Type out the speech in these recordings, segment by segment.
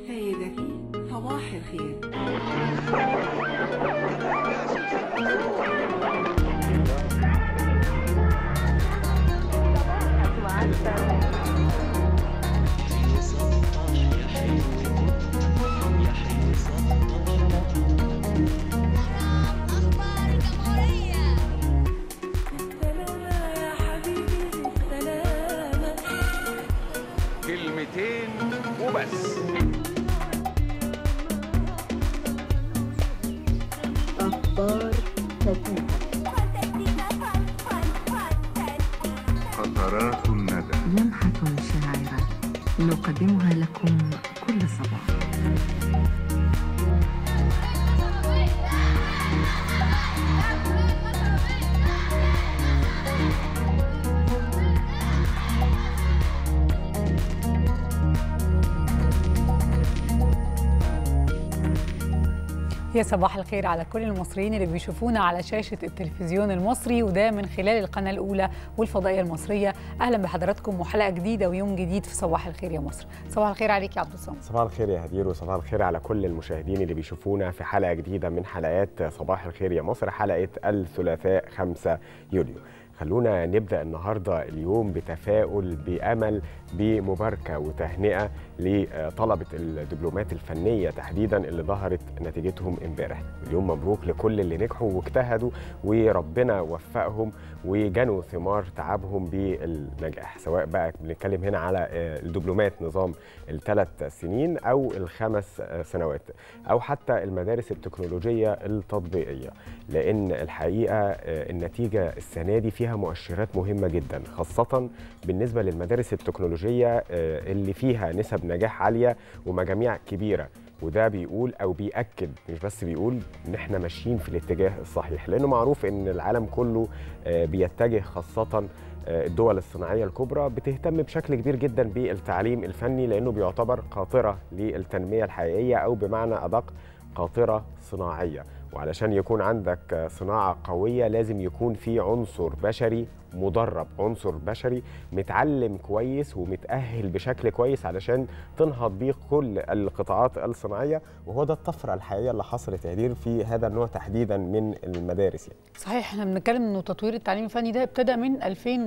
سيدتي صباح الخير أخبار الجمهورية سلامة يا حبيبي سلامة كلمتين وبس فانتستيكا فان فان فانتستيكا قطرات الندى لمحة شاعرة نقدمها لكم كل صباح يا صباح الخير على كل المصريين اللي بيشوفونا على شاشة التلفزيون المصري وده من خلال القناة الأولى والفضائية المصرية أهلا بحضراتكم وحلقة جديدة ويوم جديد في صباح الخير يا مصر صباح الخير عليك يا عبد الصمد صباح الخير يا هدير وصباح الخير على كل المشاهدين اللي بيشوفونا في حلقة جديدة من حلقات صباح الخير يا مصر حلقة الثلاثاء 5 يوليو خلونا نبدأ النهاردة اليوم بتفاؤل بأمل بمباركة وتهنئة لطلبة الدبلومات الفنية تحديدا اللي ظهرت نتيجتهم امبارح اليوم مبروك لكل اللي نجحوا واجتهدوا وربنا وفقهم وجنوا ثمار تعبهم بالنجاح سواء بقى بنتكلم هنا على آه، الدبلومات نظام الثلاث سنين أو الخمس آه، سنوات أو حتى المدارس التكنولوجية التطبيقية لأن الحقيقة آه، النتيجة السنة دي فيها مؤشرات مهمة جدا خاصة بالنسبة للمدارس التكنولوجية آه، اللي فيها نسب نجاح عالية ومجاميع كبيرة وده بيقول او بياكد مش بس بيقول ان احنا ماشيين في الاتجاه الصحيح لانه معروف ان العالم كله آه، بيتجه خاصه آه، الدول الصناعيه الكبرى بتهتم بشكل كبير جدا بالتعليم الفني لانه بيعتبر قاطره للتنميه الحقيقيه او بمعنى ادق قاطره صناعيه وعلشان يكون عندك صناعه قويه لازم يكون في عنصر بشري مدرب عنصر بشري متعلم كويس ومتأهل بشكل كويس علشان تنهض بيه كل القطاعات الصناعية وهو ده الطفرة الحقيقية اللي حصلت يا هدير في هذا النوع تحديدا من المدارس يعني. صحيح احنا بنتكلم انه تطوير التعليم الفني ده ابتدى من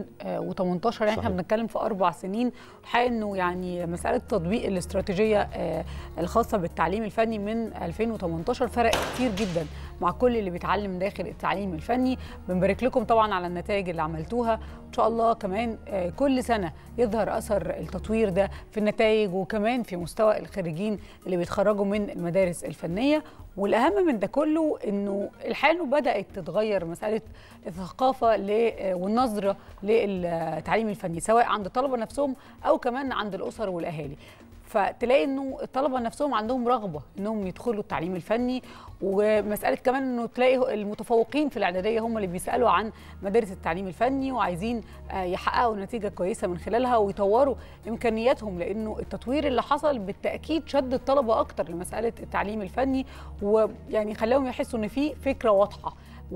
2018 يعني احنا صحيح. بنتكلم في اربع سنين الحقيقه انه يعني مساله تطبيق الاستراتيجيه آه، الخاصه بالتعليم الفني من 2018 فرق كتير جدا مع كل اللي بيتعلم داخل التعليم الفني بنبارك لكم طبعا على النتائج اللي عملتوها ان شاء الله كمان آه، كل سنه يظهر اثر التطوير ده في النتائج وكمان في مستوى الخريجين اللي بيتخرجوا من المدارس الفنيه والاهم من ده كله انه الحقيقه انه بدات تتغير مساله الثقافه ل- والنظره للتعليم الفني سواء عند الطلبه نفسهم او كمان عند الاسر والاهالي فتلاقي انه الطلبه نفسهم عندهم رغبه انهم يدخلوا التعليم الفني ومساله كمان انه تلاقي المتفوقين في الاعداديه هم اللي بيسالوا عن مدارس التعليم الفني وعايزين آه، يحققوا نتيجه كويسه من خلالها ويطوروا امكانياتهم لانه التطوير اللي حصل بالتاكيد شد الطلبه اكتر لمساله التعليم الفني ويعني خلاهم يحسوا ان في فكره واضحه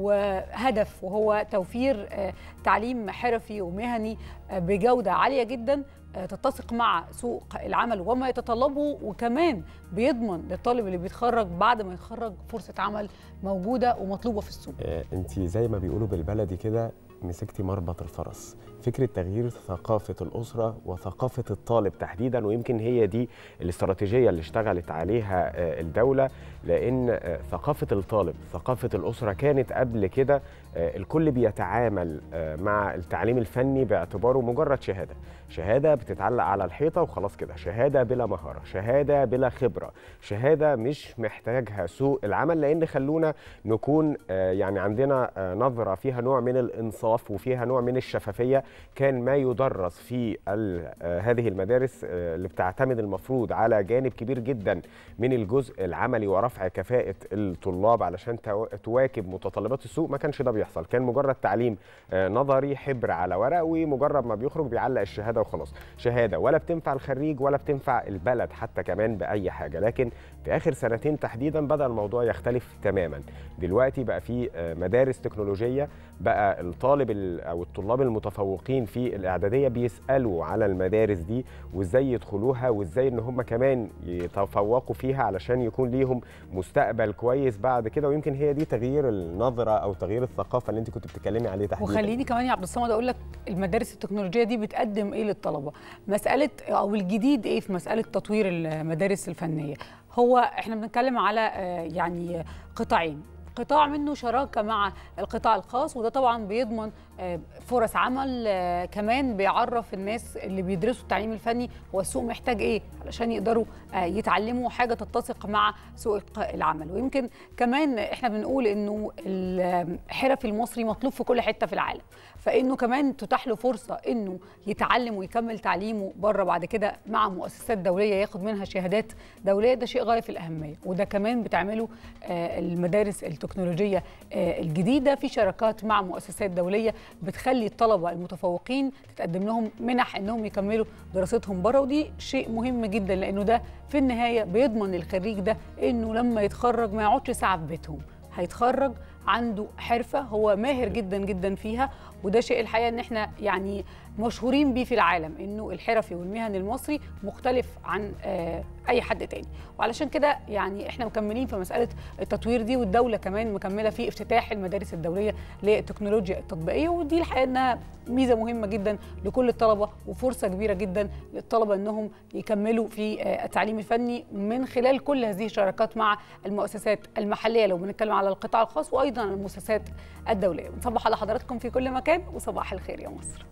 وهدف وهو توفير آه، تعليم حرفي ومهني آه، بجوده عاليه جدا آه، تتسق مع سوق العمل وما يتطلبه وكمان بيضمن للطالب اللي بيتخرج بعد ما يتخرج فرصه عمل موجوده ومطلوبه في السوق آه، انت زي ما بيقولوا بالبلدي كده مسكتي مربط الفرس فكرة تغيير ثقافة الأسرة وثقافة الطالب تحديدا ويمكن هي دي الاستراتيجية اللي اشتغلت عليها آه، الدولة لأن آه، ثقافة الطالب ثقافة الأسرة كانت قبل كده آه، الكل بيتعامل آه، مع التعليم الفني باعتباره مجرد شهادة شهادة بتتعلق على الحيطة وخلاص كده شهادة بلا مهارة شهادة بلا خبرة شهادة مش محتاجها سوق العمل لأن خلونا نكون آه، يعني عندنا آه، نظرة فيها نوع من الإنصاف وفيها نوع من الشفافية كان ما يدرس في ال- آه، هذه المدارس آه، اللي بتعتمد المفروض على جانب كبير جدا من الجزء العملي ورفع كفاءة الطلاب علشان تو- تواكب متطلبات السوق ما كانش ده بيحصل كان مجرد تعليم آه، نظري حبر على ورق ومجرد ما بيخرج بيعلق الشهادة وخلاص شهادة ولا بتنفع الخريج ولا بتنفع البلد حتى كمان بأي حاجة لكن في آخر سنتين تحديدا بدأ الموضوع يختلف تماما دلوقتي بقى في آه، مدارس تكنولوجية بقى الطالب ال- أو الطلاب المتفوقين المتفوقين في الاعداديه بيسالوا على المدارس دي وازاي يدخلوها وازاي ان هم كمان يتفوقوا فيها علشان يكون ليهم مستقبل كويس بعد كده ويمكن هي دي تغيير النظره او تغيير الثقافه اللي انت كنت بتتكلمي عليه تحديدا وخليني كمان يا عبد الصمد اقول لك المدارس التكنولوجيه دي بتقدم ايه للطلبه مساله او الجديد ايه في مساله تطوير المدارس الفنيه هو احنا بنتكلم على آه، يعني قطاعين قطاع منه شراكه مع القطاع الخاص وده طبعا بيضمن آه، فرص عمل آه، كمان بيعرف الناس اللي بيدرسوا التعليم الفني هو السوق محتاج ايه علشان يقدروا آه، يتعلموا حاجه تتسق مع سوق الق- العمل ويمكن كمان احنا بنقول انه الحرفي المصري مطلوب في كل حته في العالم فانه كمان تتاح له فرصه انه يتعلم ويكمل تعليمه بره بعد كده مع مؤسسات دوليه ياخد منها شهادات دوليه ده شيء غايه في الاهميه وده كمان بتعمله آه، المدارس التكنولوجيه آه، الجديده في شراكات مع مؤسسات دوليه بتخلي الطلبه المتفوقين تتقدم لهم منح انهم يكملوا دراستهم بره ودي شيء مهم جدا لانه ده في النهايه بيضمن الخريج ده انه لما يتخرج ما يقعدش ساعه في بيتهم هيتخرج عنده حرفه هو ماهر جدا جدا فيها وده شيء الحقيقه ان احنا يعني مشهورين بيه في العالم انه الحرفي والمهني المصري مختلف عن آه، اي حد تاني وعلشان كده يعني احنا مكملين في مساله التطوير دي والدوله كمان مكمله في افتتاح المدارس الدوليه للتكنولوجيا التطبيقيه ودي الحقيقه انها ميزه مهمه جدا لكل الطلبه وفرصه كبيره جدا للطلبه انهم يكملوا في آه، التعليم الفني من خلال كل هذه الشراكات مع المؤسسات المحليه لو بنتكلم على القطاع الخاص وايضا المؤسسات الدوليه بنصبح على حضراتكم في كل مكان وصباح الخير يا مصر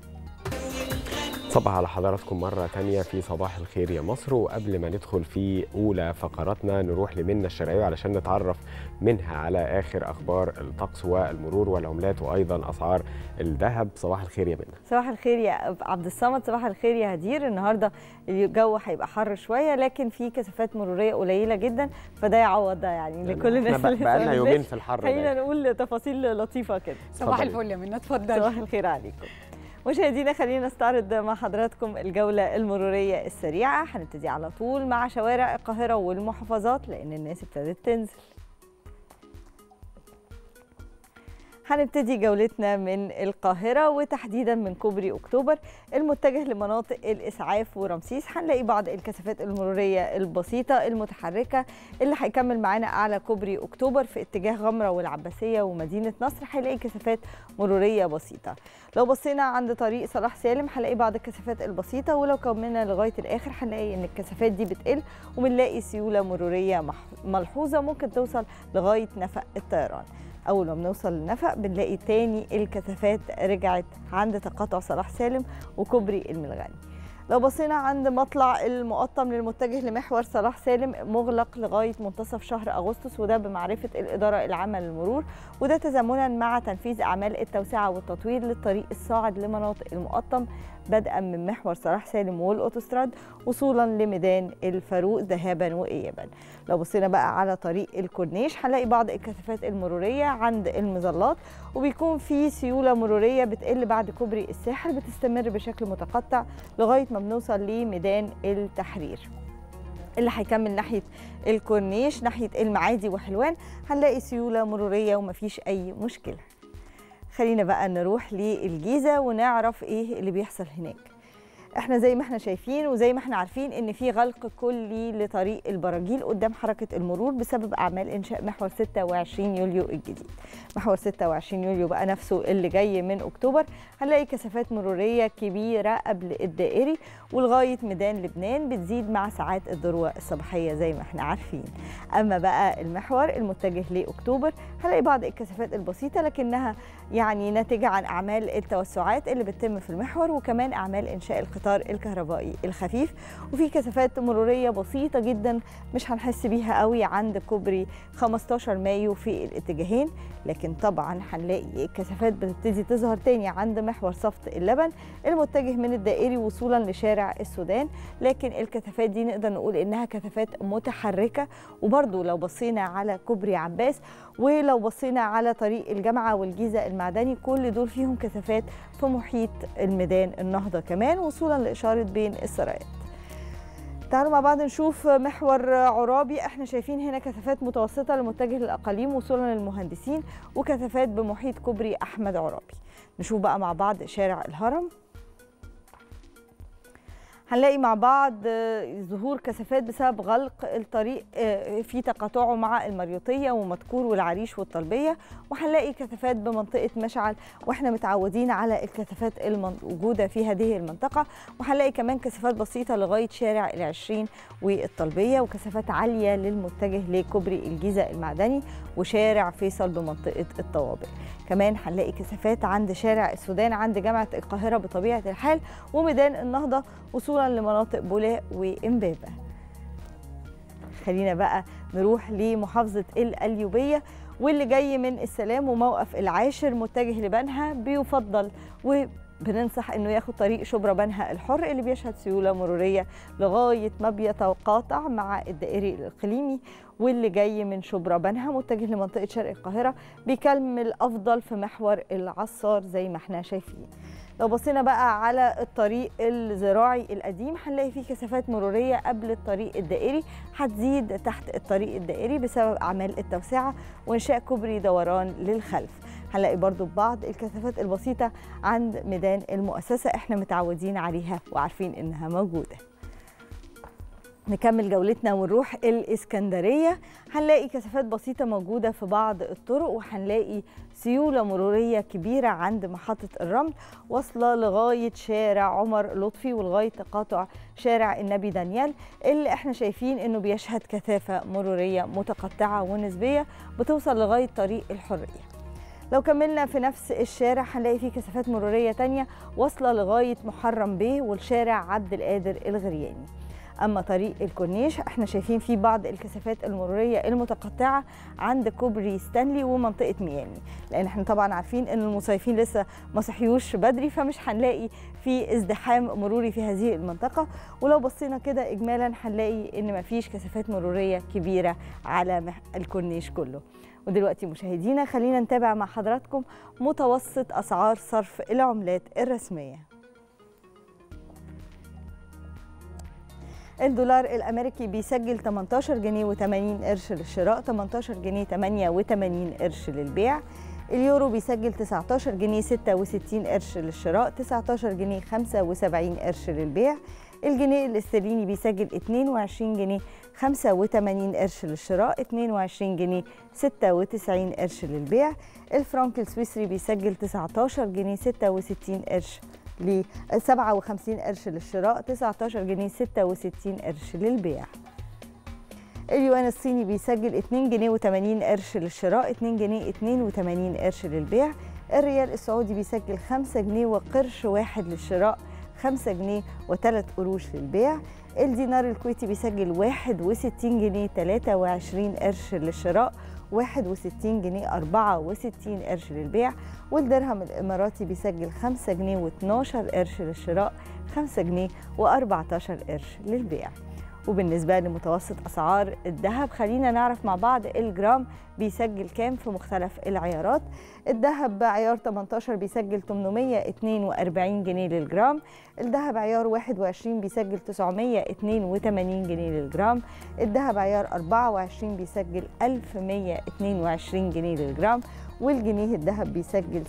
صباح على حضراتكم مرة تانية في صباح الخير يا مصر وقبل ما ندخل في أولى فقراتنا نروح لمنى الشرقاوي علشان نتعرف منها على آخر أخبار الطقس والمرور والعملات وأيضا أسعار الذهب صباح الخير يا منى صباح الخير يا عبد الصمد صباح الخير يا هدير النهارده الجو هيبقى حر شويه لكن في كثافات مروريه قليله جدا فده يعوض ده يعني لكل الناس احنا اللي بقى لنا لسه يومين ما في الحر خلينا ده نقول تفاصيل لطيفه كده صباح اتفضلي. الفل يا منى اتفضلي صباح الخير عليكم مشاهدينا خلينا نستعرض مع حضراتكم الجولة المرورية السريعة هنبتدي على طول مع شوارع القاهرة والمحافظات لأن الناس ابتدت تنزل هنبتدي جولتنا من القاهرة وتحديدا من كوبري أكتوبر المتجه لمناطق الإسعاف ورمسيس هنلاقي بعض الكثافات المرورية البسيطة المتحركة اللي هيكمل معانا أعلى كوبري أكتوبر في اتجاه غمرة والعباسية ومدينة نصر هيلاقي كثافات مرورية بسيطة لو بصينا عند طريق صلاح سالم هنلاقي بعض الكثافات البسيطة ولو كملنا لغاية الآخر هنلاقي إن الكثافات دي بتقل وبنلاقي سيولة مرورية مح- ملحوظة ممكن توصل لغاية نفق الطيران أول ما بنوصل للنفق بنلاقي تاني الكثافات رجعت عند تقاطع صلاح سالم وكوبري الملغني لو بصينا عند مطلع المقطم للمتجه لمحور صلاح سالم مغلق لغايه منتصف شهر اغسطس وده بمعرفه الاداره العامه للمرور وده تزامنا مع تنفيذ اعمال التوسعه والتطوير للطريق الصاعد لمناطق المقطم بدءا من محور صلاح سالم والاوتوستراد وصولا لميدان الفاروق ذهابا وايابا لو بصينا بقى على طريق الكورنيش هنلاقي بعض الكثافات المروريه عند المظلات وبيكون في سيوله مروريه بتقل بعد كوبري الساحل بتستمر بشكل متقطع لغايه ما بنوصل لميدان التحرير اللي هيكمل ناحيه الكورنيش ناحيه المعادي وحلوان هنلاقي سيوله مروريه ومفيش اي مشكله خلينا بقى نروح للجيزه ونعرف ايه اللي بيحصل هناك احنا زي ما احنا شايفين وزي ما احنا عارفين ان في غلق كلي لطريق البراجيل قدام حركه المرور بسبب اعمال انشاء محور 26 يوليو الجديد محور 26 يوليو بقى نفسه اللي جاي من اكتوبر هنلاقي كثافات مروريه كبيره قبل الدائري ولغايه ميدان لبنان بتزيد مع ساعات الذروه الصباحيه زي ما احنا عارفين اما بقى المحور المتجه لاكتوبر هنلاقي بعض الكثافات البسيطه لكنها يعني ناتجه عن اعمال التوسعات اللي بتتم في المحور وكمان اعمال انشاء القطار الكهربائي الخفيف وفي كثافات مروريه بسيطه جدا مش هنحس بيها قوي عند كوبري 15 مايو في الاتجاهين لكن طبعا هنلاقي الكثافات بتبتدي تظهر تاني عند محور صفت اللبن المتجه من الدائري وصولا لشارع السودان لكن الكثافات دي نقدر نقول انها كثافات متحركه وبرضو لو بصينا على كوبري عباس ولو بصينا على طريق الجامعه والجيزه المعدني كل دول فيهم كثافات في محيط الميدان النهضه كمان وصولا لاشاره بين السرايات تعالوا مع بعض نشوف محور عرابي احنا شايفين هنا كثافات متوسطة لمتجه للأقاليم وصولا للمهندسين وكثافات بمحيط كوبري أحمد عرابي نشوف بقى مع بعض شارع الهرم هنلاقي مع بعض آه، ظهور كثافات بسبب غلق الطريق آه، في تقاطعه مع المريوطية ومدكور والعريش والطلبية وهنلاقي كثافات بمنطقة مشعل واحنا متعودين على الكثافات الموجودة في هذه المنطقة وهنلاقي كمان كثافات بسيطة لغاية شارع العشرين والطلبية وكثافات عالية للمتجه لكوبري الجيزة المعدني وشارع فيصل بمنطقة الطوابق كمان هنلاقي كثافات عند شارع السودان عند جامعة القاهرة بطبيعة الحال وميدان النهضة وصولا لمناطق بولاق وإمبابة خلينا بقى نروح لمحافظة القليوبية واللي جاي من السلام وموقف العاشر متجه لبنها بيفضل وبننصح انه ياخد طريق شبرا بنها الحر اللي بيشهد سيوله مروريه لغايه ما بيتقاطع مع الدائري الاقليمي واللي جاي من شبرا بنها متجه لمنطقه شرق القاهره بيكمل افضل في محور العصار زي ما احنا شايفين لو بصينا بقى على الطريق الزراعي القديم هنلاقي فيه كثافات مروريه قبل الطريق الدائري هتزيد تحت الطريق الدائري بسبب اعمال التوسعه وانشاء كوبري دوران للخلف هنلاقي برضو بعض الكثافات البسيطه عند ميدان المؤسسه احنا متعودين عليها وعارفين انها موجوده نكمل جولتنا ونروح الإسكندرية هنلاقي كثافات بسيطة موجودة في بعض الطرق وهنلاقي سيولة مرورية كبيرة عند محطة الرمل واصلة لغاية شارع عمر لطفي ولغاية تقاطع شارع النبي دانيال اللي احنا شايفين انه بيشهد كثافة مرورية متقطعة ونسبية بتوصل لغاية طريق الحرية لو كملنا في نفس الشارع هنلاقي فيه كثافات مرورية تانية واصلة لغاية محرم بيه والشارع عبد القادر الغرياني اما طريق الكورنيش احنا شايفين فيه بعض الكثافات المروريه المتقطعه عند كوبري ستانلي ومنطقه ميامي لان احنا طبعا عارفين ان المصيفين لسه ما صحيوش بدري فمش هنلاقي في ازدحام مروري في هذه المنطقه ولو بصينا كده اجمالا هنلاقي ان مفيش كثافات مروريه كبيره على مح- الكورنيش كله ودلوقتي مشاهدينا خلينا نتابع مع حضراتكم متوسط اسعار صرف العملات الرسميه الدولار الامريكي بيسجل 18 جنيه و80 قرش للشراء 18 جنيه 88 قرش للبيع اليورو بيسجل 19 جنيه 66 قرش للشراء 19 جنيه 75 قرش للبيع الجنيه الاسترليني بيسجل 22 جنيه 85 قرش للشراء 22 جنيه 96 قرش للبيع الفرنك السويسري بيسجل 19 جنيه 66 قرش ل 57 قرش للشراء 19 جنيه 66 قرش للبيع اليوان الصيني بيسجل 2 جنيه و80 قرش للشراء 2 جنيه 82 قرش للبيع الريال السعودي بيسجل 5 جنيه وقرش واحد للشراء 5 جنيه و3 قروش للبيع الدينار الكويتي بيسجل 61 جنيه 23 قرش للشراء 61 جنيه 64 قرش للبيع والدرهم الإماراتي بيسجل 5 جنيه و12 قرش للشراء 5 جنيه و14 قرش للبيع وبالنسبة لمتوسط أسعار الذهب خلينا نعرف مع بعض الجرام بيسجل كام في مختلف العيارات الذهب عيار 18 بيسجل 842 جنيه للجرام الذهب عيار 21 بيسجل 982 جنيه للجرام الذهب عيار 24 بيسجل 1122 جنيه للجرام والجنيه الذهب بيسجل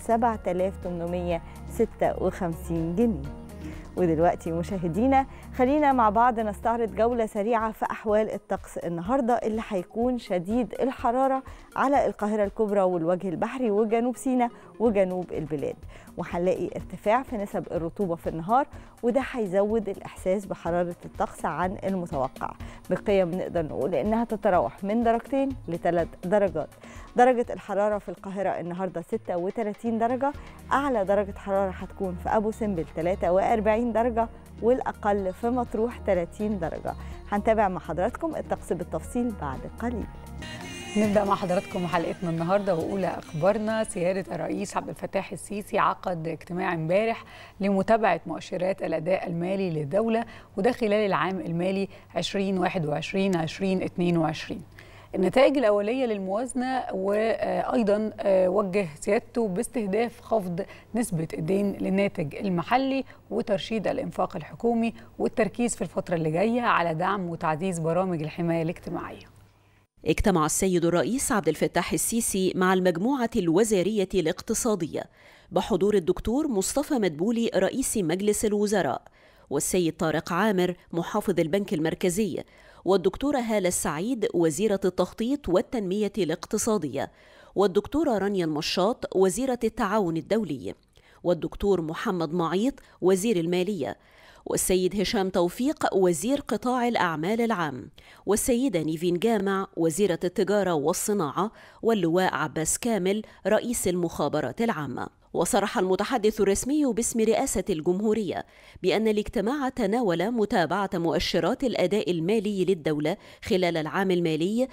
7856 جنيه ودلوقتي مشاهدينا خلينا مع بعض نستعرض جولة سريعة في أحوال الطقس النهاردة اللي هيكون شديد الحرارة على القاهرة الكبرى والوجه البحري وجنوب سيناء وجنوب البلاد وهنلاقي ارتفاع في نسب الرطوبة في النهار وده هيزود الإحساس بحرارة الطقس عن المتوقع بقيم نقدر نقول إنها تتراوح من درجتين لثلاث درجات درجة الحرارة في القاهرة النهاردة 36 درجة أعلى درجة حرارة هتكون في أبو سمبل 43 درجة والأقل في مطروح 30 درجة هنتابع مع حضراتكم الطقس بالتفصيل بعد قليل نبدا مع حضراتكم حلقتنا النهارده واولى اخبارنا سياده الرئيس عبد الفتاح السيسي عقد اجتماع امبارح لمتابعه مؤشرات الاداء المالي للدوله وده خلال العام المالي 2021 2022 النتائج الأولية للموازنة وأيضا وجه سيادته باستهداف خفض نسبة الدين للناتج المحلي وترشيد الإنفاق الحكومي والتركيز في الفترة اللي جاية على دعم وتعزيز برامج الحماية الاجتماعية اجتمع السيد الرئيس عبد الفتاح السيسي مع المجموعة الوزارية الاقتصادية بحضور الدكتور مصطفى مدبولي رئيس مجلس الوزراء والسيد طارق عامر محافظ البنك المركزي والدكتورة هالة السعيد وزيرة التخطيط والتنمية الاقتصادية والدكتورة رانيا المشاط وزيرة التعاون الدولي والدكتور محمد معيط وزير المالية والسيد هشام توفيق وزير قطاع الأعمال العام والسيدة نيفين جامع وزيرة التجارة والصناعة واللواء عباس كامل رئيس المخابرات العامة وصرح المتحدث الرسمي باسم رئاسة الجمهورية بأن الاجتماع تناول متابعة مؤشرات الأداء المالي للدولة خلال العام المالي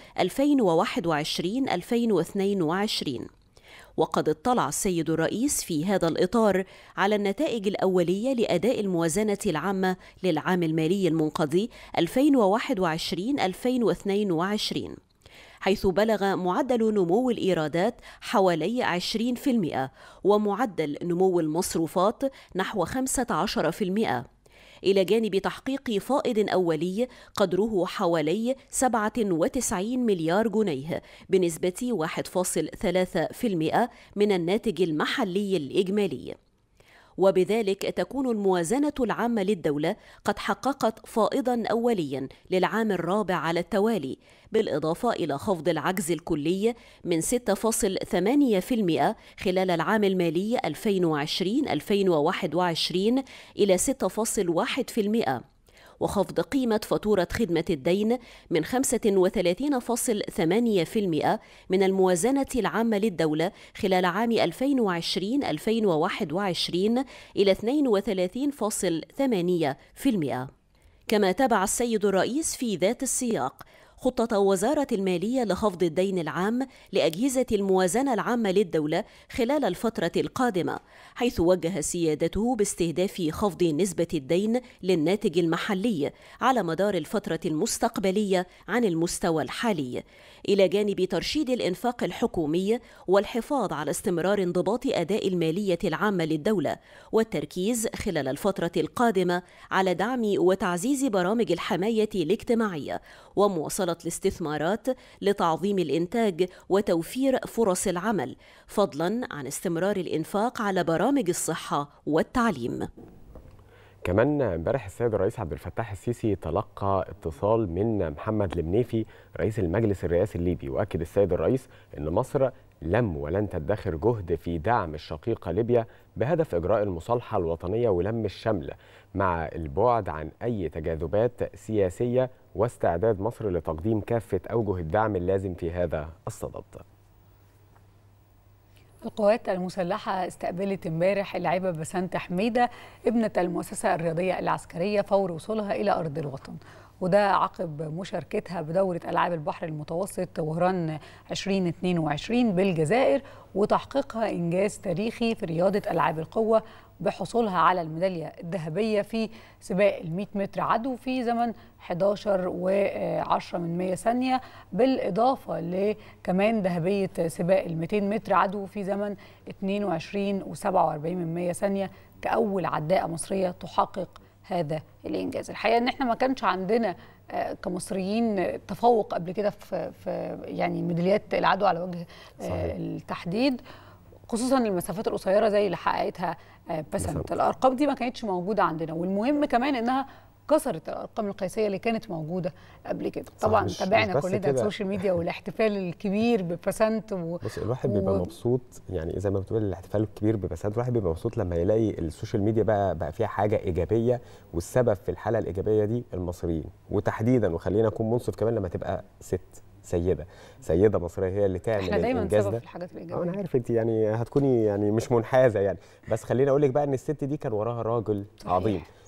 2021-2022 وقد اطلع السيد الرئيس في هذا الإطار على النتائج الأولية لأداء الموازنة العامة للعام المالي المنقضي 2021-2022 حيث بلغ معدل نمو الإيرادات حوالي 20% ومعدل نمو المصروفات نحو 15% إلى جانب تحقيق فائض أولي قدره حوالي 97 مليار جنيه بنسبة 1.3% من الناتج المحلي الإجمالي. وبذلك تكون الموازنة العامة للدولة قد حققت فائضا أوليا للعام الرابع على التوالي بالإضافة إلى خفض العجز الكلي من 6.8% خلال العام المالي 2020-2021 إلى 6.1% وخفض قيمة فاتورة خدمة الدين من 35.8% من الموازنة العامة للدولة خلال عام 2020-2021 إلى 32.8%. كما تابع السيد الرئيس في ذات السياق خطة وزارة المالية لخفض الدين العام لأجهزة الموازنة العامة للدولة خلال الفترة القادمة، حيث وجه سيادته باستهداف خفض نسبة الدين للناتج المحلي على مدار الفترة المستقبلية عن المستوى الحالي، إلى جانب ترشيد الإنفاق الحكومي والحفاظ على استمرار انضباط أداء المالية العامة للدولة، والتركيز خلال الفترة القادمة على دعم وتعزيز برامج الحماية الاجتماعية ومواصلة الاستثمارات لتعظيم الإنتاج وتوفير فرص العمل، فضلاً عن استمرار الإنفاق على برامج الصحة والتعليم. كمان امبارح السيد الرئيس عبد الفتاح السيسي تلقى اتصال من محمد المنيفي رئيس المجلس الرئاسي الليبي واكد السيد الرئيس ان مصر لم ولن تدخر جهد في دعم الشقيقه ليبيا بهدف اجراء المصالحه الوطنيه ولم الشمل مع البعد عن اي تجاذبات سياسيه واستعداد مصر لتقديم كافه اوجه الدعم اللازم في هذا الصدد. القوات المسلحة استقبلت امبارح اللاعبة بسنت حميدة ابنة المؤسسة الرياضية العسكرية فور وصولها إلى أرض الوطن وده عقب مشاركتها بدورة ألعاب البحر المتوسط وهران 2022 بالجزائر وتحقيقها إنجاز تاريخي في رياضة ألعاب القوة بحصولها على الميدالية الذهبية في سباق ال 100 متر عدو في زمن 11 و10 من 100 ثانية بالإضافة لكمان ذهبية سباق ال 200 متر عدو في زمن 22 و47 من 100 ثانية كأول عداءة مصرية تحقق هذا الإنجاز الحقيقة إن إحنا ما كانش عندنا كمصريين تفوق قبل كده في, في يعني ميداليات العدو على وجه صحيح. التحديد خصوصا المسافات القصيره زي اللي حققتها بسنت الارقام دي ما كانتش موجوده عندنا والمهم كمان انها كسرت الارقام القياسيه اللي كانت موجوده قبل كده طبعا تابعنا كلنا السوشيال ميديا والاحتفال الكبير ببسنت و... بص الواحد بيبقى و... مبسوط يعني زي ما بتقول الاحتفال الكبير ببسنت الواحد بيبقى مبسوط لما يلاقي السوشيال ميديا بقى بقى فيها حاجه ايجابيه والسبب في الحاله الايجابيه دي المصريين وتحديدا وخلينا نكون منصف كمان لما تبقى ست سيده سيده مصريه هي اللي تعمل احنا دايما الانجاز سبب ده في الحاجات الايجابيه انا عارف انت يعني هتكوني يعني مش منحازه يعني بس خليني اقول لك بقى ان الست دي كان وراها راجل صحيح. عظيم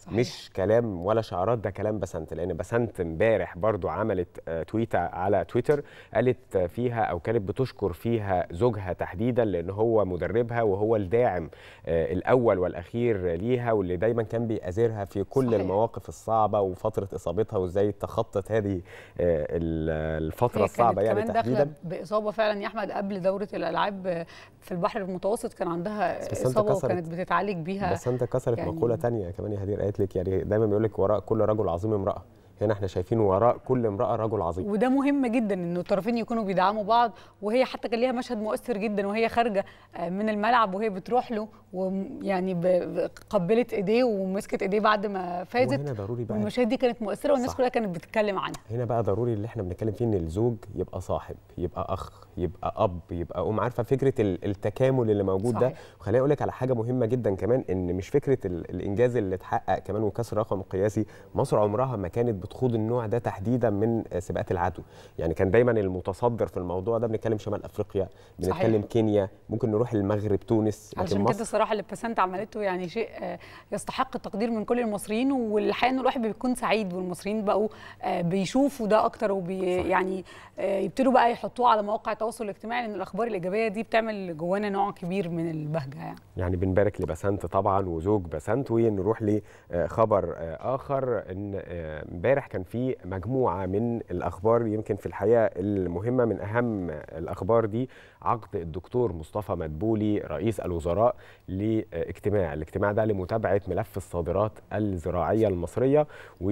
صحيح. مش كلام ولا شعارات ده كلام بسنت لان بسنت امبارح برضو عملت آه، تويته على تويتر قالت آه، فيها او كانت بتشكر فيها زوجها تحديدا لان هو مدربها وهو الداعم آه، الاول والاخير ليها واللي دايما كان بيأزرها في كل صحيح. المواقف الصعبه وفتره اصابتها وازاي تخطت هذه آه، ال- الفتره هي الصعبه كانت يعني كمان تحديدا داخله باصابه فعلا يا احمد قبل دوره الالعاب في البحر المتوسط كان عندها بس أنت اصابه كسرت- وكانت بتتعالج بيها بس انت كسرت يعني- مقوله تانية كمان يا هدير قالت لك يعني دايما بيقول لك وراء كل رجل عظيم امراه هنا احنا شايفين وراء كل امراه رجل عظيم وده مهم جدا ان الطرفين يكونوا بيدعموا بعض وهي حتى كان ليها مشهد مؤثر جدا وهي خارجه آه، من الملعب وهي بتروح له ويعني ب- ب- قبلت ايديه ومسكت ايديه بعد ما فازت وهنا ضروري بقى والمشاهد دي كانت مؤثره والناس صح. كلها كانت بتتكلم عنها هنا بقى ضروري اللي احنا بنتكلم فيه ان الزوج يبقى صاحب يبقى اخ يبقى اب يبقى ام عارفه فكره ال- التكامل اللي موجود ده صحيح. وخليني اقول لك على حاجه مهمه جدا كمان ان مش فكره ال- الانجاز اللي اتحقق كمان وكسر رقم قياسي مصر عمرها ما كانت بتخوض النوع ده تحديدا من آه، سباقات العدو يعني كان دايما المتصدر في الموضوع ده بنتكلم شمال افريقيا بنتكلم صحيح. كينيا ممكن نروح المغرب تونس لكن علشان مصر كده الصراحه اللي بسنت عملته يعني شيء آه، يستحق التقدير من كل المصريين والحقيقه ان الواحد بيكون سعيد والمصريين بقوا آه، بيشوفوا ده اكتر وبي يعني آه، يبتدوا بقى يحطوه على مواقع التواصل الاجتماعي لان الاخبار الايجابيه دي بتعمل جوانا نوع كبير من البهجه يعني يعني بنبارك لبسنت طبعا وزوج بسنت ونروح لخبر اخر ان آه، امبارح كان في مجموعه من الاخبار يمكن في الحقيقه المهمه من اهم الاخبار دي عقد الدكتور مصطفى مدبولي رئيس الوزراء لاجتماع الاجتماع ده لمتابعه ملف الصادرات الزراعيه المصريه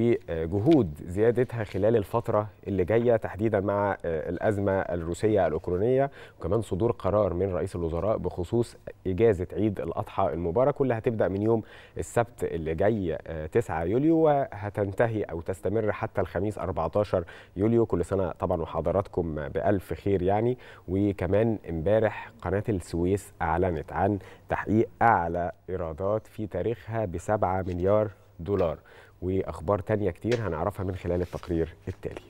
وجهود زيادتها خلال الفتره اللي جايه تحديدا مع آه، الازمه الروسيه الاوكرانيه وكمان صدور قرار من رئيس الوزراء بخصوص اجازه عيد الاضحى المبارك واللي هتبدا من يوم السبت اللي جاي آه، 9 يوليو وهتنتهي او تستمر حتى الخميس 14 يوليو كل سنه طبعا وحضراتكم بالف خير يعني وكمان امبارح قناه السويس اعلنت عن تحقيق اعلى ايرادات في تاريخها ب 7 مليار دولار واخبار تانية كتير هنعرفها من خلال التقرير التالي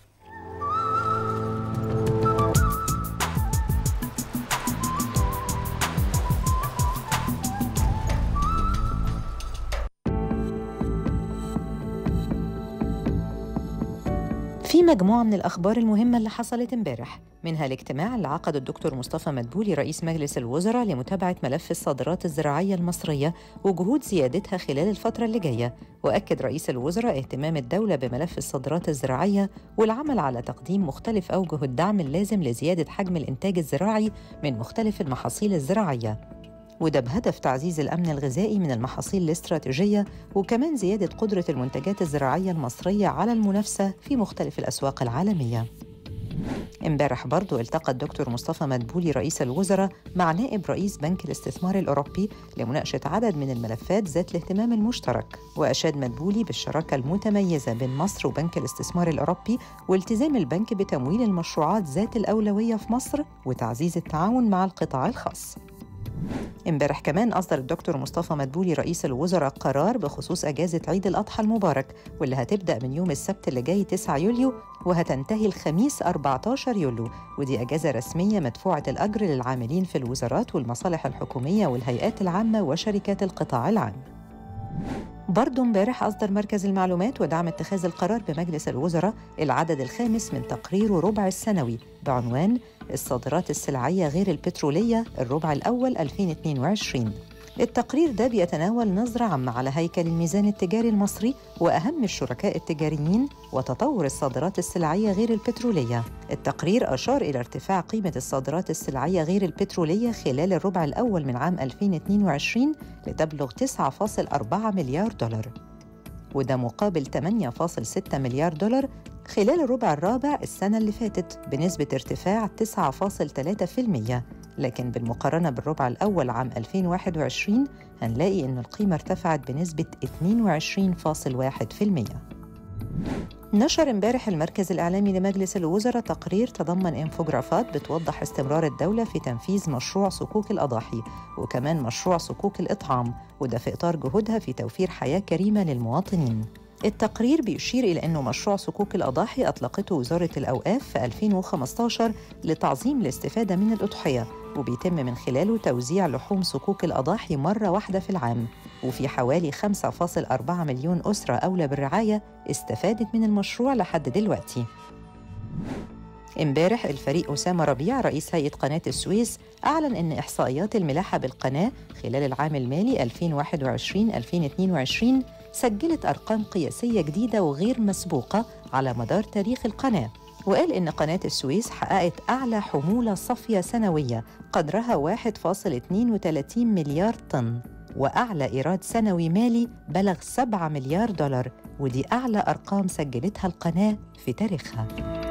في مجموعة من الأخبار المهمة اللي حصلت امبارح منها الاجتماع اللي عقده الدكتور مصطفى مدبولي رئيس مجلس الوزراء لمتابعة ملف الصادرات الزراعية المصرية وجهود زيادتها خلال الفترة اللي جاية وأكد رئيس الوزراء اهتمام الدولة بملف الصادرات الزراعية والعمل على تقديم مختلف أوجه الدعم اللازم لزيادة حجم الإنتاج الزراعي من مختلف المحاصيل الزراعية وده بهدف تعزيز الأمن الغذائي من المحاصيل الاستراتيجية وكمان زيادة قدرة المنتجات الزراعية المصرية على المنافسة في مختلف الأسواق العالمية امبارح برضو التقى الدكتور مصطفى مدبولي رئيس الوزراء مع نائب رئيس بنك الاستثمار الأوروبي لمناقشة عدد من الملفات ذات الاهتمام المشترك وأشاد مدبولي بالشراكة المتميزة بين مصر وبنك الاستثمار الأوروبي والتزام البنك بتمويل المشروعات ذات الأولوية في مصر وتعزيز التعاون مع القطاع الخاص امبارح كمان أصدر الدكتور مصطفى مدبولي رئيس الوزراء قرار بخصوص أجازة عيد الأضحى المبارك واللي هتبدأ من يوم السبت اللي جاي 9 يوليو وهتنتهي الخميس 14 يوليو ودي أجازة رسمية مدفوعة الأجر للعاملين في الوزارات والمصالح الحكومية والهيئات العامة وشركات القطاع العام برضه امبارح أصدر مركز المعلومات ودعم اتخاذ القرار بمجلس الوزراء العدد الخامس من تقريره ربع السنوي بعنوان الصادرات السلعية غير البترولية الربع الأول 2022 التقرير ده بيتناول نظرة عامة على هيكل الميزان التجاري المصري وأهم الشركاء التجاريين وتطور الصادرات السلعية غير البترولية. التقرير أشار إلى ارتفاع قيمة الصادرات السلعية غير البترولية خلال الربع الأول من عام 2022 لتبلغ 9.4 مليار دولار. وده مقابل 8.6 مليار دولار خلال الربع الرابع السنة اللي فاتت بنسبة ارتفاع 9.3% لكن بالمقارنة بالربع الأول عام 2021 هنلاقي إن القيمة ارتفعت بنسبة 22.1%. نشر امبارح المركز الإعلامي لمجلس الوزراء تقرير تضمن انفوجرافات بتوضح استمرار الدولة في تنفيذ مشروع صكوك الأضاحي وكمان مشروع صكوك الإطعام وده في إطار جهودها في توفير حياة كريمة للمواطنين التقرير بيشير إلى أنه مشروع صكوك الأضاحي أطلقته وزارة الأوقاف في 2015 لتعظيم الاستفادة من الأضحية وبيتم من خلاله توزيع لحوم صكوك الأضاحي مرة واحدة في العام وفي حوالي 5.4 مليون أسرة أولى بالرعاية استفادت من المشروع لحد دلوقتي امبارح الفريق أسامة ربيع رئيس هيئة قناة السويس أعلن أن إحصائيات الملاحة بالقناة خلال العام المالي 2021-2022 سجلت أرقام قياسية جديدة وغير مسبوقة على مدار تاريخ القناة وقال إن قناة السويس حققت أعلى حمولة صافية سنوية قدرها 1.32 مليار طن وأعلى إيراد سنوي مالي بلغ 7 مليار دولار ودي أعلى أرقام سجلتها القناة في تاريخها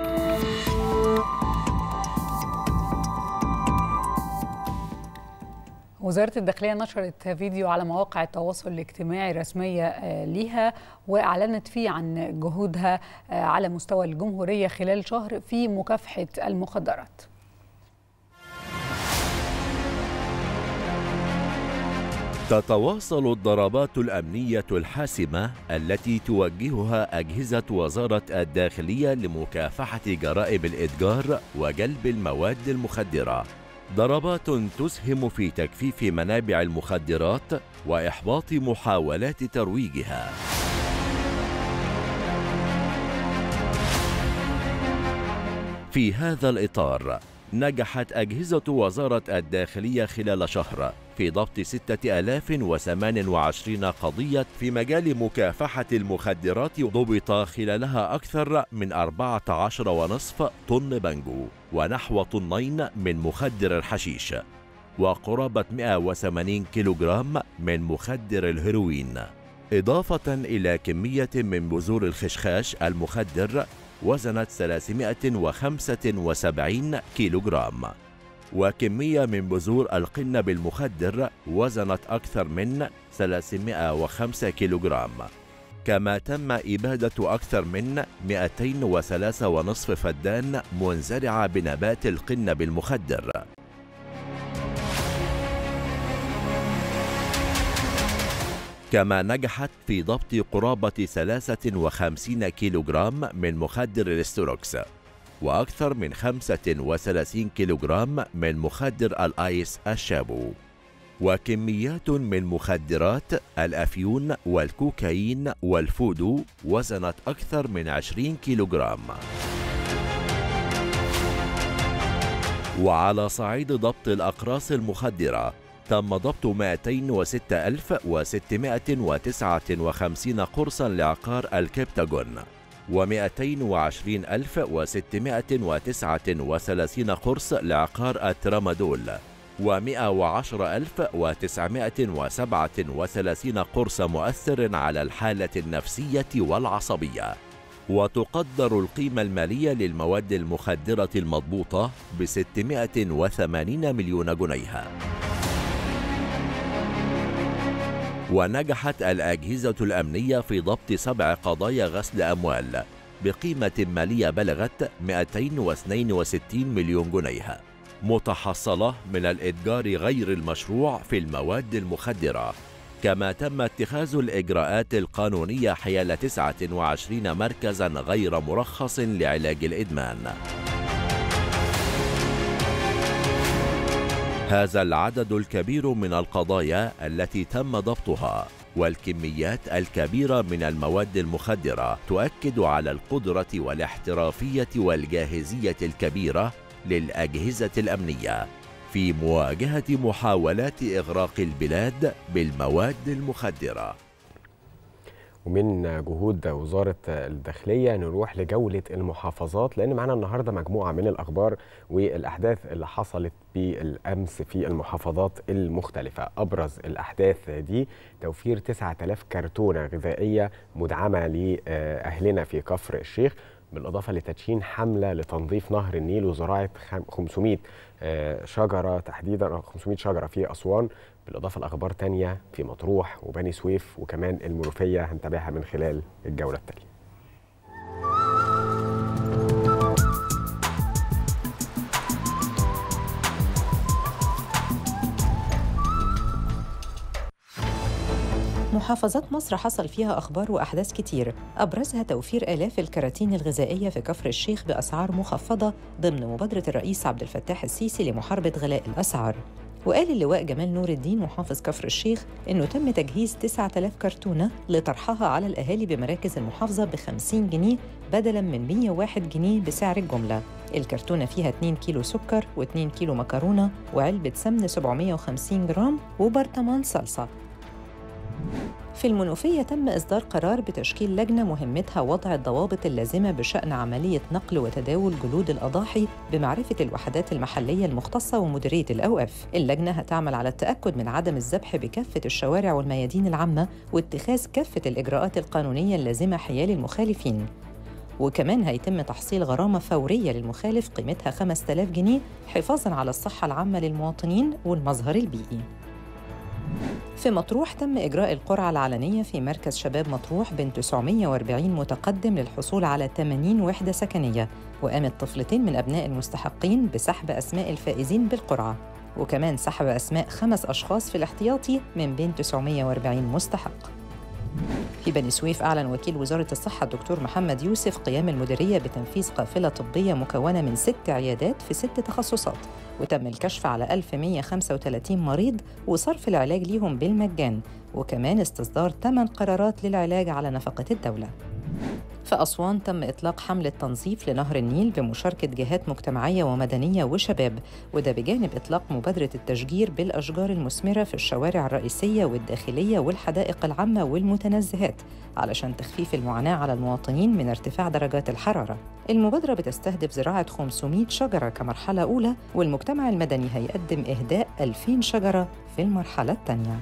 وزارة الداخلية نشرت فيديو على مواقع التواصل الاجتماعي رسمية آه، ليها وأعلنت فيه عن جهودها آه، على مستوى الجمهورية خلال شهر في مكافحة المخدرات تتواصل الضربات الأمنية الحاسمة التي توجهها أجهزة وزارة الداخلية لمكافحة جرائم الإتجار وجلب المواد المخدرة. ضربات تسهم في تكثيف منابع المخدرات وإحباط محاولات ترويجها. في هذا الإطار نجحت أجهزة وزارة الداخلية خلال شهر في ضبط 6028 قضية في مجال مكافحة المخدرات ضبط خلالها أكثر من 14.5 طن بنجو ونحو طنين من مخدر الحشيش وقرابة 180 كيلوغرام من مخدر الهيروين إضافة إلى كمية من بذور الخشخاش المخدر وزنت 375 كيلوغرام وكمية من بذور القنب المخدر وزنت أكثر من 305 كيلوغرام كما تم إبادة أكثر من 203 ونصف فدان منزرعة بنبات القنب المخدر كما نجحت في ضبط قرابة 53 كيلوغرام من مخدر الاستروكس وأكثر من 35 كيلوغرام من مخدر الآيس الشابو وكميات من مخدرات الأفيون والكوكايين والفودو وزنت أكثر من 20 كيلوغرام وعلى صعيد ضبط الأقراص المخدرة تم ضبط 206659 قرصا لعقار الكبتاجون و220639 قرص لعقار الترامادول و110937 قرص مؤثر على الحالة النفسية والعصبية وتقدر القيمة المالية للمواد المخدرة المضبوطة ب 680 مليون جنيه ونجحت الأجهزة الأمنية في ضبط سبع قضايا غسل أموال بقيمة مالية بلغت 262 مليون جنيه متحصلة من الإتجار غير المشروع في المواد المخدرة كما تم اتخاذ الإجراءات القانونية حيال 29 مركزا غير مرخص لعلاج الإدمان هذا العدد الكبير من القضايا التي تم ضبطها والكميات الكبيرة من المواد المخدرة تؤكد على القدرة والاحترافية والجاهزية الكبيرة للأجهزة الأمنية في مواجهة محاولات إغراق البلاد بالمواد المخدرة ومن جهود وزارة الداخلية نروح لجولة المحافظات لأن معنا النهاردة مجموعة من الأخبار والأحداث اللي حصلت بالأمس في المحافظات المختلفة أبرز الأحداث دي توفير 9000 كرتونة غذائية مدعمة لأهلنا في كفر الشيخ بالإضافة لتدشين حملة لتنظيف نهر النيل وزراعة 500 شجرة تحديدا 500 شجرة في أسوان بالإضافة لأخبار تانية في مطروح وبني سويف وكمان المنوفية هنتابعها من خلال الجولة التالية محافظات مصر حصل فيها أخبار وأحداث كتير أبرزها توفير آلاف الكراتين الغذائية في كفر الشيخ بأسعار مخفضة ضمن مبادرة الرئيس عبد الفتاح السيسي لمحاربة غلاء الأسعار وقال اللواء جمال نور الدين محافظ كفر الشيخ إنه تم تجهيز 9000 كرتونة لطرحها على الأهالي بمراكز المحافظة ب 50 جنيه بدلاً من 101 جنيه بسعر الجملة الكرتونة فيها 2 كيلو سكر و2 كيلو مكرونة وعلبة سمن 750 جرام وبرطمان صلصة في المنوفية تم إصدار قرار بتشكيل لجنة مهمتها وضع الضوابط اللازمة بشأن عملية نقل وتداول جلود الأضاحي بمعرفة الوحدات المحلية المختصة ومديرية الأوقاف. اللجنة هتعمل على التأكد من عدم الذبح بكافة الشوارع والميادين العامة واتخاذ كافة الإجراءات القانونية اللازمة حيال المخالفين. وكمان هيتم تحصيل غرامة فورية للمخالف قيمتها 5000 جنيه حفاظاً على الصحة العامة للمواطنين والمظهر البيئي. في مطروح تم إجراء القرعة العلنية في مركز شباب مطروح بين 940 متقدم للحصول على 80 وحدة سكنية وقامت طفلتين من أبناء المستحقين بسحب أسماء الفائزين بالقرعة وكمان سحب أسماء خمس أشخاص في الاحتياطي من بين 940 مستحق في بني سويف أعلن وكيل وزارة الصحة الدكتور محمد يوسف قيام المديرية بتنفيذ قافلة طبية مكونة من ست عيادات في ست تخصصات وتم الكشف على 1135 مريض وصرف العلاج ليهم بالمجان وكمان استصدار 8 قرارات للعلاج على نفقة الدولة في أسوان تم إطلاق حملة تنظيف لنهر النيل بمشاركة جهات مجتمعية ومدنية وشباب وده بجانب إطلاق مبادرة التشجير بالأشجار المثمرة في الشوارع الرئيسية والداخلية والحدائق العامة والمتنزهات علشان تخفيف المعاناة على المواطنين من ارتفاع درجات الحرارة المبادرة بتستهدف زراعة 500 شجرة كمرحلة أولى والمجتمع المدني هيقدم إهداء 2000 شجرة في المرحلة الثانية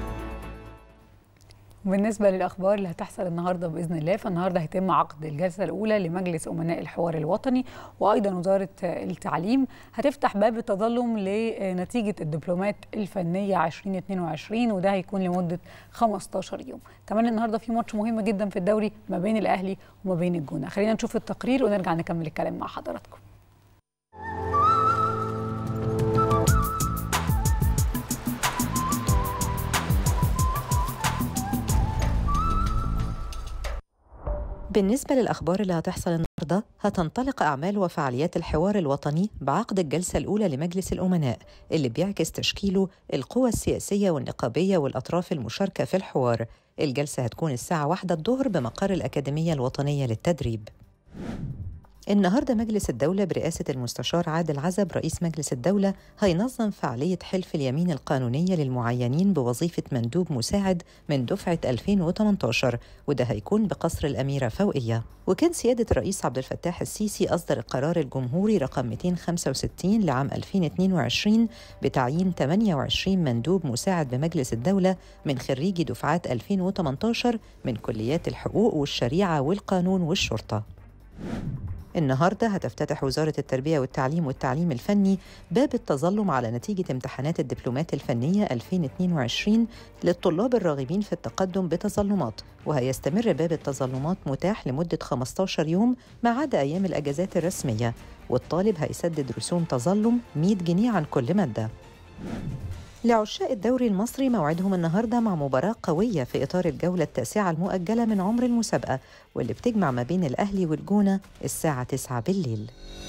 وبالنسبة للأخبار اللي هتحصل النهاردة بإذن الله فالنهاردة هيتم عقد الجلسة الأولى لمجلس أمناء الحوار الوطني وأيضا وزارة التعليم هتفتح باب التظلم لنتيجة الدبلومات الفنية 2022 وده هيكون لمدة 15 يوم كمان النهاردة في ماتش مهم جدا في الدوري ما بين الأهلي وما بين الجونة خلينا نشوف التقرير ونرجع نكمل الكلام مع حضراتكم بالنسبة للأخبار اللي هتحصل النهاردة هتنطلق أعمال وفعاليات الحوار الوطني بعقد الجلسة الأولى لمجلس الأمناء اللي بيعكس تشكيله القوى السياسية والنقابية والأطراف المشاركة في الحوار الجلسة هتكون الساعة واحدة الظهر بمقر الأكاديمية الوطنية للتدريب النهارده مجلس الدولة برئاسة المستشار عادل عزب رئيس مجلس الدولة هينظم فعالية حلف اليمين القانونية للمعينين بوظيفة مندوب مساعد من دفعة 2018 وده هيكون بقصر الأميرة فوقية وكان سيادة الرئيس عبد الفتاح السيسي أصدر القرار الجمهوري رقم 265 لعام 2022 بتعيين 28 مندوب مساعد بمجلس الدولة من خريجي دفعات 2018 من كليات الحقوق والشريعة والقانون والشرطة النهارده هتفتتح وزارة التربية والتعليم والتعليم الفني باب التظلم على نتيجة امتحانات الدبلومات الفنية 2022 للطلاب الراغبين في التقدم بتظلمات وهيستمر باب التظلمات متاح لمدة 15 يوم ما عدا أيام الأجازات الرسمية والطالب هيسدد رسوم تظلم 100 جنيه عن كل مادة لعشاق الدوري المصري موعدهم النهارده مع مباراة قوية في إطار الجولة التاسعة المؤجلة من عمر المسابقة واللي بتجمع ما بين الأهلي والجونة الساعة 9 بالليل.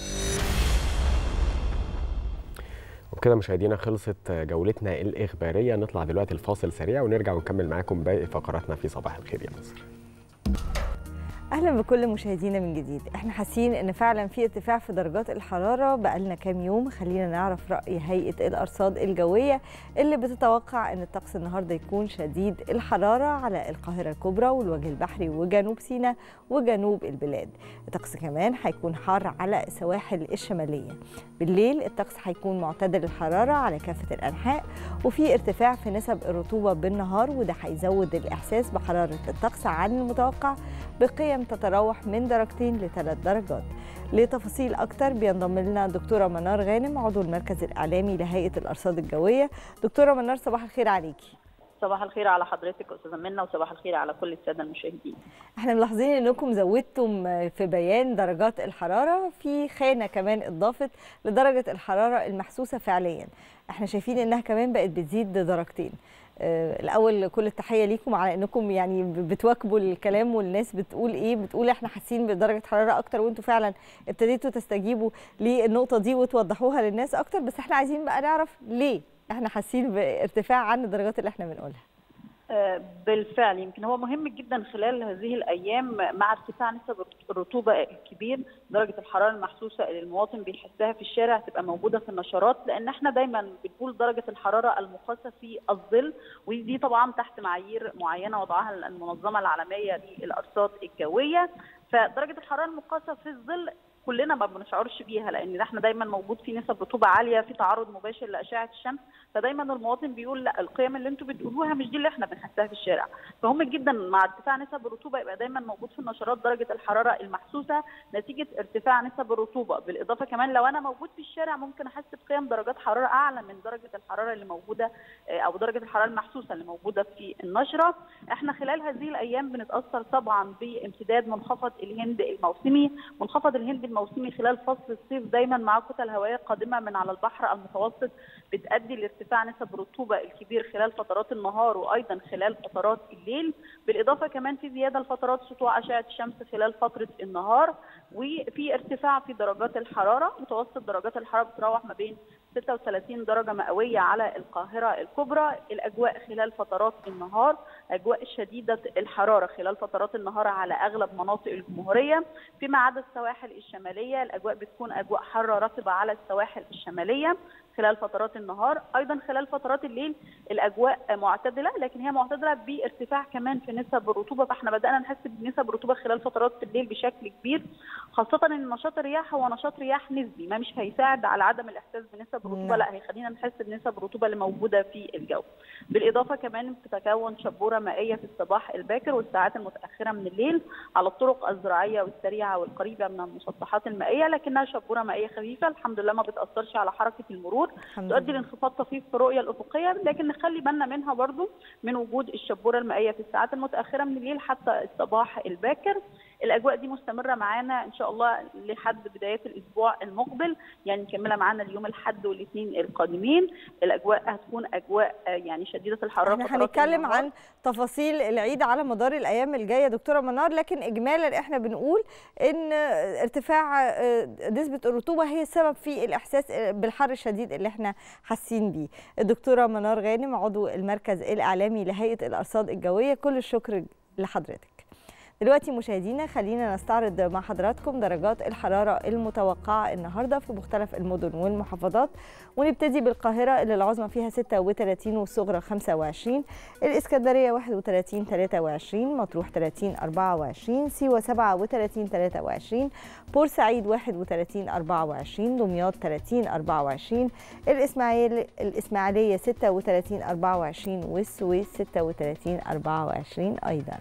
وبكده مشاهدينا خلصت جولتنا الإخبارية نطلع دلوقتي الفاصل سريع ونرجع ونكمل معاكم باقي فقراتنا في صباح الخير يا مصر. اهلا بكل مشاهدينا من جديد احنا حاسين ان فعلا في ارتفاع في درجات الحراره بقالنا كام يوم خلينا نعرف راي هيئه الارصاد الجويه اللي بتتوقع ان الطقس النهارده يكون شديد الحراره على القاهره الكبرى والوجه البحري وجنوب سيناء وجنوب البلاد الطقس كمان هيكون حار على السواحل الشماليه بالليل الطقس هيكون معتدل الحراره على كافه الانحاء وفي ارتفاع في نسب الرطوبه بالنهار وده هيزود الاحساس بحراره الطقس عن المتوقع بقيم تتراوح من درجتين لثلاث درجات لتفاصيل أكتر بينضم لنا دكتورة منار غانم عضو المركز الإعلامي لهيئة الأرصاد الجوية دكتورة منار صباح الخير عليكي صباح الخير على حضرتك استاذه منى وصباح الخير على كل الساده المشاهدين احنا ملاحظين انكم زودتم في بيان درجات الحراره في خانه كمان اضافت لدرجه الحراره المحسوسه فعليا احنا شايفين انها كمان بقت بتزيد درجتين آه، الاول كل التحيه ليكم على انكم يعني بتواكبوا الكلام والناس بتقول ايه بتقول احنا حاسين بدرجه حراره اكتر وانتم فعلا ابتديتوا تستجيبوا للنقطه دي وتوضحوها للناس اكتر بس احنا عايزين بقى نعرف ليه احنا حاسين بارتفاع عن الدرجات اللي احنا بنقولها آه، بالفعل يمكن هو مهم جدا خلال هذه الايام مع ارتفاع نسب الرطوبه الكبير درجه الحراره المحسوسه اللي المواطن بيحسها في الشارع تبقى موجوده في النشرات لان احنا دايما بنقول درجه الحراره المقاسه في الظل ودي طبعا تحت معايير معينه وضعها المنظمه العالميه للارصاد الجويه فدرجه الحراره المقاسه في الظل كلنا ما بنشعرش بيها لان احنا دايما موجود في نسب رطوبه عاليه في تعرض مباشر لاشعه الشمس فدايما المواطن بيقول لا القيم اللي انتم بتقولوها مش دي اللي احنا بنحسها في الشارع فهم جدا مع ارتفاع نسب الرطوبه يبقى دايما موجود في النشرات درجه الحراره المحسوسه نتيجه ارتفاع نسب الرطوبه بالاضافه كمان لو انا موجود في الشارع ممكن احس بقيم درجات حراره اعلى من درجه الحراره اللي موجوده آه، او درجه الحراره المحسوسه اللي موجوده في النشره احنا خلال هذه الايام بنتاثر طبعا بامتداد منخفض الهند الموسمي منخفض الهند الموسمي خلال فصل الصيف دايما مع كتل هوائيه قادمه من على البحر المتوسط بتؤدي لارتفاع نسب الرطوبه الكبير خلال فترات النهار وايضا خلال فترات الليل بالاضافه كمان في زياده لفترات سطوع اشعه الشمس خلال فتره النهار وفي ارتفاع في درجات الحراره متوسط درجات الحراره بتتراوح ما بين 36 درجه مئويه على القاهره الكبرى الاجواء خلال فترات النهار اجواء شديده الحراره خلال فترات النهار على اغلب مناطق الجمهوريه فيما عدا السواحل الشماليه الاجواء بتكون اجواء حاره رطبه على السواحل الشماليه خلال فترات النهار ايضا خلال فترات الليل الاجواء معتدله لكن هي معتدله بارتفاع كمان في نسب الرطوبه فاحنا بدانا نحس بنسب الرطوبه خلال فترات الليل بشكل كبير خاصه ان نشاط الرياح هو نشاط رياح نسبي ما مش هيساعد على عدم الاحساس بنسب الرطوبه لا هيخلينا نحس بنسب الرطوبه اللي موجوده في الجو بالاضافه كمان بتتكون شبوره مائيه في الصباح الباكر والساعات المتاخره من الليل على الطرق الزراعيه والسريعه والقريبه من المسطحات المائيه لكنها شبوره مائيه خفيفه الحمد لله ما بتاثرش على حركه المرور الحمد تؤدي لله. لانخفاض طفيف في الرؤيه الافقيه لكن نخلي بالنا منها برضو من وجود الشبوره المائيه في الساعات المتاخره من الليل حتى الصباح الباكر الاجواء دي مستمره معانا ان شاء الله لحد بدايه الاسبوع المقبل يعني مكمله معانا اليوم الاحد والاثنين القادمين الاجواء هتكون اجواء آه، يعني شديده الحراره احنا فترات هنتكلم النهار. عن تفاصيل العيد على مدار الايام الجايه دكتوره منار لكن اجمالا احنا بنقول ان ارتفاع آه، نسبه الرطوبه هي السبب في الاحساس بالحر الشديد اللي احنا حاسين بيه الدكتوره منار غانم عضو المركز الاعلامي لهيئه الارصاد الجويه كل الشكر لحضرتك دلوقتي مشاهدينا خلينا نستعرض مع حضراتكم درجات الحرارة المتوقعة النهاردة في مختلف المدن والمحافظات ونبتدي بالقاهرة اللي العظمى فيها 36 والصغرى 25 الإسكندرية 31 23 مطروح 30 24 سيوة 37 23 بورسعيد 31 24 دمياط 30 24 الإسماعيل الإسماعيلية 36 24 والسويس 36 24 أيضاً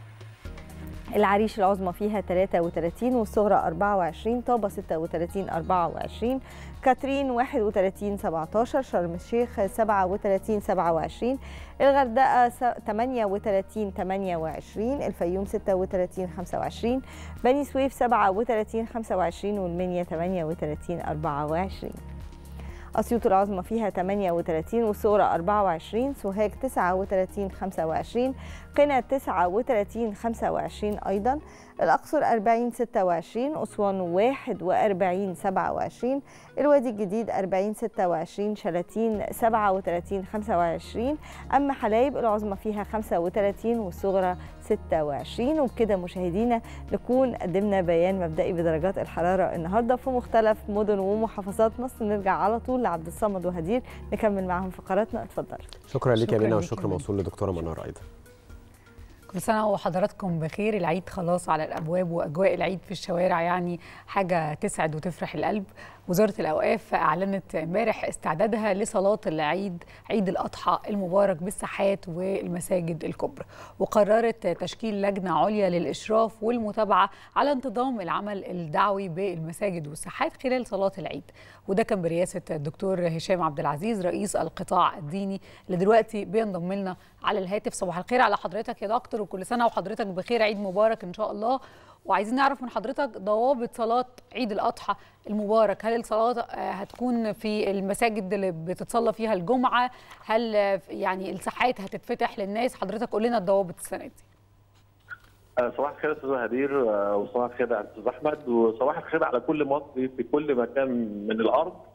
العريش العظمى فيها 33 والصغرى 24 طابة 36 24 كاترين 31 17 شرم الشيخ 37 27 الغردقة س- 38 28 الفيوم 36 25 بني سويف 37 25 والمنيا 38 24 أسيوط العظمى فيها 38 والصغرى 24 سوهاج 39 25 قنا 39 25 أيضا الأقصر 40 26 أسوان 41 27 الوادي الجديد 40 26 شلاتين 37 25 أما حلايب العظمى فيها 35 والصغرى 26 وبكده مشاهدينا نكون قدمنا بيان مبدئي بدرجات الحرارة النهاردة في مختلف مدن ومحافظات مصر نرجع على طول لعبد الصمد وهدير نكمل معاهم فقراتنا اتفضل شكرا ليك يا شكراً منى ليك والشكر يا منى. موصول لدكتوره منار ايضا كل سنة وحضراتكم بخير العيد خلاص على الأبواب وأجواء العيد في الشوارع يعني حاجة تسعد وتفرح القلب وزارة الأوقاف أعلنت امبارح استعدادها لصلاة العيد عيد الأضحى المبارك بالساحات والمساجد الكبرى وقررت تشكيل لجنة عليا للإشراف والمتابعة على انتظام العمل الدعوي بالمساجد والساحات خلال صلاة العيد وده كان برئاسة الدكتور هشام عبد العزيز رئيس القطاع الديني اللي دلوقتي بينضم لنا على الهاتف صباح الخير على حضرتك يا دكتور وكل سنة وحضرتك بخير عيد مبارك إن شاء الله وعايزين نعرف من حضرتك ضوابط صلاة عيد الأضحى المبارك هل الصلاة آه، هتكون في المساجد اللي بتتصلى فيها الجمعة هل آه، يعني الساحات هتتفتح للناس حضرتك قول لنا الضوابط السنة دي آه، صباح الخير يا استاذ هدير آه، وصباح الخير على استاذ احمد وصباح الخير على كل مصري في كل مكان من الارض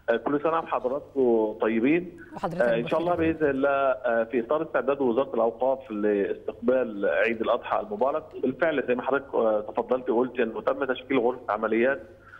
آه، كل سنه وحضراتكم طيبين وحضرتك آه، ان شاء الله بخير. باذن الله آه، في اطار استعداد وزاره الاوقاف لاستقبال عيد الاضحى المبارك بالفعل زي ما حضرتك آه، تفضلت وقلت انه تم تشكيل غرفه عمليات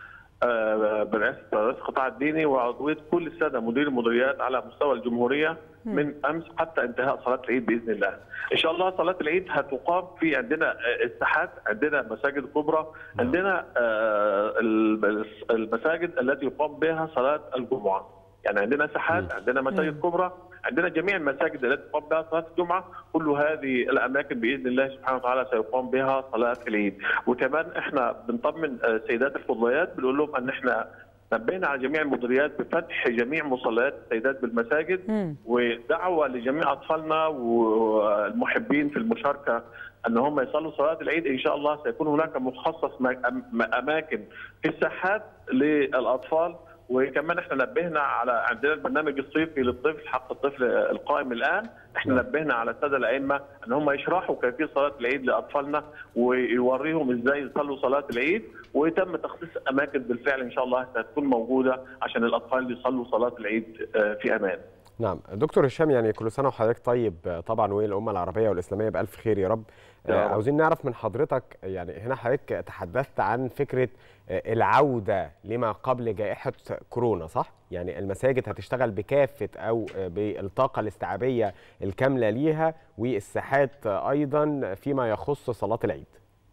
آه، برئاسه رئيس القطاع الديني وعضويه كل الساده مدير المديريات على مستوى الجمهوريه من امس حتى انتهاء صلاه العيد باذن الله. ان شاء الله صلاه العيد هتقام في عندنا آه، الساحات، عندنا مساجد كبرى، عندنا آه، الم- المساجد التي يقام بها صلاه الجمعه. يعني عندنا ساحات، عندنا مساجد كبرى، عندنا جميع المساجد التي تقام بها صلاه الجمعه، كل هذه الاماكن باذن الله سبحانه وتعالى سيقام بها صلاه العيد، وكمان احنا بنطمن آه، سيدات الفضليات بنقول لهم ان احنا نبهنا على جميع المديريات بفتح جميع مصليات السيدات بالمساجد مم. ودعوه لجميع اطفالنا والمحبين في المشاركه ان هم يصلوا صلاه العيد ان شاء الله سيكون هناك مخصص م- أم- اماكن في الساحات للاطفال وكمان احنا نبهنا على عندنا البرنامج الصيفي للطفل حق الطفل القائم الان احنا نبهنا على الساده الائمه ان هم يشرحوا كيفيه صلاه العيد لاطفالنا ويوريهم ازاي يصلوا صلاه العيد وتم تخصيص اماكن بالفعل ان شاء الله هتكون موجوده عشان الاطفال يصلوا صلاه العيد آه، في امان نعم دكتور هشام يعني كل سنه وحضرتك طيب آه، طبعا والامه العربيه والاسلاميه بالف خير يا رب يا آه، رب. عاوزين نعرف من حضرتك يعني هنا حضرتك تحدثت عن فكره آه، العوده لما قبل جائحه كورونا صح يعني المساجد هتشتغل بكافه او آه، بالطاقه الاستيعابيه الكامله ليها والساحات آه، ايضا فيما يخص صلاه العيد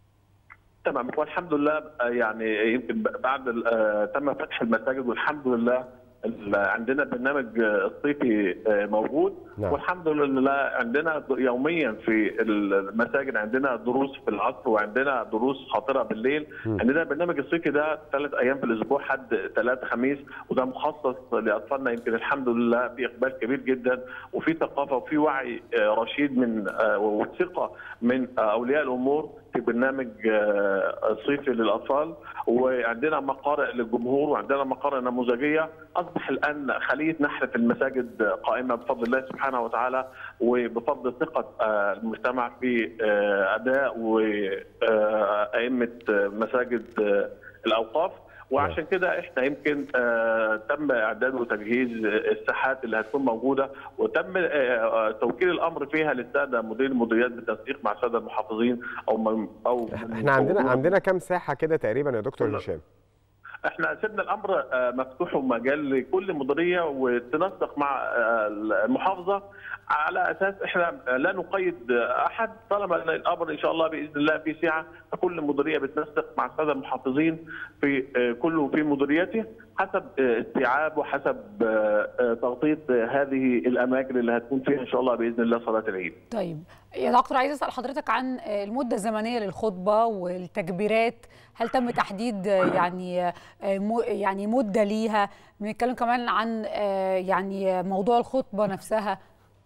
تمام والحمد لله آه، يعني يمكن بعد ال- آه، تم فتح المساجد والحمد لله ال- عندنا برنامج آه، الصيفي آه، موجود نعم. والحمد لله عندنا د- يوميا في المساجد عندنا دروس في العصر وعندنا دروس خاطره بالليل مم. عندنا البرنامج الصيفي ده ثلاث ايام في الاسبوع حد ثلاث خميس وده مخصص لاطفالنا يمكن الحمد لله في اقبال كبير جدا وفي ثقافه وفي وعي آه، رشيد من آه، وثقه من آه، اولياء الامور في برنامج آه، صيفي للاطفال وعندنا مقارئ للجمهور وعندنا مقارئ نموذجيه اصبح الان خليه نحل في المساجد قائمه بفضل الله سبحانه وتعالى وبفضل ثقه آه، المجتمع في آه، اداء وائمه مساجد آه، الاوقاف وعشان كده احنا يمكن آه تم اعداد وتجهيز الساحات اللي هتكون موجوده وتم آه آه توكيل الامر فيها للساده مدير المديريات بالتنسيق مع الساده المحافظين او من او احنا عندنا عندنا كام ساحه كده تقريبا يا دكتور هشام احنا سيبنا الامر آه، مفتوح ومجال لكل مديريه وتنسق مع آه، المحافظه على اساس احنا لا نقيد احد طالما إن الامر ان شاء الله باذن الله في سعه فكل مديريه بتنسق مع الساده المحافظين في آه، كل في مديريته حسب آه، استيعاب وحسب آه، آه، تغطيه آه، هذه الاماكن اللي هتكون فيها ان شاء الله باذن الله صلاه العيد. طيب يا دكتور عايز اسال حضرتك عن آه، المده الزمنيه للخطبه والتكبيرات هل تم تحديد آه، يعني آه، مو- يعني مده ليها بنتكلم كمان عن آه، يعني موضوع الخطبه نفسها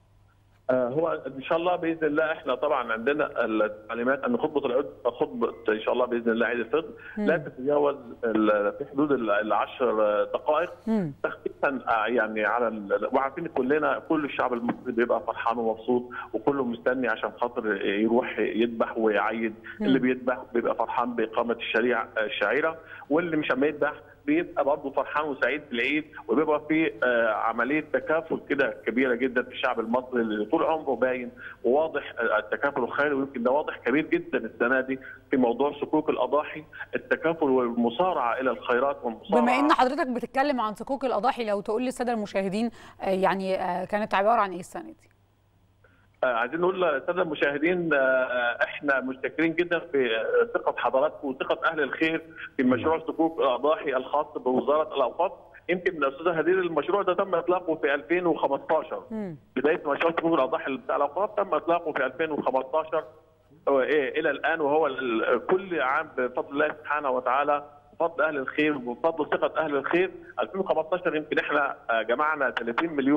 آه، هو ان شاء الله باذن الله احنا طبعا عندنا التعليمات ان خطبه العيد خطبه ان شاء الله باذن الله عيد الفطر لا تتجاوز ال- في حدود ال- العشر دقائق مم. تخفيفا آه، يعني على ال- وعارفين كلنا كل الشعب المصري بيبقى فرحان ومبسوط وكله مستني عشان خاطر يروح يذبح ويعيد اللي بيذبح بيبقى فرحان باقامه الشريعه الشعيره واللي مش عم يذبح بيبقى برضه فرحان وسعيد بالعيد وبيبقى في آه، عمليه تكافل كده كبيره جدا في الشعب المصري اللي طول عمره باين وواضح آه، التكافل الخيري ويمكن ده واضح كبير جدا السنه دي في موضوع صكوك الاضاحي التكافل والمسارعه الى الخيرات والمسارعه بما ان حضرتك بتتكلم عن صكوك الاضاحي لو تقول للساده المشاهدين آه، يعني آه، كانت عباره عن ايه السنه دي آه، عايزين نقول للساده المشاهدين آه، احنا مشتكرين جدا في آه، ثقه حضراتكم وثقه اهل الخير في مشروع صكوك الاضاحي الخاص بوزاره الاوقاف يمكن استاذه هدير المشروع ده تم اطلاقه في 2015 مم. بدايه مشروع صكوك الاضاحي بتاع الاوقاف تم اطلاقه في 2015 وإيه الى الان وهو ال- كل عام بفضل الله سبحانه وتعالى بفضل اهل الخير وبفضل ثقه اهل الخير 2015 يمكن احنا آه، جمعنا 30 مليون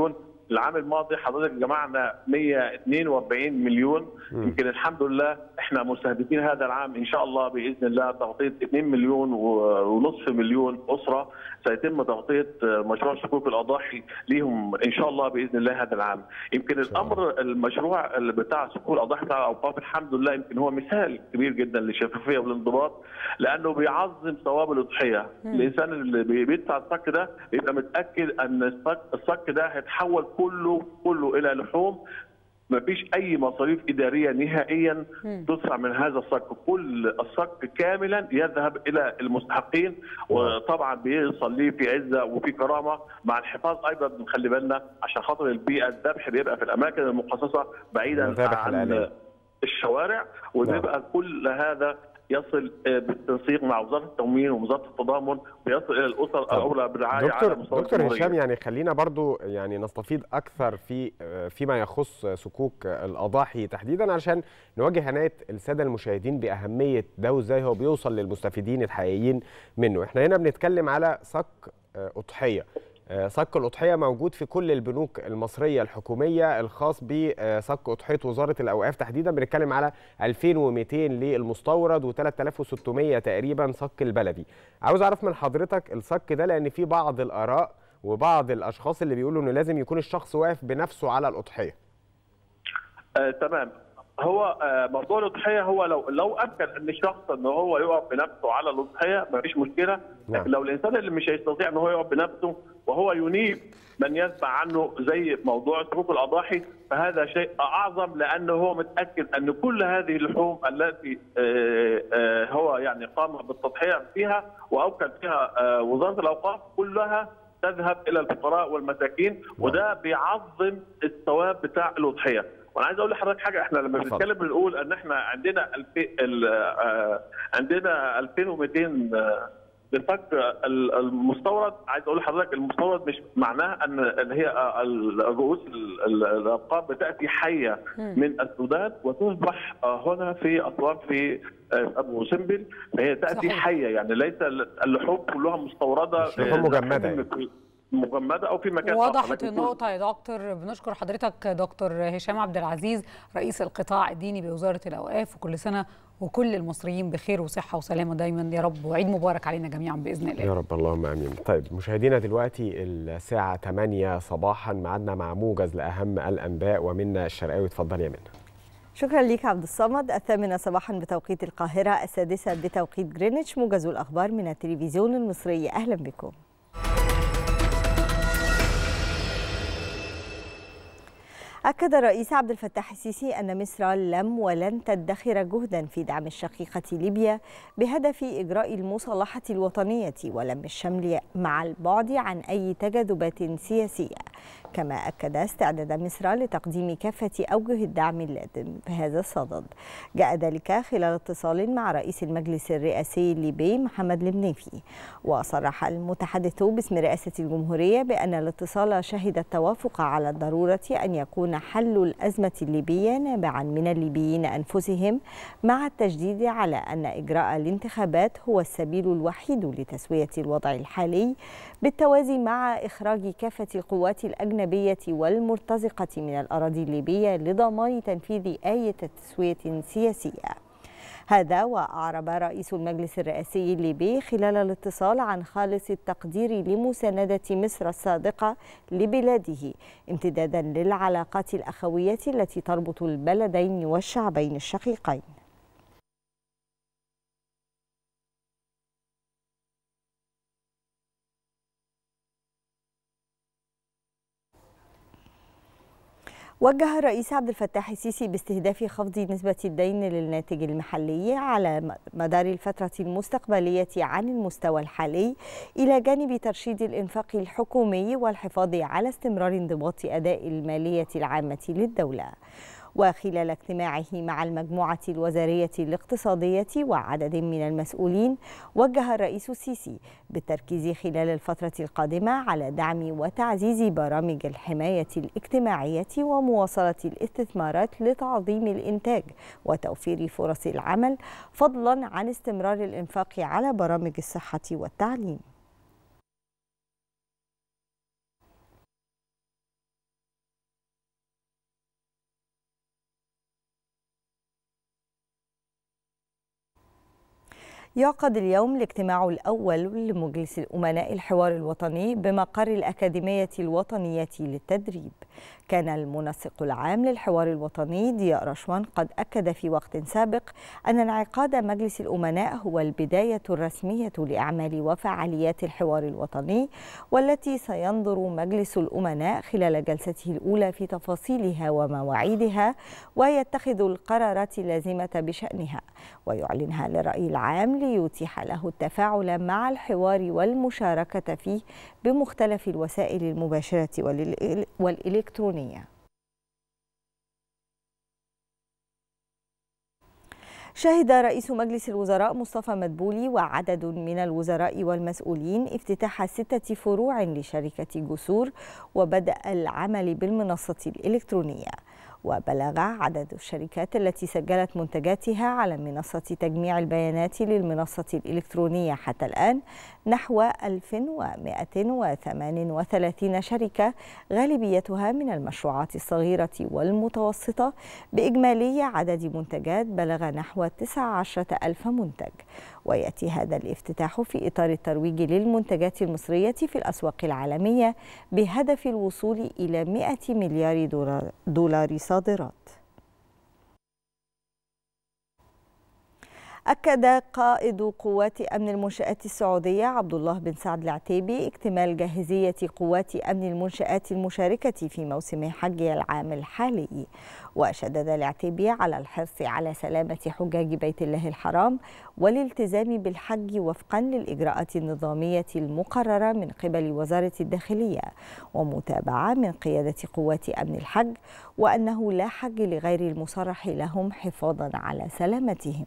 العام الماضي حضرتك جمعنا 142 مليون يمكن الحمد لله احنا مستهدفين هذا العام ان شاء الله باذن الله تغطيه 2 مليون و- ونصف مليون اسره سيتم تغطيه مشروع صكوك الاضاحي ليهم ان شاء الله باذن الله هذا العام يمكن الامر المشروع اللي بتاع صكوك الاضاحي بتاع الاوقاف الحمد لله يمكن هو مثال كبير جدا للشفافيه والانضباط لانه بيعظم ثواب الاضحيه الانسان اللي بي- بيدفع الصك ده بيبقى متاكد ان الصك الصك ده هيتحول كله كله الى لحوم ما فيش اي مصاريف اداريه نهائيا تدفع من هذا الصك كل الصك كاملا يذهب الى المستحقين وطبعا بيوصل ليه في عزه وفي كرامه مع الحفاظ ايضا بنخلي بالنا عشان خاطر البيئه الذبح بيبقى في الاماكن المخصصه بعيدا المذابح عن الآلية. الشوارع وبيبقى كل هذا يصل آه، بالتنسيق مع وزاره التموين ووزاره التضامن ويصل الى الاسر الاولى بالرعايه على دكتور مستوى دكتور الجمهورية. هشام يعني خلينا برضو يعني نستفيض اكثر في فيما يخص سكوك الاضاحي تحديدا عشان نوجه عنايه الساده المشاهدين باهميه ده وازاي هو بيوصل للمستفيدين الحقيقيين منه احنا هنا بنتكلم على صك اضحيه صك الأضحية موجود في كل البنوك المصرية الحكومية الخاص بصك أضحية وزارة الأوقاف تحديدا بنتكلم على 2200 للمستورد و3600 تقريبا صك البلدي عاوز أعرف من حضرتك الصك ده لأن في بعض الآراء وبعض الأشخاص اللي بيقولوا إنه لازم يكون الشخص واقف بنفسه على الأضحية آه تمام هو آه موضوع الاضحيه هو لو لو امكن ان الشخص ان هو يقف بنفسه على الاضحيه ما فيش مشكله نعم. لكن لو الانسان اللي مش هيستطيع ان هو يقف بنفسه وهو ينيب من يتبع عنه زي موضوع سلوك الاضاحي فهذا شيء اعظم لانه هو متاكد ان كل هذه اللحوم التي آه، آه، هو يعني قام بالتضحيه فيها واوكل فيها آه، وزاره الاوقاف كلها تذهب الى الفقراء والمساكين وده بيعظم الثواب بتاع الاضحيه وانا عايز اقول لحضرتك حاجه احنا لما اتفضل. بنتكلم بنقول ان احنا عندنا الفي... ال... آه، عندنا 2200 آه، بصك ال- المستورد عايز اقول لحضرتك المستورد مش معناه ان ان هي آه، ال- رؤوس ال- ال- الارقام بتاتي حيه من السودان وتصبح آه، هنا في اسوان في آه، ابو سمبل فهي تاتي صحيح. حيه يعني ليس اللحوم كلها مستورده مش لحوم آه، مجمدة يعني. مجمده او في مكان آخر. وضحت لكن كل- النقطة يا دكتور بنشكر حضرتك دكتور هشام عبد العزيز رئيس القطاع الديني بوزارة الأوقاف وكل سنة وكل المصريين بخير وصحة وسلامة دايما يا رب وعيد مبارك علينا جميعا بإذن الله يا رب اللهم امين طيب مشاهدينا دلوقتي الساعه 8 صباحا معادنا مع موجز لاهم الانباء ومنا الشرقاوي اتفضل يا منى شكرا ليك عبد الصمد الثامنة صباحا بتوقيت القاهرة السادسة بتوقيت جرينتش موجز الأخبار من التلفزيون المصري أهلا بكم أكد الرئيس عبد الفتاح السيسي أن مصر لم ولن تدخر جهدا في دعم الشقيقة ليبيا بهدف إجراء المصالحة الوطنية ولم الشمل مع البعد عن أي تجاذبات سياسية كما أكد استعداد مصر لتقديم كافة أوجه الدعم اللازم بهذا الصدد جاء ذلك خلال اتصال مع رئيس المجلس الرئاسي الليبي محمد المنيفي وصرح المتحدث باسم رئاسة الجمهورية بأن الاتصال شهد التوافق على الضرورة أن يكون حل الأزمة الليبية نابعا من الليبيين أنفسهم مع التشديد على أن إجراء الانتخابات هو السبيل الوحيد لتسوية الوضع الحالي بالتوازي مع إخراج كافة القوات الأجنبية والمرتزقة من الأراضي الليبية لضمان تنفيذ آية تسوية سياسية هذا وأعرب رئيس المجلس الرئاسي الليبي خلال الاتصال عن خالص التقدير لمساندة مصر الصادقة لبلاده امتدادا للعلاقات الأخوية التي تربط البلدين والشعبين الشقيقين وجه الرئيس عبد الفتاح السيسي باستهداف خفض نسبة الدين للناتج المحلي على مدار الفترة المستقبلية عن المستوى الحالي إلى جانب ترشيد الإنفاق الحكومي والحفاظ على استمرار انضباط أداء المالية العامة للدولة. وخلال اجتماعه مع المجموعة الوزارية الاقتصادية وعدد من المسؤولين وجه الرئيس السيسي بالتركيز خلال الفترة القادمة على دعم وتعزيز برامج الحماية الاجتماعية ومواصلة الاستثمارات لتعظيم الإنتاج وتوفير فرص العمل فضلا عن استمرار الإنفاق على برامج الصحة والتعليم يعقد اليوم الاجتماع الأول لمجلس الأمناء الحوار الوطني بمقر الأكاديمية الوطنية للتدريب كان المنسق العام للحوار الوطني ضياء رشوان قد أكد في وقت سابق أن انعقاد مجلس الأمناء هو البداية الرسمية لأعمال وفعاليات الحوار الوطني والتي سينظر مجلس الأمناء خلال جلسته الأولى في تفاصيلها ومواعيدها ويتخذ القرارات اللازمة بشأنها ويعلنها للرأي العام ليتيح له التفاعل مع الحوار والمشاركة فيه بمختلف الوسائل المباشرة والإل- والإلكترونية شهد رئيس مجلس الوزراء مصطفى مدبولي وعدد من الوزراء والمسؤولين افتتاح ستة فروع لشركة جسور وبدأ العمل بالمنصة الإلكترونية وبلغ عدد الشركات التي سجلت منتجاتها على منصة تجميع البيانات للمنصة الإلكترونية حتى الآن نحو 1138 شركة غالبيتها من المشروعات الصغيرة والمتوسطة بإجمالي عدد منتجات بلغ نحو 19 ألف منتج ويأتي هذا الافتتاح في إطار الترويج للمنتجات المصرية في الأسواق العالمية بهدف الوصول إلى 100 مليار دولار, دولار صادرات أكد قائد قوات أمن المنشآت السعودية عبد الله بن سعد العتيبي اكتمال جاهزية قوات أمن المنشآت المشاركة في موسم حج العام الحالي وشدد العتيبي على الحرص على سلامة حجاج بيت الله الحرام والالتزام بالحج وفقا للإجراءات النظامية المقررة من قبل وزارة الداخلية ومتابعة من قيادة قوات أمن الحج وأنه لا حج لغير المصرح لهم حفاظا على سلامتهم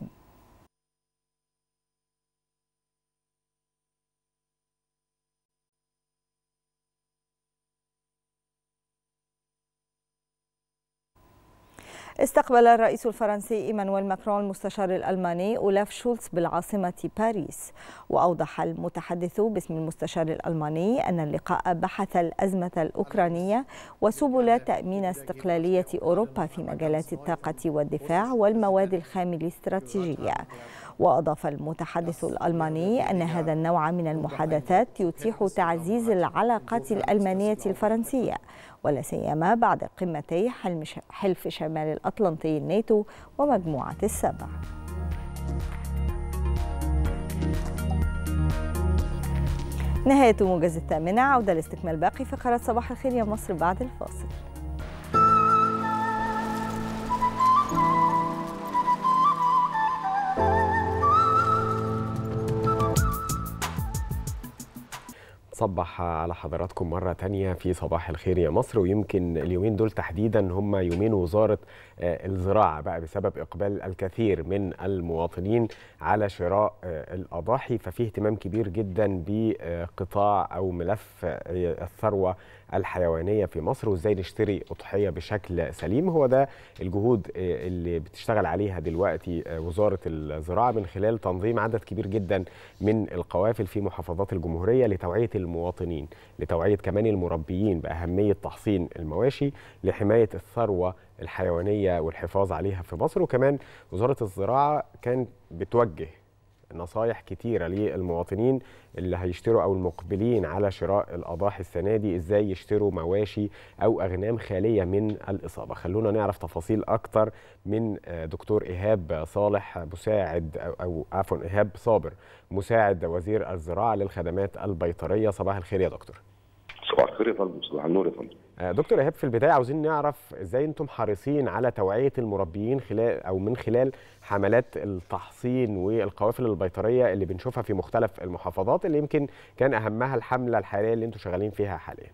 استقبل الرئيس الفرنسي ايمانويل ماكرون المستشار الالماني اولاف شولتز بالعاصمه باريس واوضح المتحدث باسم المستشار الالماني ان اللقاء بحث الازمه الاوكرانيه وسبل تامين استقلاليه اوروبا في مجالات الطاقه والدفاع والمواد الخام الاستراتيجيه واضاف المتحدث الالماني ان هذا النوع من المحادثات يتيح تعزيز العلاقات الالمانيه الفرنسيه ولا سيما بعد قمتي حلف شمال الاطلنطي الناتو ومجموعه السبع نهاية موجز الثامنة عودة لاستكمال باقي فقرات صباح الخير يا مصر بعد الفاصل صبح على حضراتكم مرة تانية في صباح الخير يا مصر ويمكن اليومين دول تحديدا هم يومين وزارة الزراعة بقى بسبب إقبال الكثير من المواطنين على شراء الأضاحي ففي اهتمام كبير جدا بقطاع أو ملف الثروة الحيوانية في مصر وإزاي نشتري أضحية بشكل سليم هو ده الجهود اللي بتشتغل عليها دلوقتي وزارة الزراعة من خلال تنظيم عدد كبير جدا من القوافل في محافظات الجمهورية لتوعية المواطنين لتوعية كمان المربيين بأهمية تحصين المواشي لحماية الثروة الحيوانية والحفاظ عليها في مصر وكمان وزارة الزراعة كان بتوجه نصايح كتيرة للمواطنين اللي هيشتروا أو المقبلين على شراء الأضاحي السنة دي إزاي يشتروا مواشي أو أغنام خالية من الإصابة خلونا نعرف تفاصيل أكتر من دكتور إيهاب صالح مساعد أو عفوا إيهاب صابر مساعد وزير الزراعة للخدمات البيطرية صباح الخير يا دكتور صباح الخير يا فندم صباح النور يا فندم دكتور ايهاب في البدايه عاوزين نعرف ازاي انتم حريصين على توعيه المربيين خلال او من خلال حملات التحصين والقوافل البيطريه اللي بنشوفها في مختلف المحافظات اللي يمكن كان اهمها الحمله الحاليه اللي انتم شغالين فيها حاليا.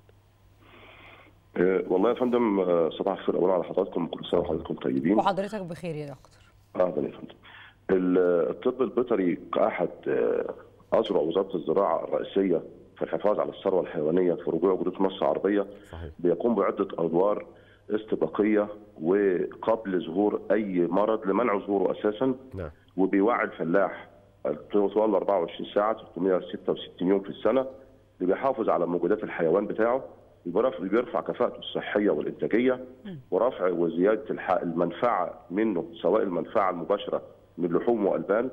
أه والله يا فندم صباح الخير اولا على حضراتكم كل سنه وحضراتكم طيبين. وحضرتك بخير يا دكتور. اهلا يا فندم. الطب البيطري كاحد اذرع وزاره الزراعه الرئيسيه في الحفاظ على الثروه الحيوانيه في رجوع جدود مصر العربيه صحيح. بيقوم بعده ادوار استباقيه وقبل ظهور اي مرض لمنع ظهوره اساسا نعم. وبيوعي الفلاح طوال 24 ساعه 366 يوم في السنه اللي بيحافظ على موجودات الحيوان بتاعه بيرفع كفاءته الصحيه والانتاجيه ورفع وزياده المنفعه منه سواء المنفعه المباشره من لحوم والبان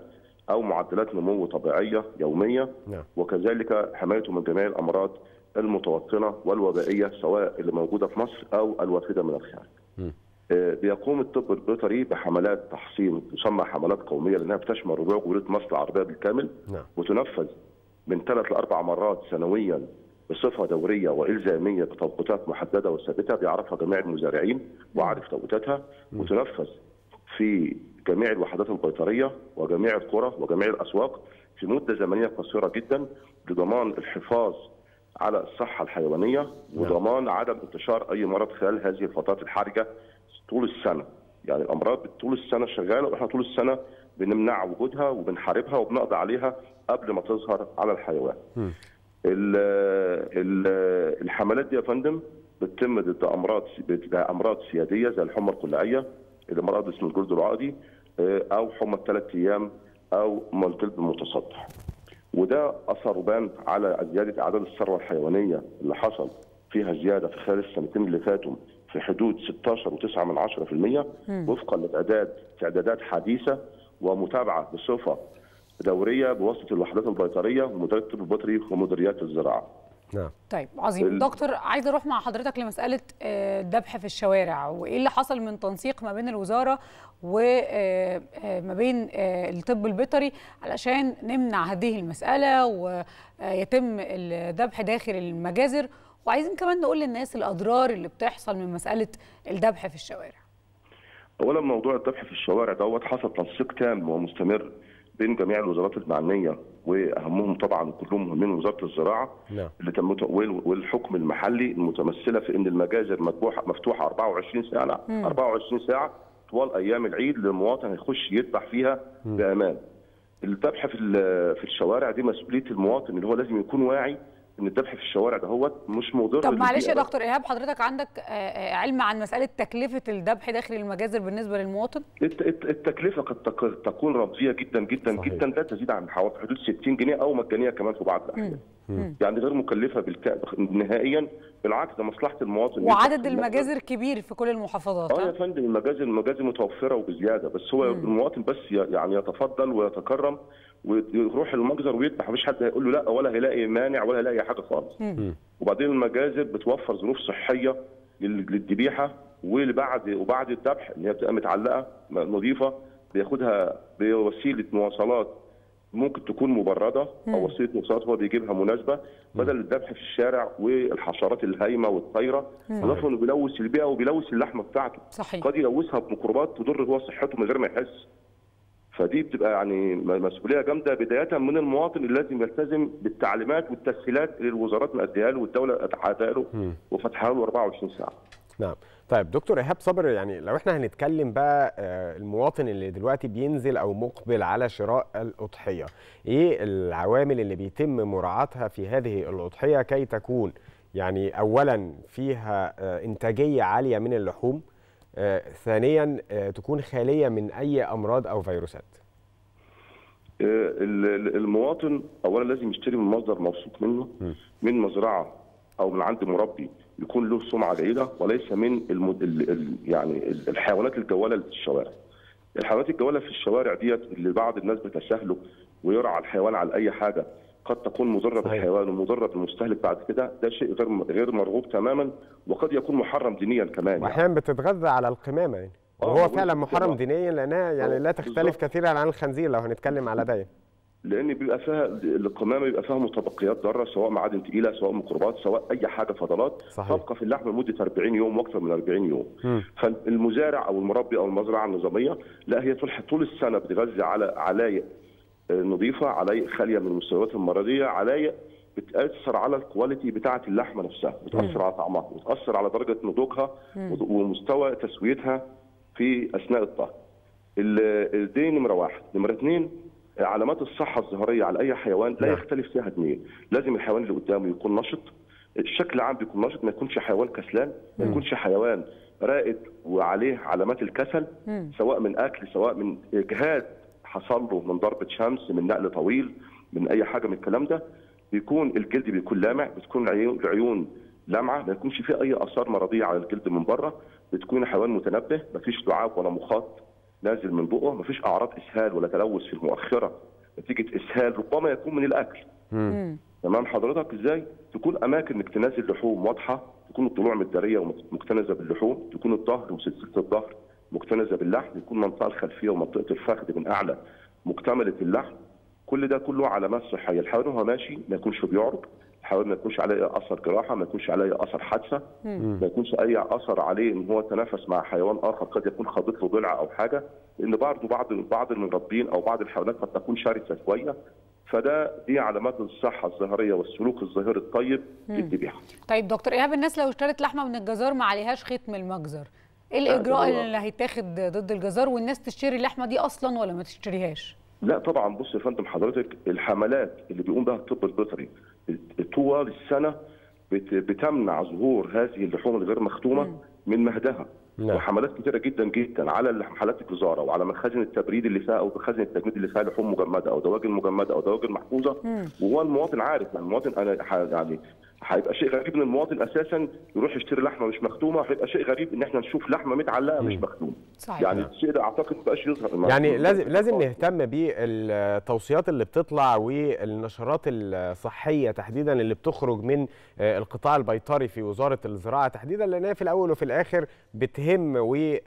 او معدلات نمو طبيعيه يوميه نعم. وكذلك حمايته من جميع الامراض المتوطنه والوبائيه سواء اللي موجوده في مصر او الوافده من الخارج. مم. آه، بيقوم الطب البيطري بحملات تحصين تسمى حملات قوميه لانها بتشمل ربوع جمهوريه مصر العربيه بالكامل نعم. وتنفذ من ثلاث لاربع مرات سنويا بصفه دوريه والزاميه بتوقيتات محدده وثابته بيعرفها جميع المزارعين وعارف توقيتاتها وتنفذ في جميع الوحدات البيطريه وجميع القرى وجميع الاسواق في مده زمنيه قصيره جدا لضمان الحفاظ على الصحه الحيوانيه وضمان عدم انتشار اي مرض خلال هذه الفترات الحرجه طول السنه يعني الامراض طول السنه شغاله واحنا طول السنه بنمنع وجودها وبنحاربها وبنقضي عليها قبل ما تظهر على الحيوان. مم. ال ال الحملات دي يا فندم بتتم ضد امراض ضد امراض سياديه زي الحمى القلعيه الامراض اسم الجلد العقدي آه، او حمى الثلاث ايام او ما الجلد المتصدح. وده اثره بان على زياده اعداد الثروه الحيوانيه اللي حصل فيها زياده في خلال السنتين اللي فاتوا في حدود 16.9 من 10% وفقا لاعداد استعدادات حديثه ومتابعه بصفه دوريه بواسطه الوحدات البيطريه ومديريه الطب البيطري ومديريات الزراعه. نعم طيب عظيم ال- دكتور عايزه اروح مع حضرتك لمساله آه، الذبح في الشوارع وايه اللي حصل من تنسيق ما بين الوزاره وما بين آه، الطب البيطري علشان نمنع هذه المساله ويتم الذبح داخل المجازر وعايزين كمان نقول للناس الاضرار اللي بتحصل من مساله الذبح في الشوارع اولا موضوع الذبح في الشوارع دوت حصل تنسيق تام ومستمر بين جميع الوزارات المعنيه واهمهم طبعا كلهم مهمين وزاره الزراعه نعم اللي تم وال- والحكم المحلي المتمثله في ان المجازر مفتوحه مفتوحه 24 ساعه 24 ساعه طوال ايام العيد للمواطن يخش يذبح فيها بامان. الذبح في ال- في الشوارع دي مسؤوليه المواطن اللي هو لازم يكون واعي ان الذبح في الشوارع دهوت مش مضر طب معلش يا للبيئة. دكتور ايهاب حضرتك عندك آه، آه، علم عن مساله تكلفه الذبح داخل المجازر بالنسبه للمواطن الت- الت- التكلفه قد تك- تكون رمزيه جدا جدا صحيح. جدا لا تزيد عن حوالي حدود 60 جنيه او مجانيه كمان في بعض الاحيان. يعني غير مكلفه بالك... نهائيا بالعكس ده مصلحه المواطن وعدد المجازر كبير في كل المحافظات اه يا ها؟ فندم المجازر المجازر متوفره وبزياده بس هو المواطن بس ي- يعني يتفضل ويتكرم ويروح المجزر ويذبح مفيش حد هيقول له لا ولا هيلاقي مانع ولا هيلاقي حاجه خالص. وبعدين المجازر بتوفر ظروف صحيه لل- للذبيحه وبعد وبعد الذبح ان هي بتبقى متعلقه م- نظيفه بياخدها بوسيله مواصلات ممكن تكون مبرده او وسيله مواصلات هو بيجيبها مناسبه بدل الذبح في الشارع والحشرات الهايمه والطايره اضافه انه بيلوث البيئه وبيلوث اللحمه بتاعته صحيح قد يلوثها بميكروبات تضر هو صحته من غير ما يحس فدي بتبقى يعني م- مسؤوليه جامده بدايه من المواطن اللي لازم يلتزم بالتعليمات والتسهيلات اللي الوزارات مأديها له والدوله اتاحتها له وفتحها له 24 ساعه. نعم طيب دكتور ايهاب صبر يعني لو احنا هنتكلم بقى آه، المواطن اللي دلوقتي بينزل او مقبل على شراء الاضحيه ايه العوامل اللي بيتم مراعاتها في هذه الاضحيه كي تكون يعني اولا فيها آه، انتاجيه عاليه من اللحوم آه، ثانيا آه، تكون خاليه من اي امراض او فيروسات آه، ال- ال- المواطن اولا لازم يشتري من مصدر موثوق منه من مزرعه او من عند مربي يكون له سمعه جيده وليس من المد... ال... ال... يعني ال- الحيوانات الجواله اللي في الشوارع. الحيوانات الجواله في الشوارع ديت اللي بعض الناس بتساهله ويرعى الحيوان على اي حاجه قد تكون مضره صحيح. بالحيوان ومضره بالمستهلك بعد كده ده شيء غير غير مرغوب تماما وقد يكون محرم دينيا كمان يعني. واحيانا بتتغذى على القمامه يعني آه، وهو موجود فعلا في محرم الطبع. دينيا لانها يعني آه، لا تختلف بالظبط. كثيرا عن الخنزير لو هنتكلم على ده يعني. لان بيبقى فيها القمامه بيبقى فيها متبقيات ضاره سواء معادن ثقيله سواء ميكروبات سواء اي حاجه فضلات صحيح. تبقى في اللحم لمده 40 يوم واكثر من 40 يوم مم. فالمزارع او المربي او المزرعه النظاميه لا هي طول طول السنه بتغذي على علايق آه، نظيفه علايق خاليه من المستويات المرضيه علايق بتاثر على الكواليتي بتاعه اللحمه نفسها بتاثر على طعمها بتاثر على درجه نضوجها ومستوى تسويتها في اثناء الطهي ال- دي نمره واحد نمره اثنين علامات الصحه الظاهريه على اي حيوان لا نعم. يختلف فيها اثنين لازم الحيوان اللي قدامه يكون نشط الشكل العام بيكون نشط ما يكونش حيوان كسلان ما يكونش حيوان رائد وعليه علامات الكسل سواء من اكل سواء من اجهاد حصل له من ضربه شمس من نقل طويل من اي حاجه من الكلام ده بيكون الجلد بيكون لامع بتكون العيون العيون لامعه ما يكونش فيه اي اثار مرضيه على الجلد من بره بتكون حيوان متنبه ما فيش لعاب ولا مخاط نازل من بقه ما فيش اعراض اسهال ولا تلوث في المؤخره نتيجه اسهال ربما يكون من الاكل تمام حضرتك ازاي تكون اماكن انك تنزل لحوم واضحه تكون الضلوع متداريه ومكتنزه باللحوم تكون الظهر وسلسله الظهر مكتنزه باللحم يكون المنطقه الخلفيه ومنطقه الفخذ من اعلى مكتمله اللحم كل ده كله علامات صحيه الحيوان وهو ماشي ما يكونش بيعرج الحيوان ما يكونش عليه اثر جراحه ما يكونش عليه اثر حادثه ما يكونش اي اثر عليه ان هو تنافس مع حيوان اخر قد يكون خاضت له ضلع او حاجه لان برضه بعض بعض المربين او بعض الحيوانات قد تكون شرسه شويه فده دي علامات الصحه الظاهريه والسلوك الظاهري الطيب للذبيحه طيب دكتور ايهاب الناس لو اشترت لحمه من الجزار ما عليهاش ختم المجزر ايه الاجراء ده هو- اللي هيتاخد ضد الجزار والناس تشتري اللحمه دي اصلا ولا ما تشتريهاش لا طبعا بص يا فندم حضرتك الحملات اللي بيقوم بها الطب البيطري طوال السنه بت- بتمنع ظهور هذه اللحوم الغير مختومه من مهدها نعم. وحملات كتيره جدا جدا على حملات الجزاره وعلى مخازن التبريد اللي فيها او مخازن التجميد اللي فيها لحوم مجمده او دواجن مجمده او دواجن محفوظه وهو المواطن عارف يعني المواطن انا ح- يعني هيبقى شيء غريب ان المواطن اساسا يروح يشتري لحمه مش مختومه هيبقى شيء غريب ان احنا نشوف لحمه متعلقه مش مختومه صحيح. يعني الشيء ده اعتقد ما بقاش يظهر يعني لازم لازم نهتم بالتوصيات اللي بتطلع والنشرات الصحيه تحديدا اللي بتخرج من آه، القطاع البيطري في وزاره الزراعه تحديدا لانها في الاول وفي الاخر بتهم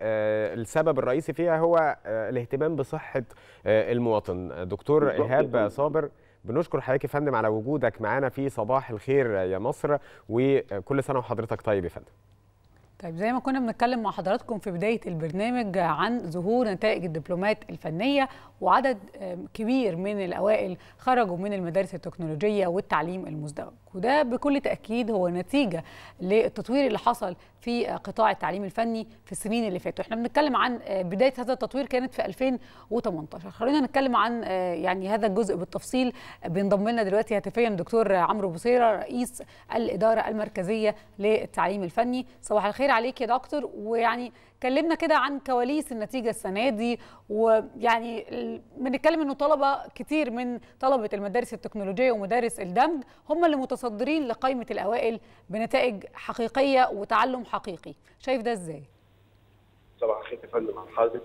والسبب الرئيسي فيها هو آه، الاهتمام بصحه آه، المواطن دكتور بالظبط ايهاب كده. صابر بنشكر حضرتك يا فندم على وجودك معانا في صباح الخير يا مصر وكل سنه وحضرتك طيب يا فندم طيب زي ما كنا بنتكلم مع حضراتكم في بداية البرنامج عن ظهور نتائج الدبلومات الفنية وعدد آم، كبير من الأوائل خرجوا من المدارس التكنولوجية والتعليم المزدوج وده بكل تأكيد هو نتيجة للتطوير اللي حصل في آه، قطاع التعليم الفني في السنين اللي فاتوا احنا بنتكلم عن آه، بداية هذا التطوير كانت في 2018 خلينا نتكلم عن آه، يعني هذا الجزء بالتفصيل بينضم لنا دلوقتي هاتفيا دكتور عمرو بوصيرة رئيس الإدارة المركزية للتعليم الفني صباح الخير عليك يا دكتور ويعني كلمنا كده عن كواليس النتيجة السنة دي ويعني ال- بنتكلم انه طلبة كتير من طلبة المدارس التكنولوجية ومدارس الدمج هم اللي متصدرين لقائمة الأوائل بنتائج حقيقية وتعلم حقيقي شايف ده ازاي؟ صباح الخير يا فندم على حضرتك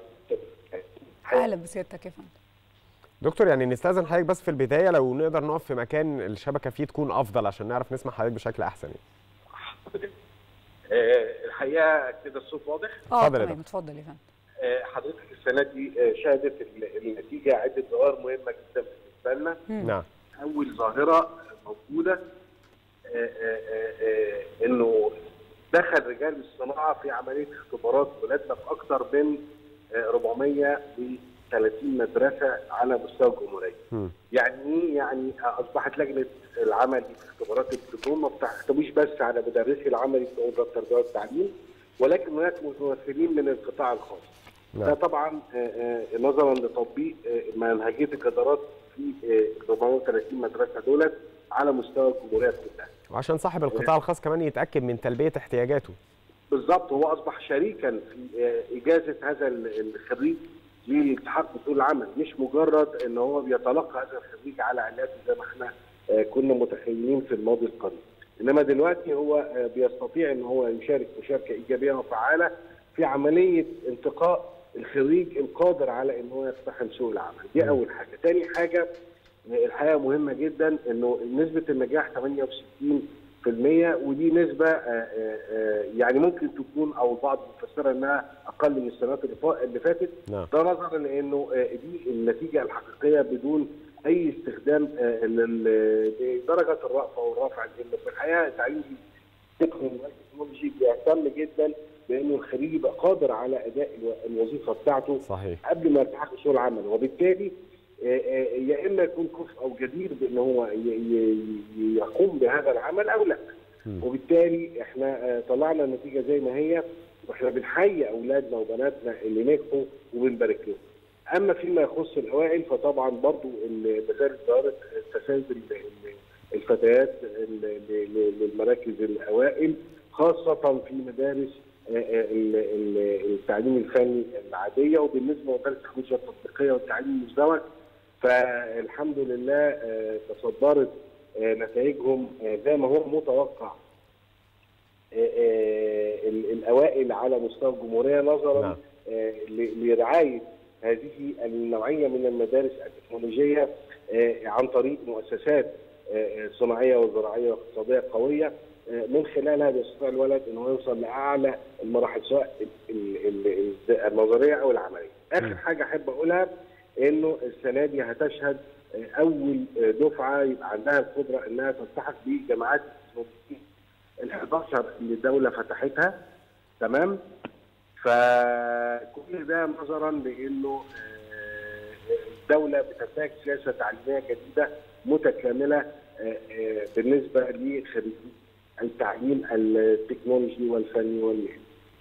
أهلا بسيادتك يا فندم دكتور يعني نستاذن حضرتك بس في البدايه لو نقدر نقف في مكان الشبكه فيه تكون افضل عشان نعرف نسمع حضرتك بشكل احسن يعني. آه، الحقيقه كده الصوت واضح اه اتفضل يا تمام دكتور. اتفضل يا فندم آه، حضرتك السنه دي آه، شهدت ال- النتيجه عده ظواهر مهمه جدا بالنسبه لنا نعم اول ظاهره موجوده آه، آه، آه، آه، انه دخل رجال الصناعه في عمليه اختبارات ولادنا في اكثر من آه، 430 مدرسه على مستوى الجمهوريه. مم. يعني ايه؟ يعني اصبحت لجنه العمل في اختبارات الدبلوم ما بتحتويش بس على مدرسي العملي بتوع وزاره التربيه والتعليم ولكن هناك ممثلين من القطاع الخاص. نعم. ده طبعا آه، آه، نظرا لتطبيق آه، منهجيه الجدارات في آه، 430 مدرسه دولت على مستوى الجمهوريه كلها. وعشان صاحب القطاع الخاص كمان يتاكد من تلبيه احتياجاته بالظبط هو اصبح شريكا في آه، اجازه هذا ال- الخريج للالتحاق بسوق العمل مش مجرد ان هو بيتلقى هذا الخريج على علاته زي ما احنا آه، كنا متخيلين في الماضي القريب انما دلوقتي هو آه، بيستطيع ان هو يشارك مشاركه ايجابيه وفعاله في عمليه انتقاء الخريج القادر على ان هو يقتحم سوق العمل دي اول حاجه تاني حاجه آه، الحقيقه مهمه جدا انه نسبه النجاح 68% ودي نسبه آه، آه، آه، يعني ممكن تكون او البعض بيفسرها انها اقل من السنوات اللي فا- اللي فاتت نعم ده نظرا لانه آه، دي النتيجه الحقيقيه بدون اي استخدام آه، لل- لدرجه الرأفه والرفع لانه في الحقيقه التعليم التكنولوجي بيهتم جدا بانه الخريج يبقى قادر على اداء الو- الوظيفه بتاعته صحيح قبل ما يلتحق بسوق العمل وبالتالي آه، آه، يا اما يكون كفء او جدير بان هو ي- ي- يقوم بهذا العمل او لا مم. وبالتالي احنا آه، طلعنا النتيجه زي ما هي واحنا بنحيي اولادنا وبناتنا اللي نجحوا وبنبارك لهم. اما فيما يخص الاوائل فطبعا برضو المدارس ظهرت تساند ال- ال- الفتيات ال- ل- ل- للمراكز الاوائل خاصه في مدارس آه، آه، ال- ال- التعليم الفني العاديه وبالنسبه لمدارس التكنولوجيا التطبيقيه والتعليم المزدوج فالحمد لله آه، تصدرت آه، نتائجهم آه، زي ما هو متوقع آه، آه، ال- الاوائل على مستوى الجمهوريه نظرا نعم. آه، ل- لرعايه هذه النوعيه من المدارس التكنولوجيه آه، عن طريق مؤسسات آه، آه، صناعيه وزراعيه واقتصاديه قويه آه، من خلالها بيستطيع الولد ان هو يوصل لاعلى المراحل سواء ال- ال- ال- النظريه او العمليه. اخر حاجه احب اقولها انه السنه دي هتشهد آه، اول آه، دفعه يبقى عندها القدره انها تلتحق بجامعات التكنولوجيا ال 11 اللي الدوله فتحتها تمام فكل ده نظرا لانه آه، الدوله بتنتهج سياسه تعليميه جديده متكامله آه، آه، بالنسبه لخريجي التعليم التكنولوجي والفني والمهني.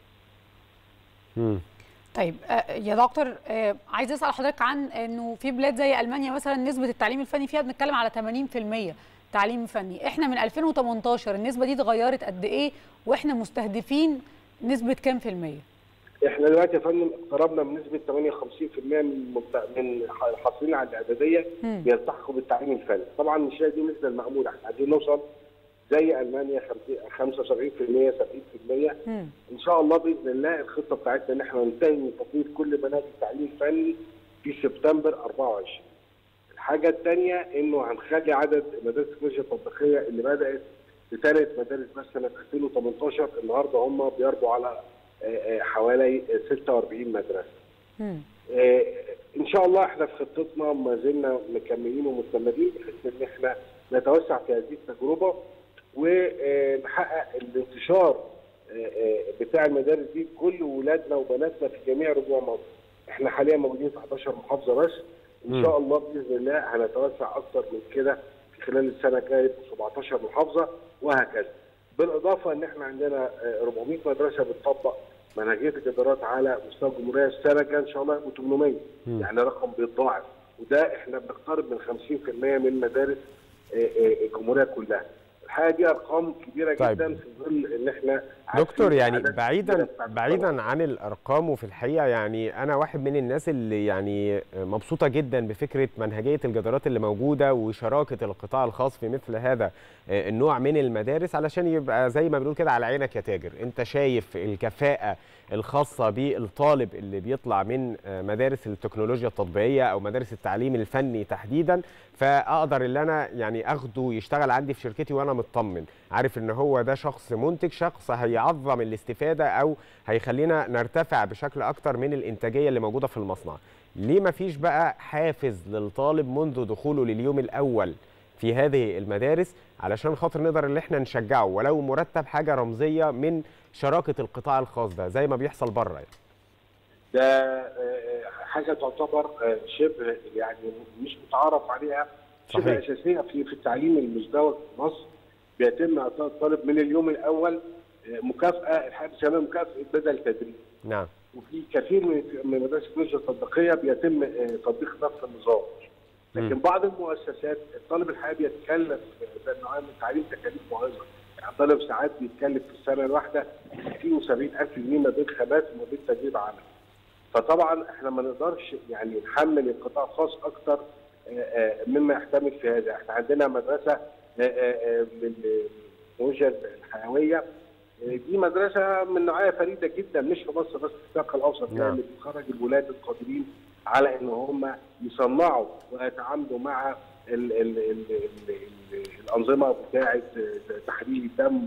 مم. طيب آه، يا دكتور آه، عايز اسال حضرتك عن انه في بلاد زي المانيا مثلا نسبه التعليم الفني فيها بنتكلم على 80% تعليم فني احنا من 2018 النسبه دي اتغيرت قد ايه واحنا مستهدفين نسبه كام في الميه احنا دلوقتي يا فندم اقتربنا من نسبه 58% من مبت- من الحاصلين على الاعداديه مم. بيلتحقوا بالتعليم الفني، طبعا مش هي دي النسبه المأموله، احنا عايزين نوصل زي المانيا 75% 70% مم. ان شاء الله باذن الله الخطه بتاعتنا ان احنا ننتهي من تطوير كل مناهج التعليم الفني في سبتمبر 24. الحاجه الثانيه انه هنخلي عدد مدارس التكنولوجيا التطبيقيه اللي بدات بثلاث مدارس بس سنه 2018 النهارده هم بيربوا على آه، آه، حوالي 46 مدرسه. مم. آه، ان شاء الله احنا في خطتنا ما زلنا مكملين ومستمرين بحيث ان احنا نتوسع في هذه التجربه ونحقق الانتشار آه، آه، بتاع المدارس دي كل ولادنا وبناتنا في جميع ربوع مصر. احنا حاليا موجودين في 11 محافظه بس ان مم. شاء الله باذن الله هنتوسع اكثر من كده في خلال السنه الجايه ب 17 محافظه وهكذا. بالاضافه ان احنا عندنا آه، 400 مدرسه بتطبق منهجيه الجدارات على مستوى الجمهوريه السنه الجايه ان شاء الله يبقوا 800 مم. يعني رقم بيتضاعف وده احنا بنقترب من 50% من مدارس آه، آه، الجمهوريه كلها. الحقيقه دي ارقام كبيره طيب. جدا في ظل ان احنا دكتور عارفين يعني عدد بعيدا كبير بتاع بعيدا عن الارقام وفي الحقيقه يعني انا واحد من الناس اللي يعني مبسوطه جدا بفكره منهجيه الجدارات اللي موجوده وشراكه القطاع الخاص في مثل هذا النوع من المدارس علشان يبقى زي ما بنقول كده على عينك يا تاجر انت شايف الكفاءه الخاصه بالطالب اللي بيطلع من مدارس التكنولوجيا التطبيقيه او مدارس التعليم الفني تحديدا فاقدر ان انا يعني اخده يشتغل عندي في شركتي وانا مطمن عارف ان هو ده شخص منتج شخص هيعظم الاستفاده او هيخلينا نرتفع بشكل اكتر من الانتاجيه اللي موجوده في المصنع ليه ما فيش بقى حافز للطالب منذ دخوله لليوم الاول في هذه المدارس علشان خاطر نقدر ان احنا نشجعه ولو مرتب حاجه رمزيه من شراكه القطاع الخاص ده زي ما بيحصل بره يعني. ده آه، حاجه تعتبر آه، شبه يعني مش متعارف عليها شبه صحيح. اساسيه في في التعليم المزدوج في مصر بيتم اعطاء الطالب من اليوم الاول آه، مكافاه الحقيقه بيسموها مكافاه بدل تدريب نعم وفي كثير من من مدارس التكنولوجيا التطبيقيه بيتم آه، تطبيق نفس النظام لكن مم. بعض المؤسسات الطالب الحقيقي بيتكلف ده نوع من التعليم تكاليف مهزه يعني الطالب ساعات بيتكلف في السنه الواحده 60 و70 الف جنيه ما بين خامات وما بين تدريب عمل فطبعا احنا ما نقدرش يعني نحمل القطاع الخاص اكتر آه، آه، مما يحتمل في هذا احنا عندنا مدرسه آه، آه، آه، من التكنولوجيا الحيويه آه، دي مدرسه من نوعيه فريده جدا مش في مصر بس في الشرق الاوسط نعم. يعني بتخرج الولاد القادرين على ان هم يصنعوا ويتعاملوا مع ال ال ال ال ال الانظمه بتاعه تحليل الدم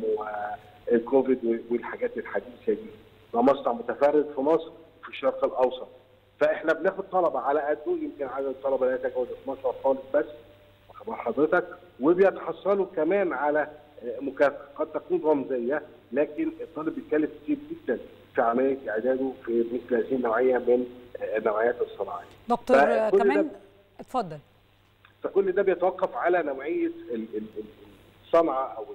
والكوفيد والحاجات الحديثه دي ده مصنع متفرد في مصر في الشرق الاوسط فاحنا بناخد طلبه على قده يمكن عدد الطلبه لا يتجاوز 12 طالب بس واخد بال حضرتك وبيتحصلوا كمان على مكافاه قد تكون رمزيه لكن الطالب بيتكلف كتير جدا في عمليه اعداده في مثل هذه النوعيه من النوعيات الصناعيه. دكتور آه، فكل كمان ده- اتفضل فكل ده بيتوقف على نوعيه ال- ال- ال- الصنعه او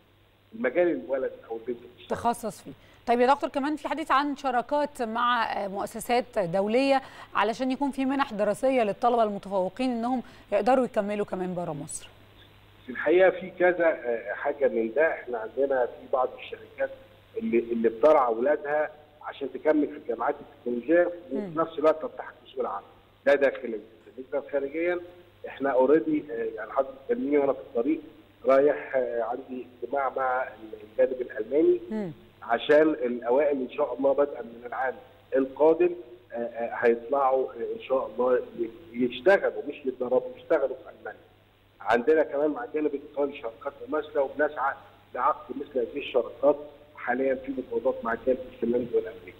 المجال اللي الولد او البنت بتشتغل. تخصص فيه طيب يا دكتور كمان في حديث عن شراكات مع آه، مؤسسات دوليه علشان يكون في منح دراسيه للطلبه المتفوقين انهم يقدروا يكملوا كمان بره مصر في الحقيقه في كذا آه، حاجه من ده احنا عندنا في بعض الشركات اللي اللي بترعى اولادها عشان تكمل في الجامعات التكنولوجيه وفي مم. نفس الوقت تلتحق في سوق العمل ده داخليا بالنسبه خارجيا احنا اوريدي يعني حضرتك بتكلمني وانا في الطريق رايح آه، عندي اجتماع مع الجانب الالماني مم. عشان الاوائل ان شاء الله بدءا من العام القادم آه، آه، هيطلعوا آه، ان شاء الله ي- يشتغلوا مش يتدربوا يشتغلوا في المانيا. عندنا كمان مع جانب اتصال شراكات مماثله وبنسعى لعقد مثل هذه الشراكات حاليا في مفاوضات مع الجانب الفنلندي والامريكي.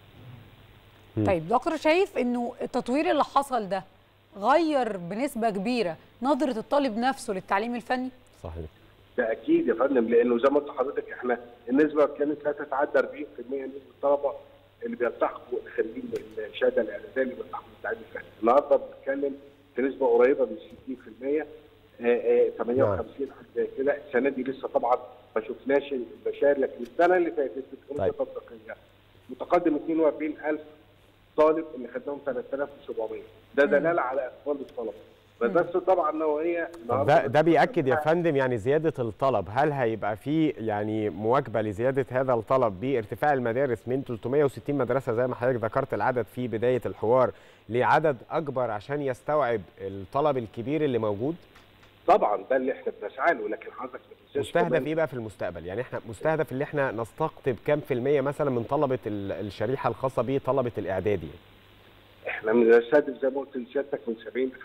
طيب دكتور شايف انه التطوير اللي حصل ده غير بنسبه كبيره نظره الطالب نفسه للتعليم الفني صحيح ده اكيد يا فندم لانه زي ما قلت لحضرتك احنا النسبه كانت لا تتعدى 40% نسبه الطلبه اللي بيلتحقوا خريجين الشهاده الاعداديه اللي بيلتحقوا بالتعليم الفني النهارده بنتكلم في نسبه قريبه من 60% آه، آه، 58 حاجه زي كده السنه دي لسه طبعا ما شفناش البشائر لكن السنه اللي فاتت بتكون طيب. تطبيقيه متقدم 42000 طالب اللي خدناهم 3700 ده دلاله على اقبال الطلبه بس طبعا نوعيه طب ده ده بيأكد يا فندم يعني زيادة الطلب هل هيبقى في يعني مواكبة لزيادة هذا الطلب بارتفاع المدارس من 360 مدرسة زي ما حضرتك ذكرت العدد في بداية الحوار لعدد أكبر عشان يستوعب الطلب الكبير اللي موجود؟ طبعا ده اللي احنا بنسعى له لكن حضرتك ما تنساش مستهدف كمان ايه بقى في المستقبل؟ يعني احنا مستهدف اللي احنا نستقطب كام في المية مثلا من طلبة ال- الشريحة الخاصة بطلبة الإعدادي؟ احنا بنستهدف زي ما قلت لسيادتك من 70 ل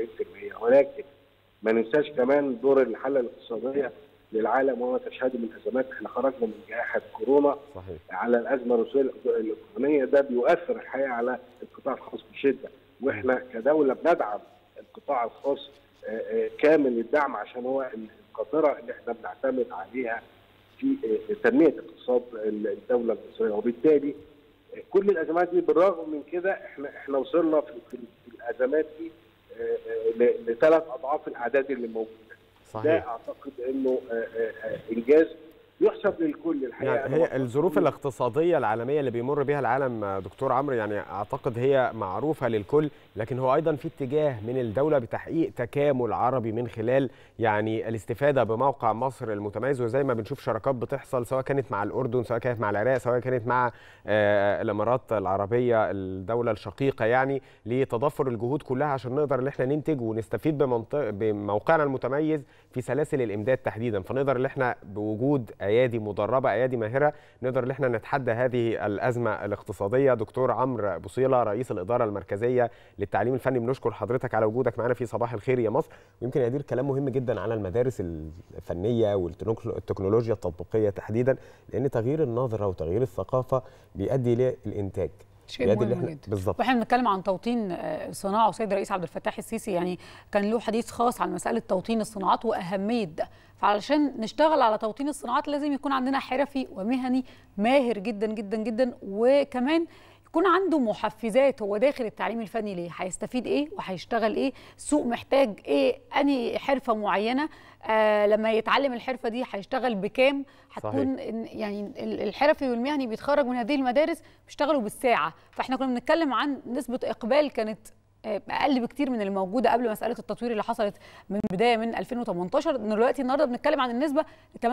75% ولكن ما ننساش كمان دور الحاله الاقتصاديه للعالم وما تشهده من ازمات احنا خرجنا من جائحه كورونا صحيح على الازمه الروسيه الاوكرانيه ده بيؤثر الحقيقه على القطاع الخاص بشده واحنا كدوله بندعم القطاع الخاص آه، آه، كامل الدعم عشان هو القاطره اللي احنا بنعتمد عليها في آه، تنميه اقتصاد الدوله المصريه وبالتالي كل الازمات دي بالرغم من كده احنا احنا وصلنا في, في في الازمات دي آه، آه، ل- لثلاث اضعاف الاعداد اللي موجوده صحيح. ده اعتقد انه آه، آه، آه، انجاز يحسب للكل الحقيقه يعني هي الظروف الاقتصادية العالمية اللي بيمر بها العالم آه، دكتور عمرو يعني أعتقد هي معروفة للكل لكن هو أيضا في اتجاه من الدولة بتحقيق تكامل عربي من خلال يعني الاستفادة بموقع مصر المتميز وزي ما بنشوف شراكات بتحصل سواء كانت مع الأردن سواء كانت مع العراق سواء كانت مع آه، الإمارات العربية الدولة الشقيقة يعني لتضافر الجهود كلها عشان نقدر ان احنا ننتج ونستفيد بمنطق بموقعنا المتميز في سلاسل الامداد تحديدا فنقدر ان احنا بوجود ايادي مدربه ايادي ماهره نقدر ان احنا نتحدى هذه الازمه الاقتصاديه دكتور عمرو بوصيله رئيس الاداره المركزيه للتعليم الفني بنشكر حضرتك على وجودك معنا في صباح الخير يا مصر ويمكن يدير كلام مهم جدا على المدارس الفنيه والتكنولوجيا التطبيقيه تحديدا لان تغيير النظره وتغيير الثقافه بيؤدي للانتاج شيء بيؤدي مهم إن إحنا- جدا بالظبط واحنا بنتكلم عن توطين آه، الصناعه وسيد الرئيس عبد الفتاح السيسي يعني كان له حديث خاص عن مساله توطين الصناعات واهميه ده فعلشان نشتغل على توطين الصناعات لازم يكون عندنا حرفي ومهني ماهر جدا جدا جدا وكمان يكون عنده محفزات هو داخل التعليم الفني ليه هيستفيد ايه وهيشتغل ايه السوق محتاج ايه اني حرفه معينه آه لما يتعلم الحرفه دي هيشتغل بكام هتكون إن- يعني ال- الحرفي والمهني بيتخرج من هذه المدارس بيشتغلوا بالساعه فاحنا كنا بنتكلم عن نسبه اقبال كانت آه، اقل بكتير من الموجوده قبل مساله التطوير اللي حصلت من بدايه من 2018 دلوقتي النهارده بنتكلم عن النسبه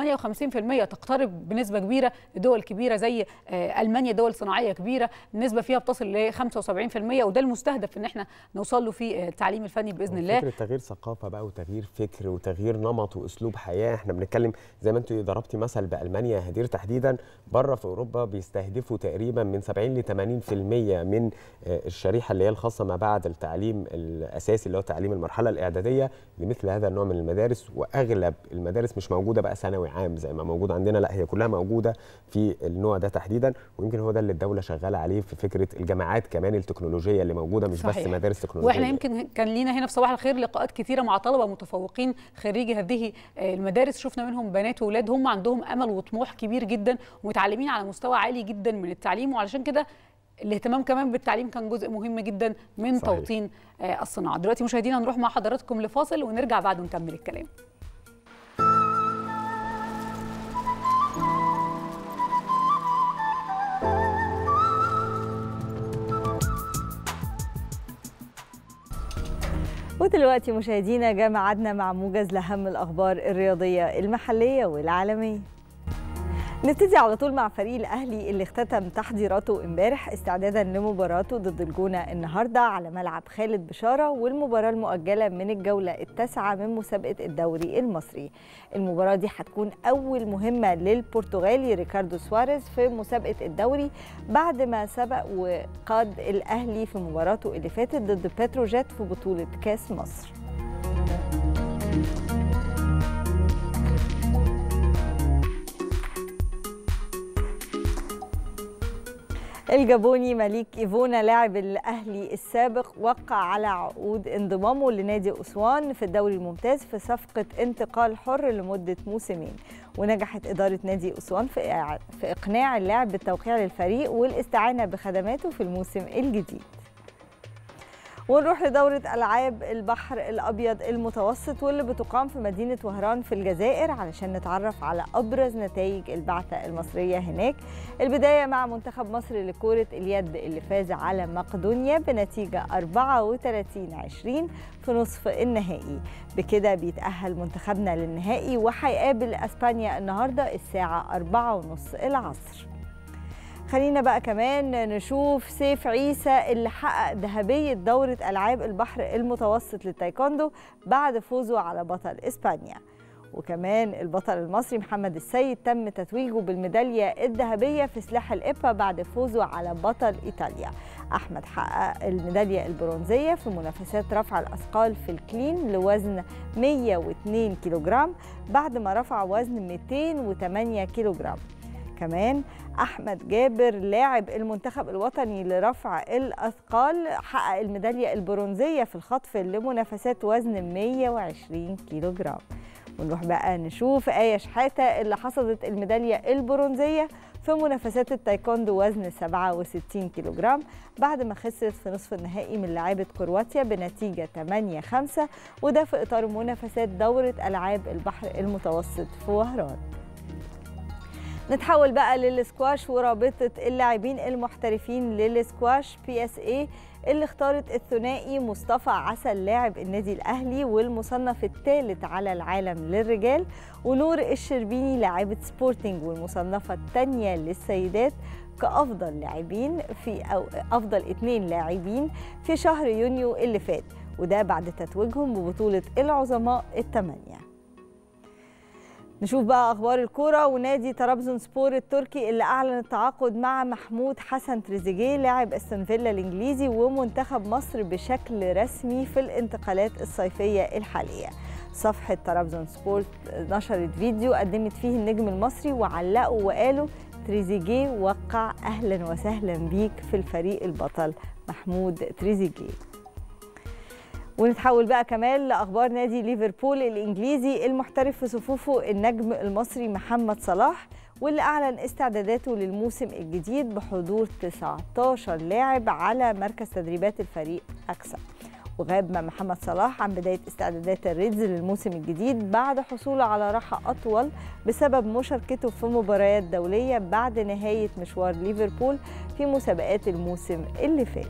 58% تقترب بنسبه كبيره لدول كبيره زي آه، المانيا دول صناعيه كبيره النسبه فيها بتصل ل 75% وده المستهدف ان احنا نوصل له في آه، التعليم الفني باذن الله فكره تغيير ثقافه بقى وتغيير فكر وتغيير نمط واسلوب حياه احنا بنتكلم زي ما انت ضربتي مثل بالمانيا يا هدير تحديدا بره في اوروبا بيستهدفوا تقريبا من 70 ل 80% من آه، الشريحه اللي هي الخاصه ما بعد التعليم الاساسي اللي هو تعليم المرحله الاعداديه لمثل هذا النوع من المدارس واغلب المدارس مش موجوده بقى ثانوي عام زي ما موجود عندنا لا هي كلها موجوده في النوع ده تحديدا ويمكن هو ده اللي الدوله شغاله عليه في فكره الجامعات كمان التكنولوجيه اللي موجوده مش صحيح. بس مدارس تكنولوجيه واحنا يمكن كان لينا هنا في صباح الخير لقاءات كتيره مع طلبه متفوقين خريجي هذه آه، المدارس شفنا منهم بنات واولاد هم عندهم امل وطموح كبير جدا ومتعلمين على مستوى عالي جدا من التعليم وعلشان كده الاهتمام كمان بالتعليم كان جزء مهم جدا من صحيح. توطين آه، الصناعه دلوقتي مشاهدينا هنروح مع حضراتكم لفاصل ونرجع بعد ونكمل الكلام ودلوقتي مشاهدينا جاء ميعادنا مع موجز لأهم الأخبار الرياضية المحلية والعالمية نبتدي على طول مع فريق الاهلي اللي اختتم تحضيراته امبارح استعدادا لمباراته ضد الجونه النهارده على ملعب خالد بشاره والمباراه المؤجله من الجوله التاسعه من مسابقه الدوري المصري. المباراه دي هتكون اول مهمه للبرتغالي ريكاردو سواريز في مسابقه الدوري بعد ما سبق وقاد الاهلي في مباراته اللي فاتت ضد بتروجيت في بطوله كاس مصر. الجابوني مليك ايفونا لاعب الاهلي السابق وقع على عقود انضمامه لنادي اسوان في الدوري الممتاز في صفقه انتقال حر لمده موسمين ونجحت اداره نادي اسوان في إع- في اقناع اللاعب بالتوقيع للفريق والاستعانه بخدماته في الموسم الجديد ونروح لدورة ألعاب البحر الأبيض المتوسط واللي بتقام في مدينة وهران في الجزائر علشان نتعرف على أبرز نتائج البعثة المصرية هناك البداية مع منتخب مصر لكرة اليد اللي فاز على مقدونيا بنتيجة 34 20 في نصف النهائي بكده بيتأهل منتخبنا للنهائي وهيقابل أسبانيا النهاردة الساعة 4:30 العصر خلينا بقى كمان نشوف سيف عيسى اللي حقق ذهبية دورة ألعاب البحر المتوسط للتايكوندو بعد فوزه على بطل إسبانيا وكمان البطل المصري محمد السيد تم تتويجه بالميدالية الذهبية في سلاح الإبا بعد فوزه على بطل إيطاليا أحمد حقق الميدالية البرونزية في منافسات رفع الأثقال في الكلين لوزن 102 كيلوغرام بعد ما رفع وزن 208 كيلوغرام كمان احمد جابر لاعب المنتخب الوطني لرفع الاثقال حقق الميداليه البرونزيه في الخطف لمنافسات وزن 120 كيلو جرام ونروح بقى نشوف آية شحاتة اللي حصدت الميدالية البرونزية في منافسات التايكوندو وزن 67 كيلو جرام بعد ما خسرت في نصف النهائي من لاعبة كرواتيا بنتيجة 8-5 وده في إطار منافسات دورة ألعاب البحر المتوسط في وهران نتحول بقى للسكواش ورابطة اللاعبين المحترفين للسكواش بي اس اي اللي اختارت الثنائي مصطفى عسل لاعب النادي الاهلي والمصنف الثالث على العالم للرجال ونور الشربيني لاعبة سبورتنج والمصنفة الثانية للسيدات كأفضل لاعبين في أو أفضل اثنين لاعبين في شهر يونيو اللي فات وده بعد تتويجهم ببطولة العظماء الثمانية نشوف بقى اخبار الكوره ونادي طرابزون سبور التركي اللي اعلن التعاقد مع محمود حسن تريزيجيه لاعب استون فيلا الانجليزي ومنتخب مصر بشكل رسمي في الانتقالات الصيفيه الحاليه صفحه طرابزون سبورت نشرت فيديو قدمت فيه النجم المصري وعلقوا وقالوا تريزيجيه وقع اهلا وسهلا بيك في الفريق البطل محمود تريزيجيه ونتحول بقى كمان لاخبار نادي ليفربول الانجليزي المحترف في صفوفه النجم المصري محمد صلاح واللي اعلن استعداداته للموسم الجديد بحضور 19 لاعب على مركز تدريبات الفريق اكسا وغاب محمد صلاح عن بدايه استعدادات الريدز للموسم الجديد بعد حصوله على راحه اطول بسبب مشاركته في مباريات دوليه بعد نهايه مشوار ليفربول في مسابقات الموسم اللي فات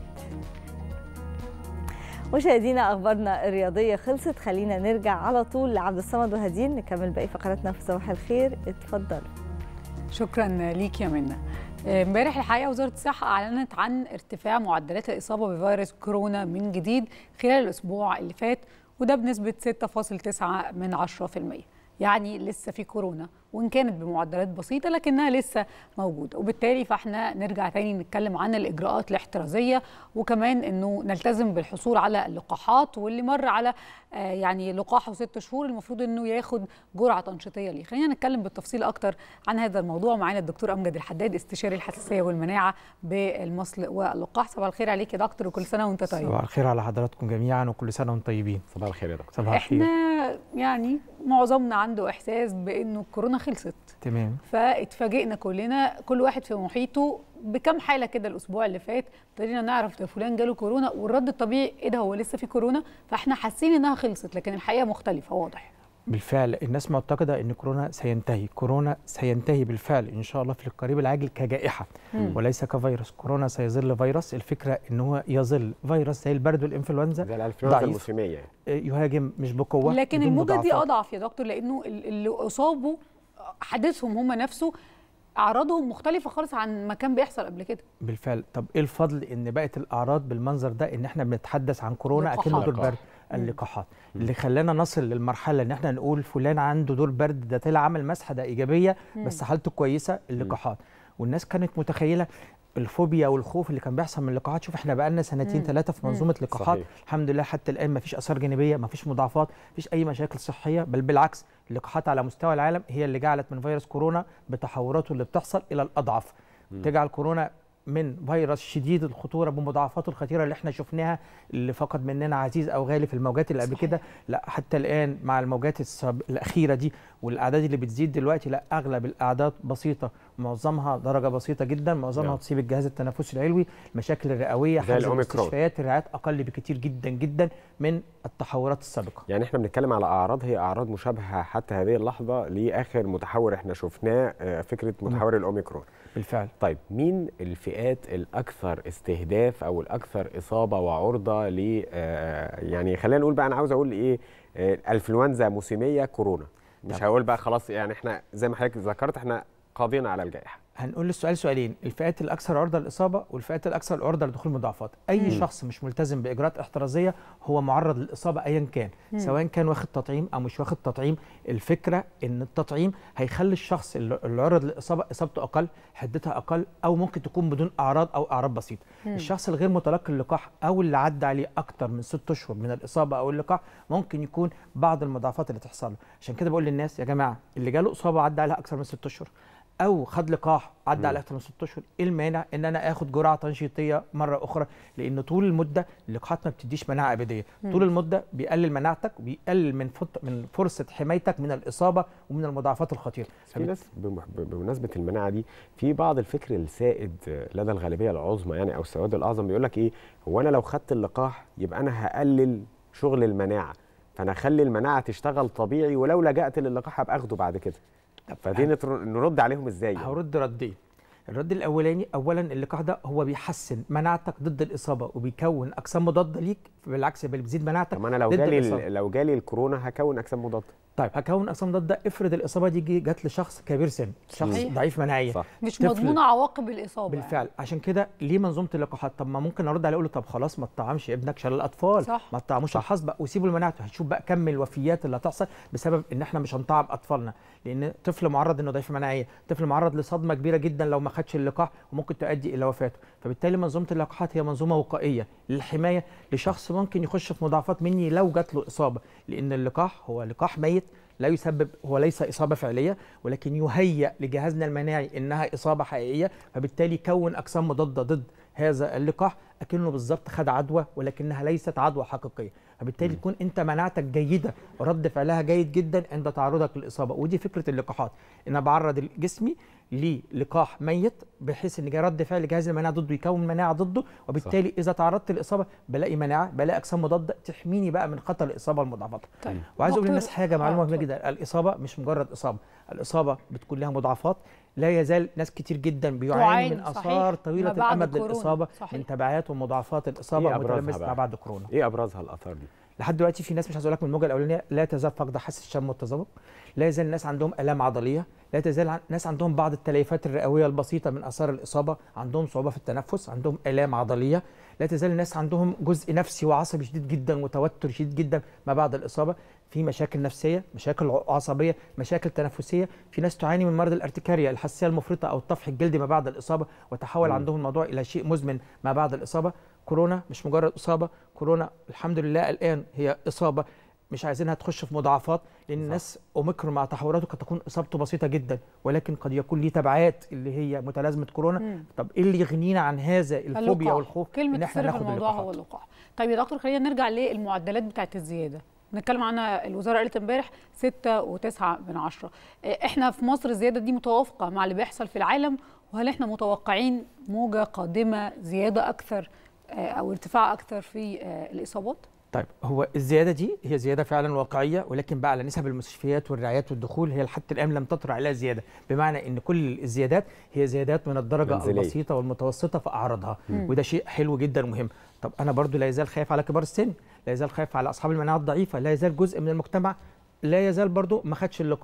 مشاهدينا اخبارنا الرياضيه خلصت خلينا نرجع على طول لعبد الصمد وهدين نكمل باقي فقراتنا في صباح الخير اتفضلوا شكرا ليك يا منى امبارح الحقيقه وزاره الصحه اعلنت عن ارتفاع معدلات الاصابه بفيروس كورونا من جديد خلال الاسبوع اللي فات وده بنسبه 6.9 من 10% يعني لسه في كورونا وان كانت بمعدلات بسيطه لكنها لسه موجوده وبالتالي فاحنا نرجع تاني نتكلم عن الاجراءات الاحترازيه وكمان انه نلتزم بالحصول على اللقاحات واللي مر على آه يعني لقاحه ست شهور المفروض انه ياخد جرعه تنشيطيه ليه خلينا نتكلم بالتفصيل اكتر عن هذا الموضوع معانا الدكتور امجد الحداد استشاري الحساسيه والمناعه بالمصل واللقاح صباح الخير عليك يا دكتور وكل سنه وانت طيب صباح الخير على حضراتكم جميعا وكل سنه وانتم طيبين صباح الخير يا دكتور صباح الخير احنا يعني معظمنا عنده احساس بانه الكورونا خلصت تمام فاتفاجئنا كلنا كل واحد في محيطه بكم حاله كده الاسبوع اللي فات ابتدينا نعرف ده فلان جاله كورونا والرد الطبيعي ايه ده هو لسه في كورونا فاحنا حاسين انها خلصت لكن الحقيقه مختلفه واضح بالفعل الناس معتقده ان كورونا سينتهي كورونا سينتهي بالفعل ان شاء الله في القريب العاجل كجائحه مم. وليس كفيروس كورونا سيظل فيروس الفكره ان هو يظل فيروس زي البرد والانفلونزا زي الانفلونزا ضعيف. الموسميه يهاجم مش بقوه لكن بدون الموجه دي مضاعفات. اضعف يا دكتور لانه ال- اللي اصابوا حدثهم هم نفسه اعراضهم مختلفه خالص عن ما كان بيحصل قبل كده بالفعل طب ايه الفضل ان بقت الاعراض بالمنظر ده ان احنا بنتحدث عن كورونا اكنه لقاحات. دور برد مم. اللقاحات اللي خلانا نصل للمرحله ان احنا نقول فلان عنده دور برد ده طلع عمل مسحه ده ايجابيه مم. بس حالته كويسه اللقاحات والناس كانت متخيله الفوبيا والخوف اللي كان بيحصل من اللقاحات شوف احنا بقالنا سنتين مم. ثلاثه في مم. منظومه لقاحات صحيح. الحمد لله حتى الان ما فيش اثار جانبيه ما فيش مضاعفات ما فيش اي مشاكل صحيه بل بالعكس اللقاحات على مستوى العالم هي اللي جعلت من فيروس كورونا بتحوراته اللي بتحصل الى الاضعف مم. تجعل كورونا من فيروس شديد الخطوره بمضاعفاته الخطيره اللي احنا شفناها اللي فقد مننا عزيز او غالي في الموجات اللي قبل صحيح. كده لا حتى الان مع الموجات السب... الاخيره دي والاعداد اللي بتزيد دلوقتي لا اغلب الاعداد بسيطه معظمها درجه بسيطه جدا معظمها نعم. تصيب الجهاز التنفسي العلوي المشاكل الرئويه زي حجز الأوميكرون. المستشفيات الرعايات اقل بكتير جدا جدا من التحورات السابقه يعني احنا بنتكلم على اعراض هي اعراض مشابهه حتى هذه اللحظه لاخر متحور احنا شفناه آه، فكره متحور الاوميكرون بالفعل طيب مين الفئات الاكثر استهداف او الاكثر اصابه وعرضه ل آه، يعني خلينا نقول بقى انا عاوز اقول ايه آه، انفلونزا موسميه كورونا مش طب. هقول بقى خلاص يعني احنا زي ما حضرتك ذكرت احنا قاضين على الجائحه هنقول السؤال سؤالين الفئات الاكثر عرضه للاصابه والفئات الاكثر عرضه لدخول مضاعفات اي مم. شخص مش ملتزم باجراءات احترازيه هو معرض للاصابه ايا كان مم. سواء كان واخد تطعيم او مش واخد تطعيم الفكره ان التطعيم هيخلي الشخص اللي اللي عرض للاصابه اصابته اقل حدتها اقل او ممكن تكون بدون اعراض او اعراض بسيطه مم. الشخص الغير متلقي اللقاح او اللي عدى عليه اكتر من ست اشهر من الاصابه او اللقاح ممكن يكون بعض المضاعفات اللي تحصل له عشان كده بقول للناس يا جماعه اللي جاله اصابه عدى عليها اكثر من ست اشهر او خد لقاح عدى على اكثر من ست اشهر ايه المانع ان انا اخد جرعه تنشيطيه مره اخرى لان طول المده اللقاحات ما بتديش مناعه ابديه مم. طول المده بيقلل مناعتك وبيقلل من فط... من فرصه حمايتك من الاصابه ومن المضاعفات الخطيره في ناس بم- ب- بمناسبه المناعه دي في بعض الفكر السائد لدى الغالبيه العظمى يعني او السواد الاعظم بيقول لك ايه هو انا لو خدت اللقاح يبقى انا هقلل شغل المناعه فانا اخلي المناعه تشتغل طبيعي ولو لجأت للقاح هبقى اخده بعد كده فدي نتر- نرد عليهم ازاي يعني؟ هرد ردين الرد الاولاني اولا اللقاح ده هو بيحسن مناعتك ضد الاصابه وبيكون اجسام مضاده ليك بالعكس بل بتزيد مناعتك طب ما انا لو ضد جالي الإصابة. ال- لو جالي الكورونا هكون اجسام مضاده طيب هكون اجسام مضاده افرض الاصابه دي جي- جت لشخص كبير سن شخص صحيح. ضعيف مناعيا صح مش طفل. مضمونه عواقب الاصابه بالفعل عشان كده ليه منظومه اللقاحات طب ما ممكن ارد عليه اقول له طب خلاص ما تطعمش ابنك شلل الاطفال صح. ما تطعموش الحصبه وسيبوا المناعه هتشوف بقى كم الوفيات اللي هتحصل بسبب ان احنا مش هنطعم اطفالنا لان طفل معرض انه ضعيف مناعيه طفل معرض لصدمه كبيره جدا لو ما خدش اللقاح وممكن تؤدي الى وفاته فبالتالي منظومه اللقاحات هي منظومه وقائيه للحمايه لشخص ممكن يخش في مضاعفات مني لو جات له اصابه لان اللقاح هو لقاح ميت لا يسبب هو ليس اصابه فعليه ولكن يهيأ لجهازنا المناعي انها اصابه حقيقيه فبالتالي يكون اجسام مضاده ضد هذا اللقاح اكنه بالظبط خد عدوى ولكنها ليست عدوى حقيقيه فبالتالي تكون انت مناعتك جيده ورد فعلها جيد جدا عند تعرضك للاصابه ودي فكره اللقاحات ان أنا بعرض جسمي للقاح ميت بحيث ان جاي رد فعل جهاز المناعه ضده يكون مناعه ضده وبالتالي صح. اذا تعرضت للاصابه بلاقي مناعه بلاقي اجسام مضاده تحميني بقى من خطر الاصابه والمضاعفات طيب. وعايز اقول دكتور- للناس حاجه معلومه آه، مهمه جدا الاصابه مش مجرد اصابه الاصابه بتكون لها مضاعفات لا يزال ناس كتير جدا بيعاني تعاني، من صحيح. اثار ما طويله بعد الامد كورونا، للاصابه صحيح. من تبعات ومضاعفات الاصابه إيه أبرزها المتلامسه بقى؟ مع بعد كورونا ايه ابرزها الاثار دي لحد دلوقتي في ناس مش عايز اقول لك من الموجه الاولانيه لا تزال فقد حاسه الشم والتذوق لا يزال الناس عندهم الام عضليه لا تزال عن- ناس عندهم بعض التليفات الرئويه البسيطه من اثار الاصابه عندهم صعوبه في التنفس عندهم الام عضليه لا تزال الناس عندهم جزء نفسي وعصبي شديد جدا وتوتر شديد جدا ما بعد الاصابه في مشاكل نفسيه مشاكل ع- عصبيه مشاكل تنفسيه في ناس تعاني من مرض الارتكاريا الحساسيه المفرطه او الطفح الجلدي ما بعد الاصابه وتحول مم. عندهم الموضوع الى شيء مزمن ما بعد الاصابه كورونا مش مجرد اصابه كورونا الحمد لله الان هي اصابه مش عايزينها تخش في مضاعفات لان الناس اوميكرون مع تحوراته قد تكون اصابته بسيطه جدا ولكن قد يكون ليه تبعات اللي هي متلازمه كورونا مم. طب ايه اللي يغنينا عن هذا الفوبيا اللقاح. والخوف كلمه ان احنا السر في ناخد الموضوع اللقاحات هو اللقاح طيب يا دكتور خلينا نرجع للمعدلات بتاعه الزياده نتكلم عنها الوزاره قالت امبارح 6 و9 من عشرة إيه، احنا في مصر الزياده دي متوافقه مع اللي بيحصل في العالم وهل احنا متوقعين موجه قادمه زياده اكثر آه، او ارتفاع اكثر في آه، الاصابات طيب هو الزياده دي هي زياده فعلا واقعيه ولكن بقى على نسب المستشفيات والرعايات والدخول هي لحد الان لم تطرح عليها زياده بمعنى ان كل الزيادات هي زيادات من الدرجه منزلية. البسيطه والمتوسطه في اعراضها مم. وده شيء حلو جدا ومهم طب انا برضو لا يزال خايف على كبار السن لا يزال خايف على اصحاب المناعه الضعيفه لا يزال جزء من المجتمع لا يزال برضو ما خدش اللقاح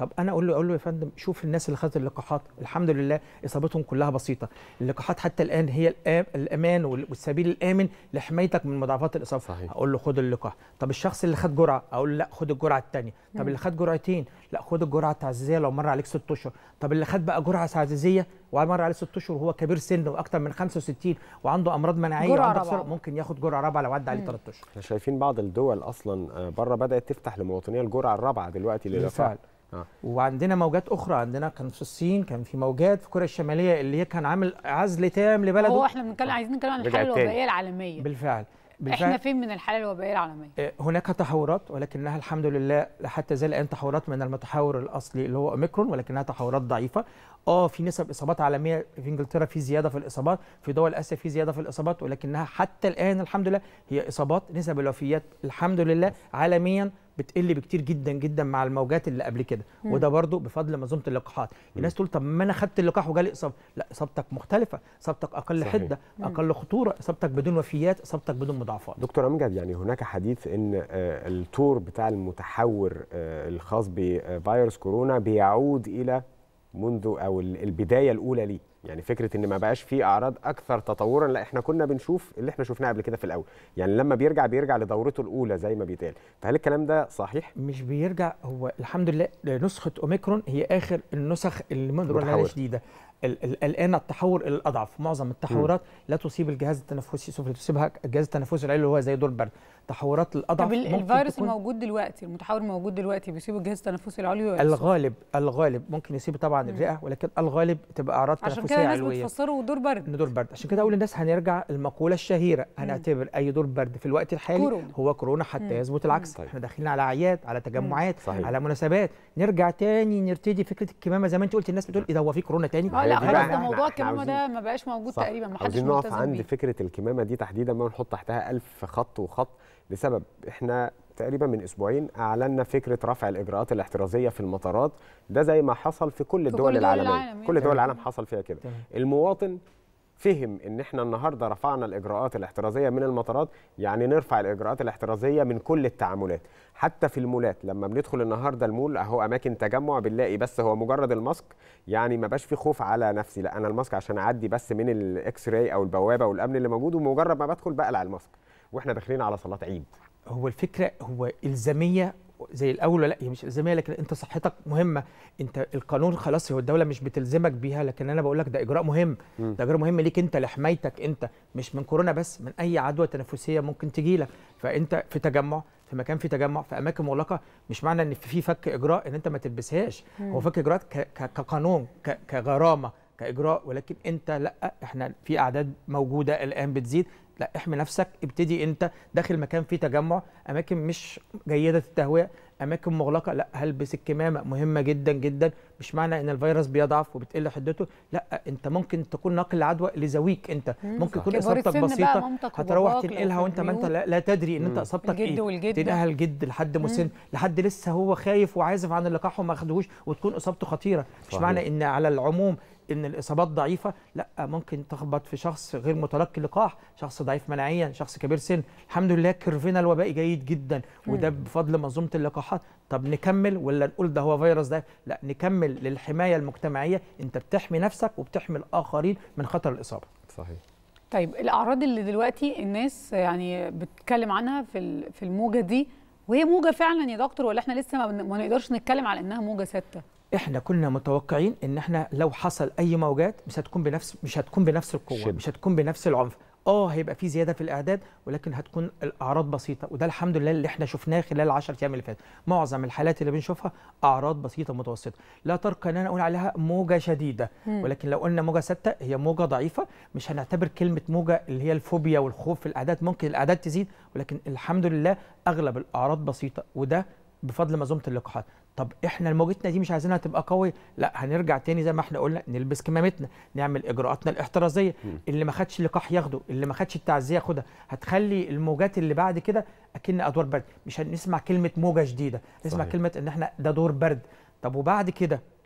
طب انا اقول له اقول له يا فندم شوف الناس اللي خدت اللقاحات الحمد لله اصابتهم كلها بسيطه اللقاحات حتى الان هي الآم الامان وال- والسبيل الامن لحمايتك من مضاعفات الاصابه صحيح. اقول له خد اللقاح طب الشخص اللي خد جرعه اقول له لا خد الجرعه الثانيه طب مم. اللي خد جرعتين لا خد الجرعه التعزيزيه لو مر عليك ست اشهر طب اللي خد بقى جرعه تعزيزيه ومر عليه ست اشهر وهو كبير سن واكثر من 65 وعنده امراض مناعيه جرعة وعنده رابعة. بسرعة ممكن ياخد جرعه رابعه لو عدى عليه مم. ثلاث اشهر احنا شايفين بعض الدول اصلا بره بدات تفتح لمواطنيها الجرعه الرابعه دلوقتي للقاح بالفعل آه. وعندنا موجات اخرى عندنا كان في الصين كان في موجات في كوريا الشماليه اللي هي كان عامل عزل تام لبلده هو احنا بنتكلم عايزين نتكلم عن رجع الحاله تاني. الوبائيه العالميه بالفعل احنا بالفعل فين من الحاله الوبائيه العالميه آه، هناك تحورات ولكنها الحمد لله حتى زي الان تحورات من المتحور الاصلي اللي هو اوميكرون ولكنها تحورات ضعيفه اه في نسب اصابات عالميه في انجلترا في زياده في الاصابات في دول اسيا في زياده في الاصابات ولكنها حتى الان الحمد لله هي اصابات نسب الوفيات الحمد لله عالميا بتقل بكتير جدا جدا مع الموجات اللي قبل كده مم. وده برضو بفضل منظومه اللقاحات الناس تقول طب ما انا خدت اللقاح وجالي اصابه لا اصابتك مختلفه اصابتك اقل صحيح. حده مم. اقل خطوره اصابتك بدون وفيات اصابتك بدون مضاعفات دكتور امجد يعني هناك حديث ان آه، التور بتاع المتحور آه، الخاص بفيروس كورونا بيعود الى منذ او ال- البدايه الاولى ليه يعني فكره ان ما بقاش فيه اعراض اكثر تطورا لا احنا كنا بنشوف اللي احنا شفناه قبل كده في الاول يعني لما بيرجع بيرجع لدورته الاولى زي ما بيتقال فهل الكلام ده صحيح مش بيرجع هو الحمد لله نسخه اوميكرون هي اخر النسخ اللي نقدر نقول عليها متحورة. شديده ال- ال- الان التحور الاضعف معظم التحورات لا تصيب الجهاز التنفسي سوف تصيبها الجهاز التنفسي العلوي اللي هو زي دور برد تحورات الاضعف طب ال- ممكن الفيروس تكون الموجود دلوقتي المتحور الموجود دلوقتي بيصيب الجهاز التنفسي العلوي ولا السفلي؟ الغالب الغالب ممكن يصيب طبعا مم. الرئه ولكن الغالب تبقى اعراض عشان تنفسيه كده الناس علويه بتفسره دور برد ان دور برد عشان كده اقول للناس هنرجع المقوله الشهيره هنعتبر اي دور برد في الوقت الحالي كورونا. هو كورونا حتى مم. يثبت العكس طيب. احنا داخلين على اعياد على تجمعات صحيح. على مناسبات نرجع تاني نرتدي فكره الكمامه زي ما انت قلت الناس بتقول ايه ده هو في كورونا تاني اه لا دي خلاص بقى ده إحنا- موضوع إحنا الكمامه عاوزين- ده ما بقاش موجود صح. تقريبا ما حدش عاوزين نقف ملتزم عند بيه فكره الكمامه دي تحديدا ما نحط تحتها ألف خط وخط لسبب احنا تقريبا من اسبوعين اعلنا فكره رفع الاجراءات الاحترازيه في المطارات ده زي ما حصل في كل في الدول كل دول العالميه العالم، كل دول تمام. العالم حصل فيها كده تمام. المواطن فهم ان احنا النهارده رفعنا الاجراءات الاحترازيه من المطارات يعني نرفع الاجراءات الاحترازيه من كل التعاملات حتى في المولات لما بندخل النهارده المول اهو اماكن تجمع بنلاقي بس هو مجرد الماسك يعني ما بقاش في خوف على نفسي لا انا الماسك عشان اعدي بس من الاكس راي او البوابه والامن اللي موجود ومجرد ما بدخل بقلع الماسك واحنا داخلين على صلاه عيد هو الفكره هو الزاميه زي الاول ولا لا هي مش الزاميه لكن انت صحتك مهمه انت القانون خلاص هو الدوله مش بتلزمك بيها لكن انا بقول لك ده اجراء مهم مم. ده اجراء مهم ليك انت لحمايتك انت مش من كورونا بس من اي عدوى تنفسيه ممكن تجي لك فانت في تجمع في مكان في تجمع في اماكن مغلقه مش معنى ان في فك اجراء ان انت ما تلبسهاش مم. هو فك اجراءات ك- ك- كقانون ك- كغرامه كاجراء ولكن انت لا احنا في اعداد موجوده الان بتزيد لا احمي نفسك ابتدي انت داخل مكان فيه تجمع اماكن مش جيده التهويه اماكن مغلقه لا هلبس الكمامه مهمه جدا جدا مش معنى ان الفيروس بيضعف وبتقل حدته لا انت ممكن تكون ناقل عدوى لزويك انت مم. ممكن صح. يكون كبار اصابتك السن بقى بسيطه مامتك هتروح وباباك لو تنقلها في وانت ما انت البيوت. لا, لا تدري ان انت مم. اصابتك الجد ايه والجدة. تنقلها الجد لحد مسن لحد لسه هو خايف وعازف عن اللقاح وما خدهوش وتكون اصابته خطيره مش صحيح. معنى ان على العموم ان الاصابات ضعيفه لا ممكن تخبط في شخص غير متلقي لقاح شخص ضعيف مناعيا شخص كبير سن الحمد لله كيرفنا الوبائي جيد جدا وده بفضل منظومه اللقاحات طب نكمل ولا نقول ده هو فيروس ده لا نكمل للحمايه المجتمعيه انت بتحمي نفسك وبتحمي الاخرين من خطر الاصابه صحيح طيب الاعراض اللي دلوقتي الناس يعني بتتكلم عنها في ال- في الموجه دي وهي موجه فعلا يا دكتور ولا احنا لسه ما, بن- ما نقدرش نتكلم على انها موجه ثابته احنا كنا متوقعين ان احنا لو حصل اي موجات مش هتكون بنفس مش هتكون بنفس القوه شدة. مش هتكون بنفس العنف اه هيبقى في زياده في الاعداد ولكن هتكون الاعراض بسيطه وده الحمد لله اللي احنا شفناه خلال العشر ايام اللي فاتت معظم الحالات اللي بنشوفها اعراض بسيطه متوسطه لا ترقى ان انا اقول عليها موجه شديده مم. ولكن لو قلنا موجه ثابته هي موجه ضعيفه مش هنعتبر كلمه موجه اللي هي الفوبيا والخوف في الاعداد ممكن الاعداد تزيد ولكن الحمد لله اغلب الاعراض بسيطه وده بفضل منظومه اللقاحات طب احنا موجتنا دي مش عايزينها تبقى قويه لا هنرجع تاني زي ما احنا قلنا نلبس كمامتنا نعمل اجراءاتنا الاحترازيه اللي ما خدش لقاح ياخده اللي ما خدش التعزيه ياخدها هتخلي الموجات اللي بعد كده اكن ادوار برد مش هنسمع كلمه موجه شديده نسمع صحيح. كلمه ان احنا ده دور برد طب وبعد كده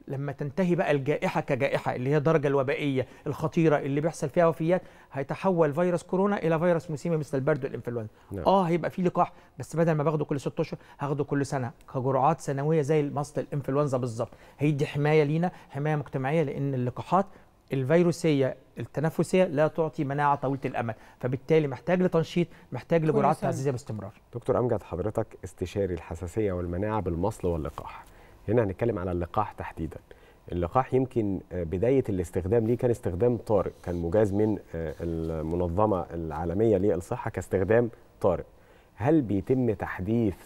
لما تنتهي بقى الجائحه كجائحه اللي هي الدرجه الوبائيه الخطيره اللي بيحصل فيها وفيات هيتحول فيروس كورونا الى فيروس مسيمي مثل البرد والانفلونزا نعم. اه هيبقى في لقاح بس بدل ما باخده كل ست اشهر هاخده كل سنه كجرعات سنويه زي مصل الانفلونزا بالظبط هيدي حمايه لينا حمايه مجتمعيه لان اللقاحات الفيروسيه التنفسيه لا تعطي مناعه طويله الامد فبالتالي محتاج لتنشيط محتاج كل لجرعات سنة. تعزيزيه باستمرار دكتور امجد حضرتك استشاري الحساسيه والمناعه بالمصل واللقاح هنا هنتكلم على اللقاح تحديدا اللقاح يمكن آه، بدايه الاستخدام ليه كان استخدام طارئ كان مجاز من آه، المنظمه العالميه للصحه كاستخدام طارئ هل بيتم تحديث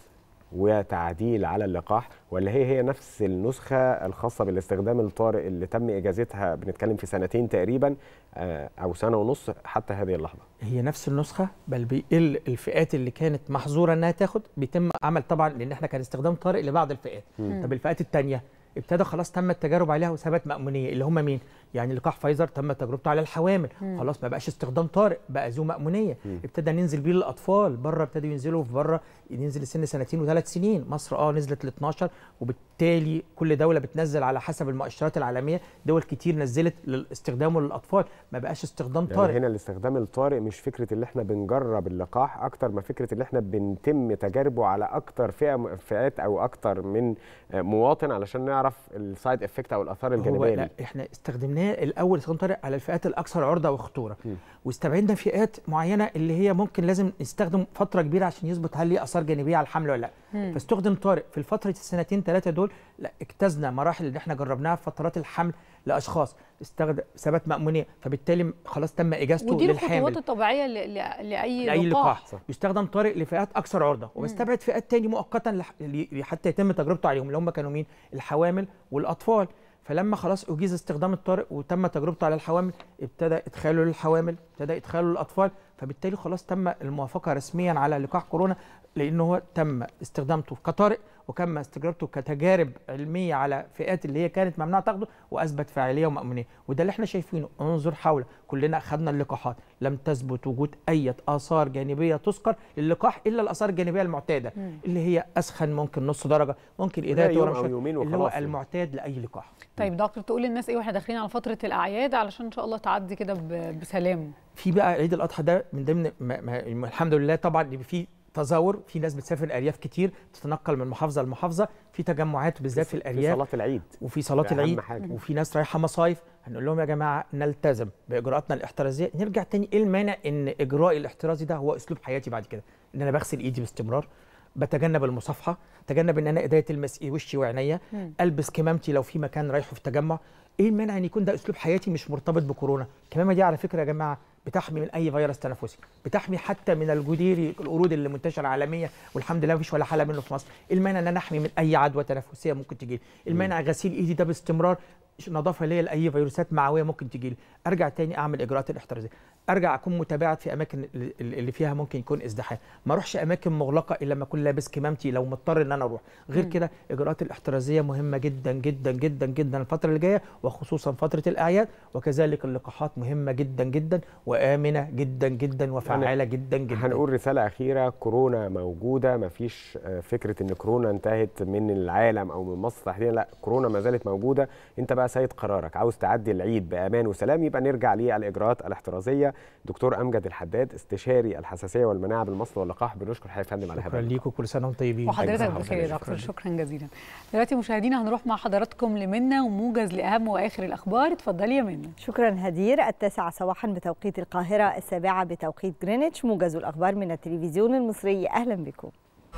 وتعديل على اللقاح ولا هي هي نفس النسخه الخاصه بالاستخدام الطارئ اللي تم اجازتها بنتكلم في سنتين تقريبا آه، او سنه ونص حتى هذه اللحظه هي نفس النسخه بل بيقل الفئات اللي كانت محظوره انها تاخد بيتم عمل طبعا لان احنا كان استخدام طارئ لبعض الفئات مم. طب الفئات الثانيه ابتدى خلاص تم التجارب عليها وثبت مأمونية اللي هم مين؟ يعني لقاح فايزر تم تجربته على الحوامل مم. خلاص ما بقاش استخدام طارئ بقى ذو مأمونية مم. ابتدى ننزل بيه للأطفال بره ابتدوا ينزلوا في بره ينزل لسن سنتين وثلاث سنين مصر اه نزلت ل 12 وبالتالي كل دولة بتنزل على حسب المؤشرات العالمية دول كتير نزلت لاستخدامه للأطفال ما بقاش استخدام يعني طارئ هنا الاستخدام الطارئ مش فكره اللي احنا بنجرب اللقاح اكتر ما فكره اللي احنا بنتم تجاربه على اكتر فئه فئات او اكتر من آه، مواطن علشان نعرف السايد افكت او الاثار هو الجانبيه لا ليه. احنا استخدمناه الاول استخدام طارئ على الفئات الاكثر عرضه وخطوره واستبعدنا فئات معينه اللي هي ممكن لازم نستخدم فتره كبيره عشان يثبت هل ليه اثار جانبيه على الحمل ولا لا مم. فاستخدم طارئ في الفتره السنتين ثلاثه دول لا اجتزنا مراحل اللي احنا جربناها في فترات الحمل لاشخاص استخدم ثبات مامونيه فبالتالي خلاص تم اجازته ودي للحامل الخطوات الطبيعيه ل- ل- لاي لاي لقاح لقاح يستخدم طارئ لفئات اكثر عرضه وبستبعد فئات تاني مؤقتا لح- ل- حتى يتم تجربته عليهم اللي هم كانوا مين الحوامل والاطفال فلما خلاص اجيز استخدام الطارئ وتم تجربته على الحوامل ابتدى ادخاله للحوامل ابتدى ادخاله للاطفال فبالتالي خلاص تم الموافقه رسميا على لقاح كورونا لانه هو تم استخدامته كطارئ وتم استجابته كتجارب علميه على فئات اللي هي كانت ممنوعه تاخده واثبت فاعليه ومامونيه وده اللي احنا شايفينه انظر حول كلنا اخذنا اللقاحات لم تثبت وجود اي اثار جانبيه تذكر للقاح الا الاثار الجانبيه المعتاده مم. اللي هي اسخن ممكن نص درجه ممكن وده ايدات يوم ورم أو شوية، يومين اللي هو وخلاص يعني. المعتاد لاي لقاح طيب دكتور تقول للناس ايه واحنا داخلين على فتره الاعياد علشان ان شاء الله تعدي كده ب- بسلام في بقى عيد الاضحى ده من ضمن ما ما الحمد لله طبعا اللي في تزاور في ناس بتسافر ارياف كتير تتنقل من محافظه لمحافظه في تجمعات بالذات في في الارياف صلاه العيد وفي صلاه ده أهم العيد حاجة. وفي ناس رايحه مصايف هنقول لهم يا جماعه نلتزم باجراءاتنا الاحترازيه نرجع تاني ايه المانع ان اجراء الاحترازي ده هو اسلوب حياتي بعد كده ان انا بغسل ايدي باستمرار بتجنب المصافحه تجنب ان انا ايديا تلمس إيه وشي وعينيا مم. البس كمامتي لو في مكان رايحه في تجمع ايه المانع ان يكون ده اسلوب حياتي مش مرتبط بكورونا الكمامه دي على فكره يا جماعه بتحمي من اي فيروس تنفسي بتحمي حتى من الجديري القرود اللي منتشره عالميا والحمد لله مفيش ولا حاله منه في مصر إيه المانع ان انا احمي من اي عدوى تنفسيه ممكن تجي لي المانع غسيل ايدي ده باستمرار نظافه ليا لاي فيروسات معويه ممكن تجي لي ارجع تاني اعمل اجراءات الاحترازيه ارجع اكون متابعه في اماكن اللي- اللي فيها ممكن يكون ازدحام ما اروحش اماكن مغلقه الا لما اكون لابس كمامتي لو مضطر ان انا اروح غير مم. كده اجراءات الاحترازيه مهمه جدا جدا جدا جدا الفتره اللي جايه وخصوصا فتره الاعياد وكذلك اللقاحات مهمه جدا جدا وامنه جدا جدا وفعاله جدا جدا هنقول رسالة أخيرة كورونا موجودة مفيش آه، فكرة إن كورونا انتهت من العالم أو من مصر تحديدا لا كورونا ما زالت موجودة أنت بقى سيد قرارك عاوز تعدي العيد بأمان وسلام يبقى نرجع للإجراءات الاحترازية دكتور أمجد الحداد استشاري الحساسية والمناعة بالمصل واللقاح بنشكر حضرتك يا فندم على هذا شكرا ليكم كل سنه وانتم طيبين وحضرتك أجزاء بخير يا حضرتك. دكتور شكرا جزيلا دلوقتي مشاهدينا هنروح مع حضراتكم لمنى وموجز لاهم واخر الاخبار اتفضلي يا منى شكرا هدير التاسعة صباحا بتوقيت القاهرة السابعة بتوقيت جرينتش موجز الأخبار من التلفزيون المصري أهلا بكم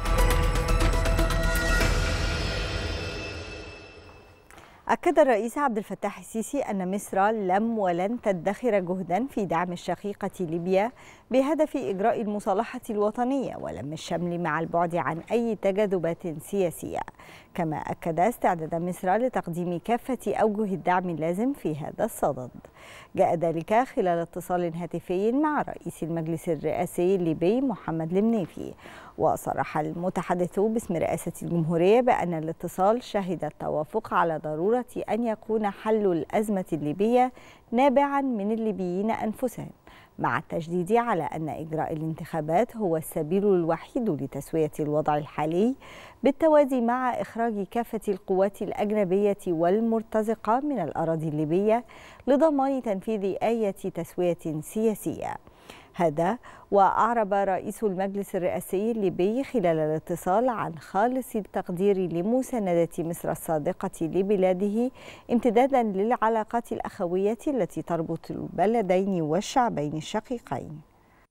أكد الرئيس عبد الفتاح السيسي أن مصر لم ولن تدخر جهدا في دعم الشقيقة ليبيا بهدف إجراء المصالحة الوطنية ولم الشمل مع البعد عن أي تجاذبات سياسية كما أكد استعداد مصر لتقديم كافة أوجه الدعم اللازم في هذا الصدد جاء ذلك خلال اتصال هاتفي مع رئيس المجلس الرئاسي الليبي محمد المنيفي وصرح المتحدث باسم رئاسة الجمهورية بأن الاتصال شهد التوافق على ضرورة أن يكون حل الأزمة الليبية نابعا من الليبيين أنفسهم مع التشديد على أن إجراء الانتخابات هو السبيل الوحيد لتسوية الوضع الحالي بالتوازي مع إخراج كافة القوات الأجنبية والمرتزقة من الأراضي الليبية لضمان تنفيذ آية تسوية سياسية هذا وأعرب رئيس المجلس الرئاسي الليبي خلال الاتصال عن خالص التقدير لمساندة مصر الصادقة لبلاده امتدادا للعلاقات الأخوية التي تربط البلدين والشعبين الشقيقين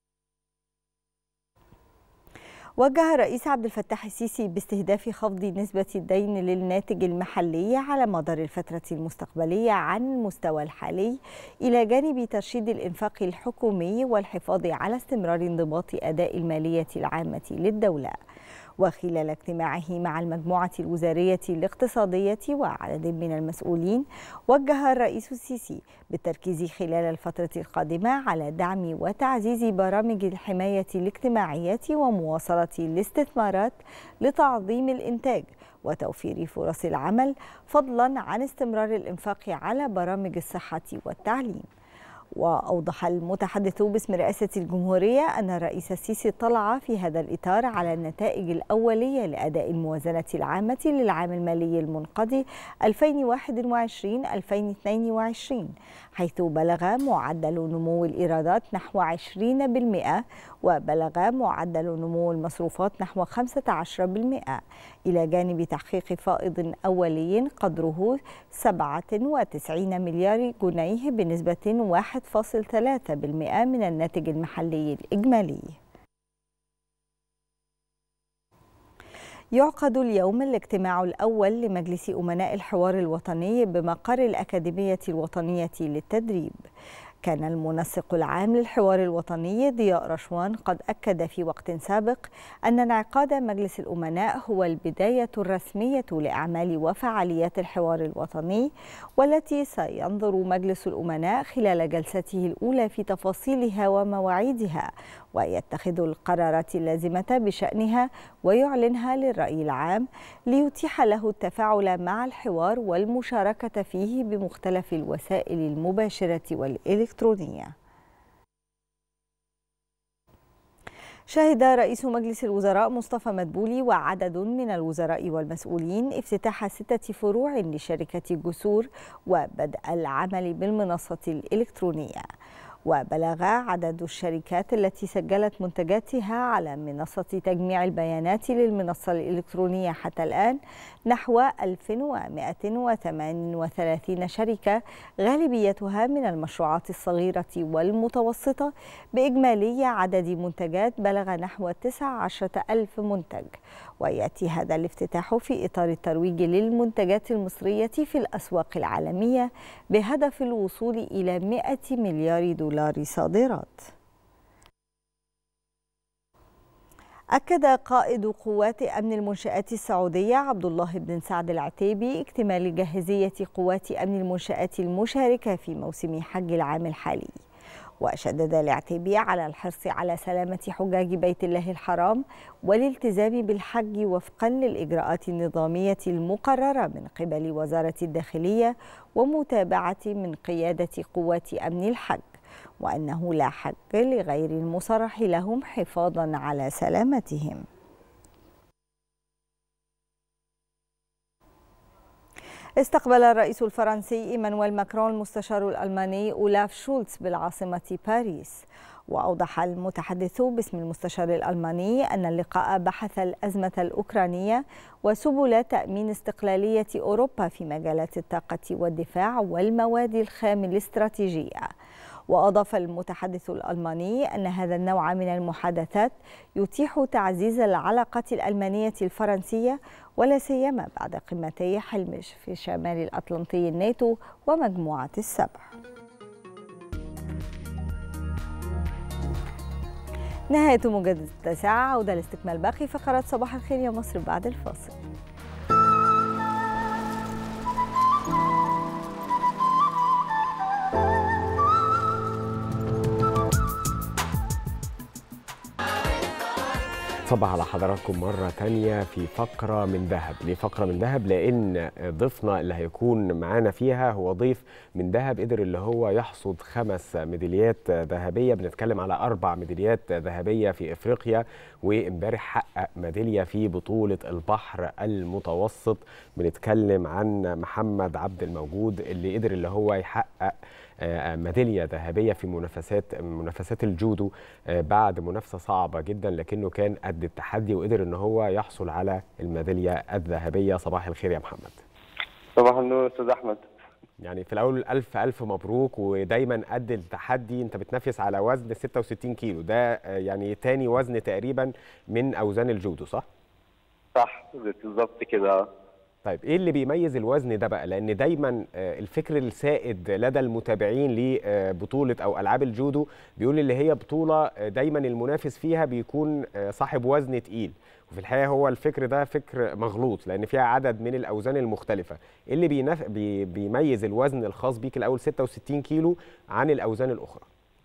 وجه الرئيس عبد الفتاح السيسي باستهداف خفض نسبة الدين للناتج المحلي على مدار الفترة المستقبلية عن المستوى الحالي إلى جانب ترشيد الإنفاق الحكومي والحفاظ على استمرار انضباط أداء المالية العامة للدولة. وخلال اجتماعه مع المجموعة الوزارية الاقتصادية وعدد من المسؤولين وجه الرئيس السيسي بالتركيز خلال الفترة القادمة على دعم وتعزيز برامج الحماية الاجتماعية ومواصلة الاستثمارات لتعظيم الإنتاج وتوفير فرص العمل فضلا عن استمرار الإنفاق على برامج الصحة والتعليم وأوضح المتحدث باسم رئاسة الجمهورية أن الرئيس السيسي اطلع في هذا الإطار على النتائج الأولية لأداء الموازنة العامة للعام المالي المنقضي 2021-2022 حيث بلغ معدل نمو الإيرادات نحو 20% وبلغ معدل نمو المصروفات نحو 15% إلى جانب تحقيق فائض أولي قدره 97 مليار جنيه بنسبة 1.3% من الناتج المحلي الإجمالي يعقد اليوم الاجتماع الأول لمجلس أمناء الحوار الوطني بمقر الأكاديمية الوطنية للتدريب كان المنسق العام للحوار الوطني ضياء رشوان قد أكد في وقت سابق أن انعقاد مجلس الأمناء هو البداية الرسمية لأعمال وفعاليات الحوار الوطني والتي سينظر مجلس الأمناء خلال جلسته الأولى في تفاصيلها ومواعيدها ويتخذ القرارات اللازمة بشأنها ويعلنها للرأي العام ليتيح له التفاعل مع الحوار والمشاركة فيه بمختلف الوسائل المباشرة والإلكترونية. شهد رئيس مجلس الوزراء مصطفى مدبولي وعدد من الوزراء والمسؤولين افتتاح ستة فروع لشركة جسور وبدء العمل بالمنصة الإلكترونية. وبلغ عدد الشركات التي سجلت منتجاتها على منصة تجميع البيانات للمنصة الإلكترونية حتى الآن نحو 1138 شركة غالبيتها من المشروعات الصغيرة والمتوسطة بإجمالي عدد منتجات بلغ نحو 19 ألف منتج ويأتي هذا الافتتاح في إطار الترويج للمنتجات المصرية في الأسواق العالمية بهدف الوصول إلى 100 مليار دولار صادرات. أكد قائد قوات أمن المنشآت السعودية عبد الله بن سعد العتيبي اكتمال جاهزية قوات أمن المنشآت المشاركة في موسم حج العام الحالي. وشدد العتيبي على الحرص على سلامة حجاج بيت الله الحرام والالتزام بالحج وفقا للإجراءات النظامية المقررة من قبل وزارة الداخلية ومتابعة من قيادة قوات أمن الحج وأنه لا حج لغير المصرح لهم حفاظا على سلامتهم استقبل الرئيس الفرنسي إيمانويل ماكرون المستشار الألماني أولاف شولتز بالعاصمة باريس وأوضح المتحدث باسم المستشار الألماني أن اللقاء بحث الأزمة الأوكرانية وسبل تأمين استقلالية أوروبا في مجالات الطاقة والدفاع والمواد الخام الاستراتيجية وأضاف المتحدث الألماني أن هذا النوع من المحادثات يتيح تعزيز العلاقات الألمانية الفرنسية ولا سيما بعد قمتي حلم في شمال الأطلنطي الناتو ومجموعة السبع نهاية موجز التاسعة عودة لاستكمال باقي فقرات صباح الخير يا مصر بعد الفاصل بنصبح على حضراتكم مرة تانية في فقرة من ذهب ليه فقرة من ذهب لأن ضيفنا اللي هيكون معانا فيها هو ضيف من ذهب قدر اللي هو يحصد خمس ميداليات ذهبية بنتكلم على أربع ميداليات ذهبية في إفريقيا وامبارح حقق ميدالية في بطولة البحر المتوسط بنتكلم عن محمد عبد الموجود اللي قدر اللي هو يحقق آه، ميداليه ذهبيه في منافسات منافسات الجودو آه، بعد منافسه صعبه جدا لكنه كان قد التحدي وقدر ان هو يحصل على الميداليه الذهبيه صباح الخير يا محمد صباح النور استاذ احمد يعني في الاول الف الف مبروك ودايما قد التحدي انت بتنافس على وزن 66 كيلو ده آه، يعني تاني وزن تقريبا من اوزان الجودو صح صح بالظبط كده طيب ايه اللي بيميز الوزن ده بقى لان دايما آه، الفكر السائد لدى المتابعين لبطوله او العاب الجودو بيقول اللي هي بطوله آه، دايما المنافس فيها بيكون آه، صاحب وزن تقيل وفي الحقيقه هو الفكر ده فكر مغلوط لان فيها عدد من الاوزان المختلفه ايه اللي بينف... بي... بيميز الوزن الخاص بيك الاول 66 كيلو عن الاوزان الاخرى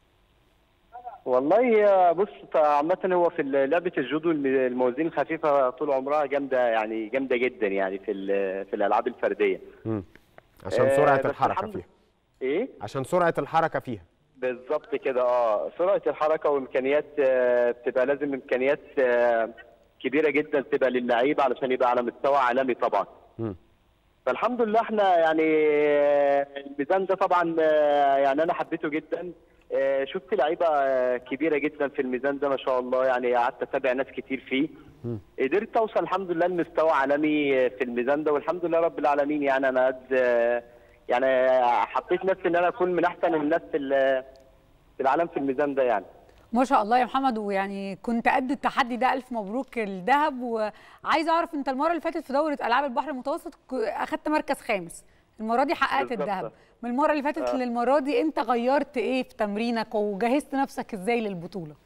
والله آه، بص عامة هو في لعبة الجودو الم- الموازين الخفيفة طول عمرها جامدة يعني جامدة جدا يعني في ال- في الألعاب الفردية مم. عشان آه، سرعه بس الحركه الحمد- فيها إيه؟ عشان سرعه الحركه فيها بالظبط كده اه سرعة الحركة وإمكانيات آه، بتبقى لازم إمكانيات آه، كبيرة جدا تبقى للعيبة علشان يبقى على مستوى عالمي طبعا مم. فالحمد لله احنا يعني آه، الميزان ده طبعا آه، يعني انا حبيته جدا آه، شفت لعيبه آه، كبيره جدا في الميزان ده ما شاء الله يعني قعدت اتابع ناس كتير فيه مم. قدرت اوصل الحمد لله لمستوى عالمي في الميزان ده والحمد لله رب العالمين يعني انا قد آه، يعني حطيت نفسي ان انا اكون من احسن الناس في ال- في العالم في الميزان ده يعني ما شاء الله يا محمد ويعني كنت قد التحدي ده الف مبروك الذهب وعايزه اعرف انت المره اللي فاتت في دوره العاب البحر المتوسط ك- اخدت مركز خامس المره دي حققت بالظبط. الذهب من المره اللي فاتت آه. للمره دي انت غيرت ايه في تمرينك وجهزت نفسك ازاي للبطوله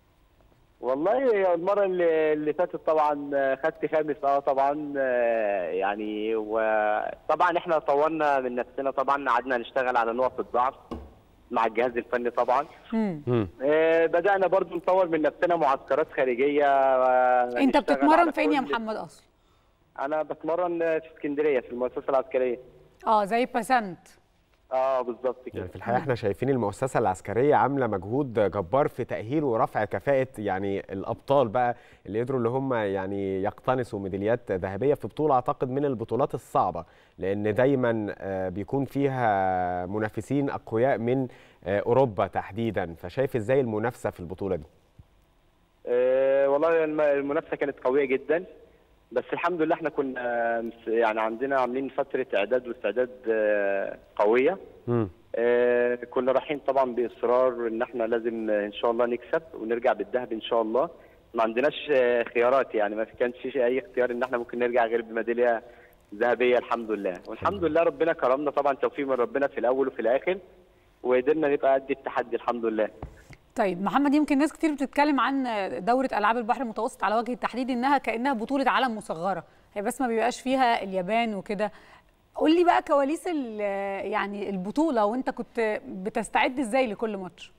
والله المرة اللي, اللي فاتت طبعا آه، خدت خامس اه طبعا آه، يعني وطبعا احنا طورنا من نفسنا طبعا قعدنا نشتغل على نقط الضعف مع الجهاز الفني طبعا مم. آه، بدأنا برضو نطور من نفسنا معسكرات خارجية آه، انت نشتغل بتتمرن على فين يا كل- محمد اصلا انا بتمرن في اسكندرية في المؤسسة العسكرية اه زي باسنت اه بالظبط كده يعني في الحقيقه احنا شايفين المؤسسه العسكريه عامله مجهود جبار في تاهيل ورفع كفاءه يعني الابطال بقى اللي قدروا اللي هم يعني يقتنصوا ميداليات ذهبيه في بطوله اعتقد من البطولات الصعبه لان دايما آه، بيكون فيها منافسين اقوياء من آه، اوروبا تحديدا فشايف ازاي المنافسه في البطوله دي آه، والله الم- المنافسه كانت قويه جدا بس الحمد لله احنا كنا آه، مس- يعني عندنا عاملين فتره اعداد واستعداد آه، قويه آه، كنا رايحين طبعا باصرار ان احنا لازم آه، ان شاء الله نكسب ونرجع بالذهب ان شاء الله ما عندناش آه، خيارات يعني ما كانش في اي اختيار ان احنا ممكن نرجع غير بميداليه ذهبيه الحمد لله والحمد لله ربنا كرمنا طبعا توفيق من ربنا في الاول وفي الاخر وقدرنا نبقى قد التحدي الحمد لله طيب محمد يمكن ناس كتير بتتكلم عن دوره العاب البحر المتوسط على وجه التحديد انها كانها بطوله عالم مصغره هي بس ما بيبقاش فيها اليابان وكده قول لي بقى كواليس ال- يعني البطوله وانت كنت بتستعد ازاي لكل ماتش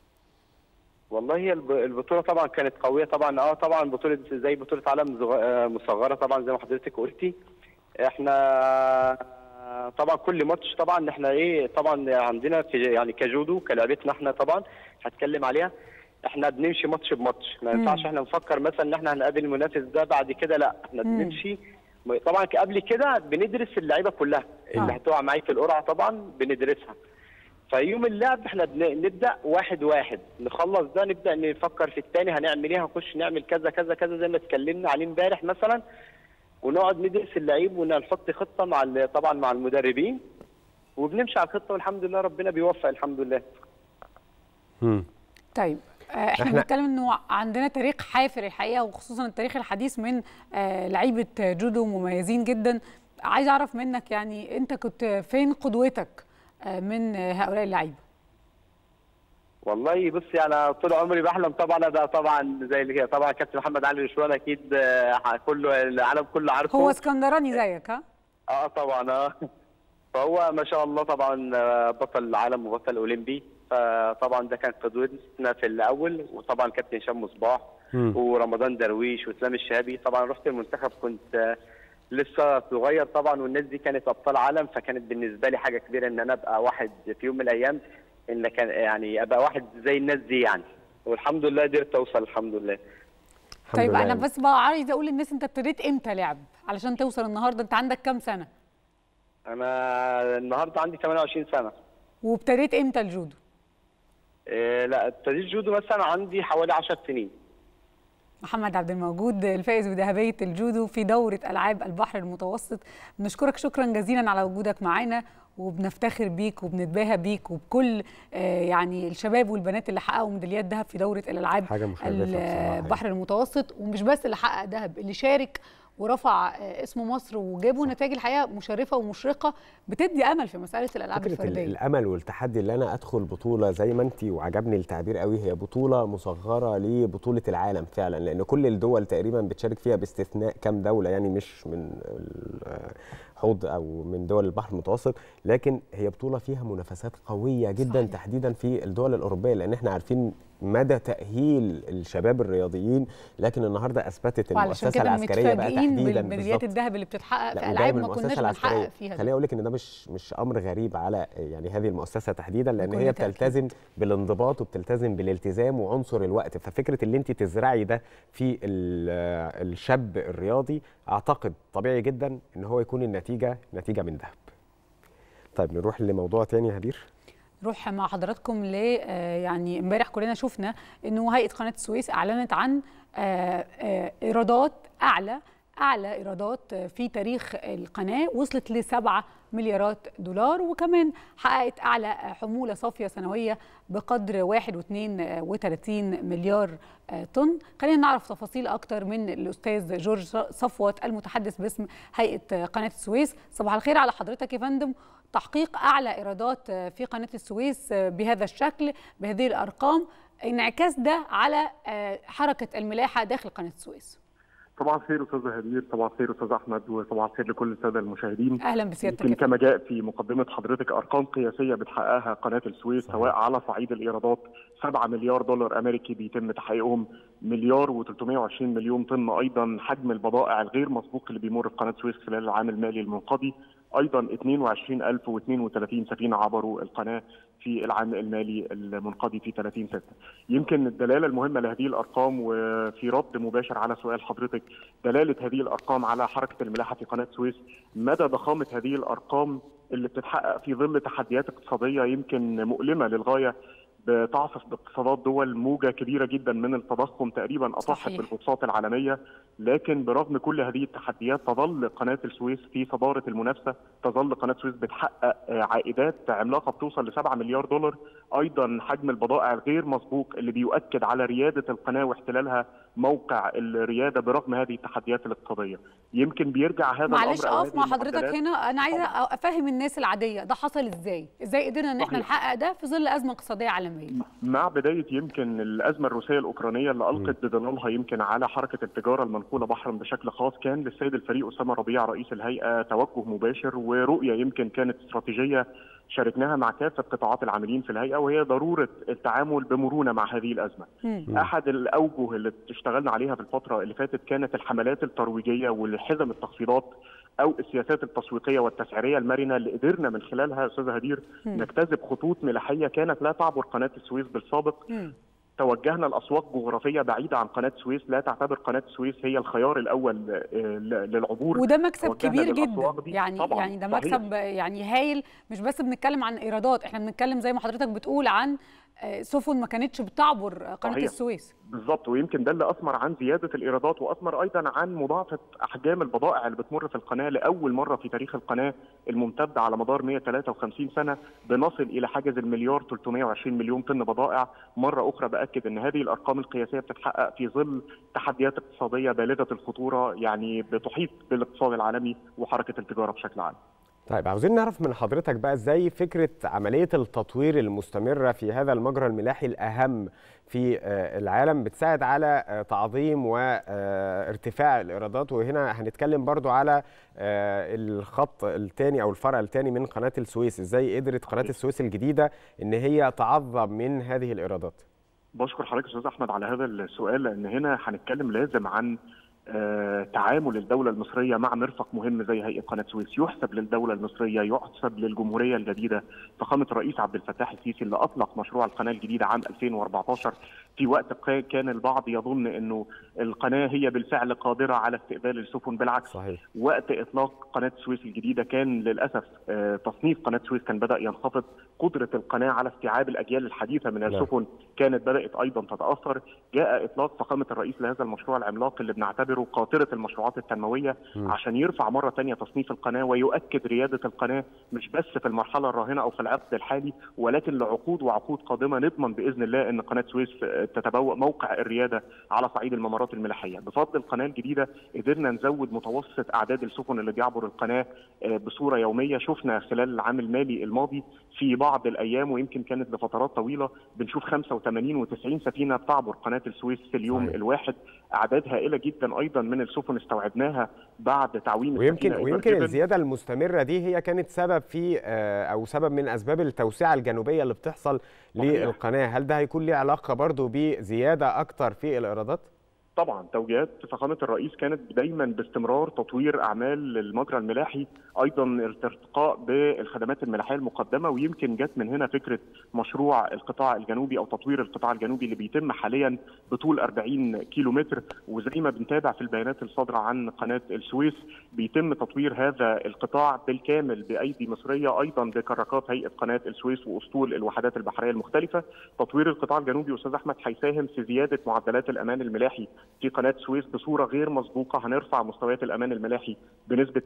والله هي الب- البطوله طبعا كانت قويه طبعا اه طبعا بطوله زي بطوله عالم زغ- آه، مصغره طبعا زي ما حضرتك قلتي احنا آه، طبعا كل ماتش طبعا احنا ايه طبعا عندنا في يعني كجودو كلعبتنا احنا طبعا هتكلم عليها احنا بنمشي ماتش بماتش ما مم. ينفعش احنا نفكر مثلا ان احنا هنقابل المنافس ده بعد كده لا احنا مم. بنمشي طبعا قبل كده بندرس اللعيبه كلها اللي آه. هتقع معايا في القرعه طبعا بندرسها فيوم اللعب احنا بن- نبدا واحد واحد نخلص ده نبدا نفكر في الثاني هنعمل ايه هنخش نعمل كذا كذا كذا زي ما اتكلمنا عليه امبارح مثلا ونقعد ندرس اللعيب ونحط خطه مع ال- طبعا مع المدربين وبنمشي على الخطه والحمد لله ربنا بيوفق الحمد لله طيب آه، احنا إحنا- بنتكلم انه عندنا تاريخ حافل الحقيقه وخصوصا التاريخ الحديث من آه، لعيبه جودو مميزين جدا عايز اعرف منك يعني انت كنت فين قدوتك آه، من آه، هؤلاء اللعيبه والله بص انا طول عمري بحلم طبعا ابقى طبعا زي اللي كده طبعا كابتن محمد علي رشوان اكيد آه، كله العالم كله عارفه هو اسكندراني زيك ها اه طبعا اه فهو ما شاء الله طبعا آه، بطل العالم وبطل اولمبي فطبعا ده كان قدوتنا في الاول وطبعا كابتن هشام مصباح مم. ورمضان درويش واسلام الشهابي طبعا رحت المنتخب كنت آه، لسه صغير طبعا والناس دي كانت ابطال عالم فكانت بالنسبه لي حاجه كبيره ان انا ابقى واحد في يوم من الايام ان كان يعني ابقى واحد زي الناس دي يعني والحمد لله قدرت اوصل الحمد لله طيب انا بس بقى عايزه اقول للناس انت ابتديت امتى لعب علشان توصل النهارده انت عندك كام سنه انا النهارده عندي 28 سنه وابتديت امتى الجودو إيه لا ابتديت جودو مثلا عندي حوالي 10 سنين محمد عبد الموجود الفائز بذهبيه الجودو في دوره العاب البحر المتوسط بنشكرك شكرا جزيلا على وجودك معانا وبنفتخر بيك وبنتباهى بيك وبكل آه، يعني الشباب والبنات اللي حققوا ميداليات ذهب في دوره الالعاب حاجة مشرفة بصراحة. البحر المتوسط ومش بس اللي حقق ذهب اللي شارك ورفع آه، اسم مصر وجابوا نتائج الحقيقه مشرفه ومشرقه بتدي امل في مساله الالعاب فكره ال- الفرديه الامل والتحدي اللي انا ادخل بطوله زي ما انت وعجبني التعبير قوي هي بطوله مصغره لبطوله العالم فعلا لان كل الدول تقريبا بتشارك فيها باستثناء كام دوله يعني مش من ال- حوض او من دول البحر المتوسط لكن هي بطوله فيها منافسات قويه جدا صحيح. تحديدا في الدول الاوروبيه لان احنا عارفين مدى تاهيل الشباب الرياضيين لكن النهارده اثبتت وعلشان المؤسسه كده العسكريه بقى متفاجئين تحديدا بالميداليات بالظبط. الذهب اللي بتتحقق لا في وجاي العاب من ما كناش المؤسسة بنحقق العسكرية. فيها خليني اقول لك ان ده مش مش امر غريب على يعني هذه المؤسسه تحديدا لان بكل هي تأكيد. بتلتزم بالانضباط وبتلتزم بالالتزام وعنصر الوقت ففكره اللي انت تزرعي ده في ال- الشاب الرياضي اعتقد طبيعي جدا ان هو يكون النتيجه نتيجه من ذهب طيب نروح لموضوع تاني يا هدير نروح مع حضراتكم ل آه، يعني امبارح كلنا شفنا انه هيئه قناه السويس اعلنت عن آه، آه، ايرادات اعلى اعلى ايرادات آه، في تاريخ القناه وصلت ل 7 مليارات دولار وكمان حققت اعلى آه، حموله صافيه سنويه بقدر 1.32 مليار آه، طن خلينا نعرف تفاصيل اكتر من الاستاذ جورج صفوت المتحدث باسم هيئه قناه السويس صباح الخير على حضرتك يا فندم تحقيق اعلى ايرادات في قناه السويس بهذا الشكل بهذه الارقام انعكاس ده على حركه الملاحه داخل قناه السويس طبعا خير استاذ هدير طبعا خير استاذ احمد وطبعا خير لكل الساده المشاهدين اهلا بسيادتك يمكن يا فندم. كما جاء في مقدمه حضرتك ارقام قياسيه بتحققها قناه السويس سواء على صعيد الايرادات 7 مليار دولار امريكي بيتم تحقيقهم مليار و320 مليون طن ايضا حجم البضائع الغير مسبوق اللي بيمر في قناه السويس خلال العام المالي المنقضي ايضا 22032 سفينه عبروا القناه في العام المالي المنقضي في 30 6 يمكن الدلاله المهمه لهذه الارقام وفي رد مباشر على سؤال حضرتك دلاله هذه الارقام على حركه الملاحه في قناه السويس مدى ضخامه هذه الارقام اللي بتتحقق في ظل تحديات اقتصاديه يمكن مؤلمه للغايه بتعصف باقتصادات دول موجه كبيره جدا من التضخم تقريبا اطاحت صحيح. بالبورصات العالميه لكن برغم كل هذه التحديات تظل قناه السويس في صداره المنافسه تظل قناه السويس بتحقق آه، عائدات عملاقه بتوصل ل 7 مليار دولار ايضا حجم البضائع الغير مسبوق اللي بيؤكد على رياده القناه واحتلالها موقع الرياده برغم هذه التحديات الاقتصاديه يمكن بيرجع هذا معلش الامر أو اقف هذه مع حضرتك المعدلات هنا انا عايزه افهم الناس العاديه ده حصل ازاي ازاي قدرنا ان احنا صحيح. نحقق ده في ظل ازمه اقتصاديه عالميه مع بداية يمكن الأزمة الروسية الأوكرانية اللي ألقت بظلالها يمكن على حركة التجارة المنقولة بحرا بشكل خاص كان للسيد الفريق أسامة ربيع رئيس الهيئة توجه مباشر ورؤية يمكن كانت استراتيجية شاركناها مع كافة قطاعات العاملين في الهيئة وهي ضرورة التعامل بمرونة مع هذه الأزمة احد الاوجه اللي اشتغلنا عليها في الفتره اللي فاتت كانت الحملات الترويجيه والحزم التخفيضات او السياسات التسويقيه والتسعيريه المرنه اللي قدرنا من خلالها يا استاذ هدير مم. نجتذب خطوط ملاحيه كانت لا تعبر قناه السويس بالسابق توجهنا لاسواق جغرافيه بعيده عن قناه السويس لا تعتبر قناه السويس هي الخيار الاول آه، ل- للعبور وده مكسب توجهنا كبير جدا للأسواق دي. يعني طبعاً، يعني ده صحيح. مكسب يعني هايل مش بس بنتكلم عن ايرادات احنا بنتكلم زي ما حضرتك بتقول عن آه، سفن ما كانتش بتعبر قناه صحيح. السويس بالظبط ويمكن ده اللي اثمر عن زياده الايرادات واثمر ايضا عن مضاعفه احجام البضائع اللي بتمر في القناه لاول مره في تاريخ القناه الممتده على مدار 153 سنه بنصل الى حاجز المليار 320 مليون طن بضائع مره اخرى باكد ان هذه الارقام القياسيه بتتحقق في ظل تحديات اقتصاديه بالغه الخطوره يعني بتحيط بالاقتصاد العالمي وحركه التجاره بشكل عام طيب عاوزين نعرف من حضرتك بقى ازاي فكره عمليه التطوير المستمره في هذا المجرى الملاحي الاهم في آه، العالم بتساعد على آه، تعظيم وارتفاع الايرادات وهنا هنتكلم برضو على آه، الخط الثاني او الفرع الثاني من قناه السويس ازاي قدرت قناه السويس الجديده ان هي تعظم من هذه الايرادات بشكر حضرتك استاذ احمد على هذا السؤال لان هنا هنتكلم لازم عن آه، تعامل الدولة المصرية مع مرفق مهم زي هيئة قناة سويس يحسب للدولة المصرية يحسب للجمهورية الجديدة فخامة الرئيس عبد الفتاح السيسي اللي أطلق مشروع القناة الجديدة عام 2014 في وقت ق- كان البعض يظن أنه القناة هي بالفعل قادرة على استقبال السفن بالعكس صحيح. وقت إطلاق قناة سويس الجديدة كان للأسف آه، تصنيف قناة سويس كان بدأ ينخفض قدرة القناة على استيعاب الأجيال الحديثة من نعم. السفن كانت بدأت أيضا تتأثر جاء إطلاق فخامة الرئيس لهذا المشروع العملاق اللي بنعتبره قاطرة المشروعات التنموية مم. عشان يرفع مرة تانية تصنيف القناة ويؤكد ريادة القناة مش بس في المرحلة الراهنة أو في العقد الحالي ولكن لعقود وعقود قادمة نضمن بإذن الله أن قناة سويس آه، تتبوأ موقع الريادة على صعيد الممرات الملاحية بفضل القناة الجديدة قدرنا نزود متوسط أعداد السفن اللي بيعبر القناة آه، بصورة يومية شفنا خلال العام المالي الماضي في بعض الأيام ويمكن كانت لفترات طويلة بنشوف 85 و90 سفينة بتعبر قناة السويس في اليوم صحيح. الواحد أعداد هائلة جدا أيضا من السفن استوعبناها بعد تعويم ويمكن السفينة ويمكن إيفر جيبن. الزياده المستمره دي هي كانت سبب في آه، او سبب من اسباب التوسعه الجنوبيه اللي بتحصل للقناه هل ده هيكون ليه علاقه برضو بزياده اكتر في الايرادات طبعا توجيهات فخامه الرئيس كانت دايما باستمرار تطوير اعمال المجرى الملاحي ايضا الارتقاء بالخدمات الملاحيه المقدمه ويمكن جت من هنا فكره مشروع القطاع الجنوبي او تطوير القطاع الجنوبي اللي بيتم حاليا بطول 40 كيلو متر وزي ما بنتابع في البيانات الصادره عن قناه السويس بيتم تطوير هذا القطاع بالكامل بايدي مصريه ايضا بكراكات هيئه قناه السويس واسطول الوحدات البحريه المختلفه تطوير القطاع الجنوبي استاذ احمد هيساهم في زياده معدلات الامان الملاحي في قناه سويس بصوره غير مسبوقه هنرفع مستويات الامان الملاحي بنسبه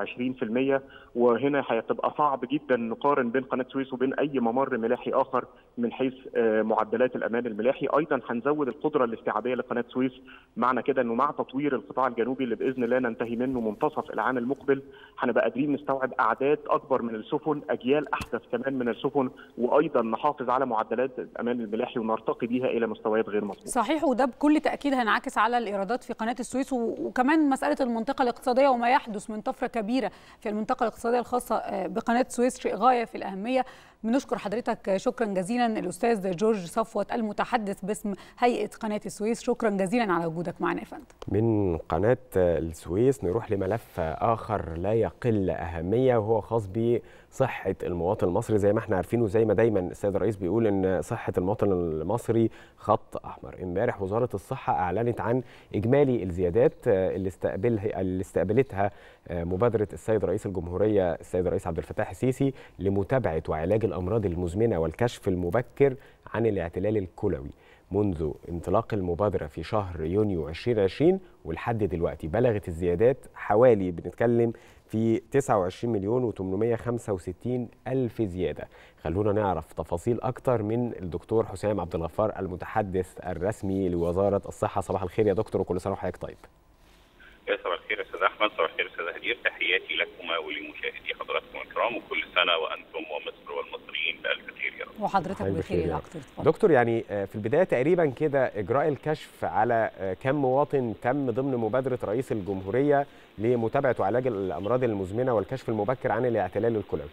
28% وهنا هتبقى صعب جدا نقارن بين قناه سويس وبين اي ممر ملاحي اخر من حيث آه، معدلات الامان الملاحي ايضا هنزود القدره الاستيعابيه لقناه سويس معنى كده انه مع تطوير القطاع الجنوبي اللي باذن الله ننتهي منه منتصف العام المقبل هنبقى قادرين نستوعب اعداد اكبر من السفن اجيال احدث كمان من السفن وايضا نحافظ على معدلات الامان الملاحي ونرتقي بيها الى مستويات غير مسبوقه صحيح وده بكل تاكيد هينعكس على الايرادات في قناه السويس و- وكمان مساله المنطقه الاقتصاديه وما يحدث من طفره كبيره في المنطقه الاقتصاديه الخاصه آه، بقناه السويس شيء غايه في الاهميه بنشكر حضرتك شكرا جزيلا الاستاذ جورج صفوت المتحدث باسم هيئه قناه السويس شكرا جزيلا على وجودك معنا يا فندم من قناة السويس نروح لملف آخر لا يقل أهمية وهو خاص بصحة المواطن المصري زي ما احنا عارفين وزي ما دايما السيد الرئيس بيقول إن صحة المواطن المصري خط أحمر امبارح وزارة الصحة أعلنت عن إجمالي الزيادات اللي استقبلها اللي استقبلتها مبادرة السيد رئيس الجمهورية السيد الرئيس عبد الفتاح السيسي لمتابعة وعلاج الأمراض المزمنة والكشف المبكر عن الاعتلال الكلوي منذ انطلاق المبادرة في شهر يونيو 2020 ولحد دلوقتي بلغت الزيادات حوالي بنتكلم في 29 مليون و865 ألف زيادة خلونا نعرف تفاصيل أكتر من الدكتور حسام عبد الغفار المتحدث الرسمي لوزارة الصحة صباح الخير يا دكتور وكل سنة وحضرتك طيب يا صباح الخير يا استاذ احمد صباح الخير استاذ هدير تحياتي لكما ولمشاهدي حضراتكم الكرام وكل سنه وانتم ومصر والمصريين بالف خير يا رب وحضرتك حضرتك بخير بخير يا يا دكتور اتفضل. دكتور يعني آه، في البداية تقريبا كده إجراء الكشف على آه، كم مواطن تم ضمن مبادرة رئيس الجمهورية لمتابعة وعلاج الأمراض المزمنة والكشف المبكر عن الاعتلال الكلوي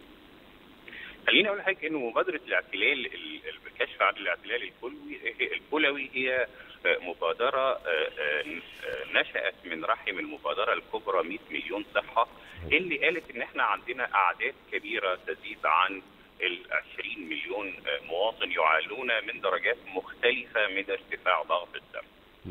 خليني اقول لحضرتك انه مبادره الاعتلال ال- الكشف عن الاعتلال الكلوي الكلوي هي آه، مبادره آه، آه، آه، نشات من رحم المبادره الكبرى 100 مليون صحه اللي قالت ان احنا عندنا اعداد كبيره تزيد عن ال 20 مليون آه، مواطن يعانون من درجات مختلفه من ارتفاع ضغط الدم.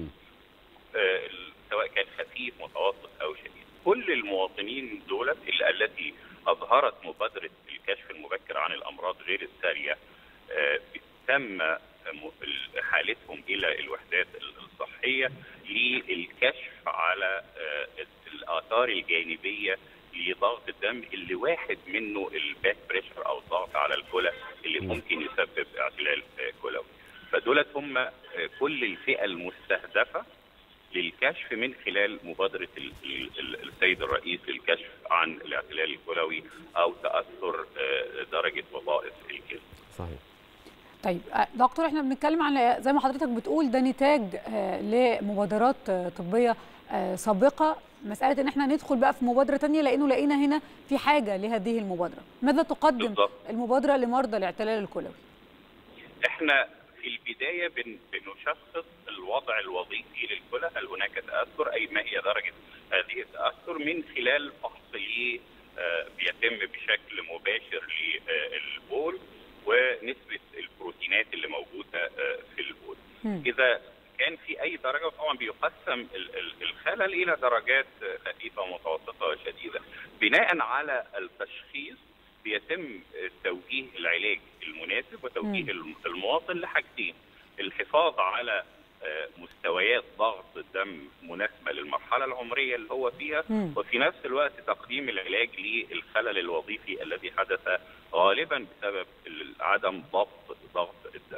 آه، سواء كان خفيف متوسط او شديد. كل المواطنين دولت اللي التي اظهرت مبادره الكشف المبكر عن الامراض غير الساريه آه، تم م- حالتهم الى الوحدات الصحيه للكشف على آه، الاثار الجانبيه لضغط الدم اللي واحد منه الباك بريشر او الضغط على الكلى اللي ممكن يسبب اعتلال آه، كلوي. فدولت هم آه، كل الفئه المستهدفه للكشف من خلال مبادره ال- ال- ال- السيد الرئيس للكشف عن الاعتلال الكلوي او تاثر آه، درجه وظائف الكلى. صحيح طيب آه، دكتور احنا بنتكلم عن زي ما حضرتك بتقول ده نتاج آه، لمبادرات آه، طبيه آه، سابقه مساله ان احنا ندخل بقى في مبادره تانية لانه لقينا هنا في حاجه لهذه المبادره ماذا تقدم بالضبط. المبادره لمرضى الاعتلال الكلوي احنا في البدايه بن- بنشخص الوضع الوظيفي للكلى هل هناك تاثر اي ما هي درجه هذه التاثر من خلال فحص ليه آه، بيتم بشكل مباشر للبول ونسبه البروتينات اللي موجوده آه، في البول اذا كان في اي درجه طبعا بيقسم ال- ال- الخلل الى درجات خفيفه ومتوسطه وشديده بناء على التشخيص بيتم توجيه العلاج المناسب وتوجيه الم- المواطن لحاجتين الحفاظ على آه، مستويات ضغط الدم مناسبه للمرحله العمريه اللي هو فيها مم. وفي نفس الوقت تقديم العلاج للخلل الوظيفي الذي حدث غالبا بسبب ال- عدم ضبط ضغط الدم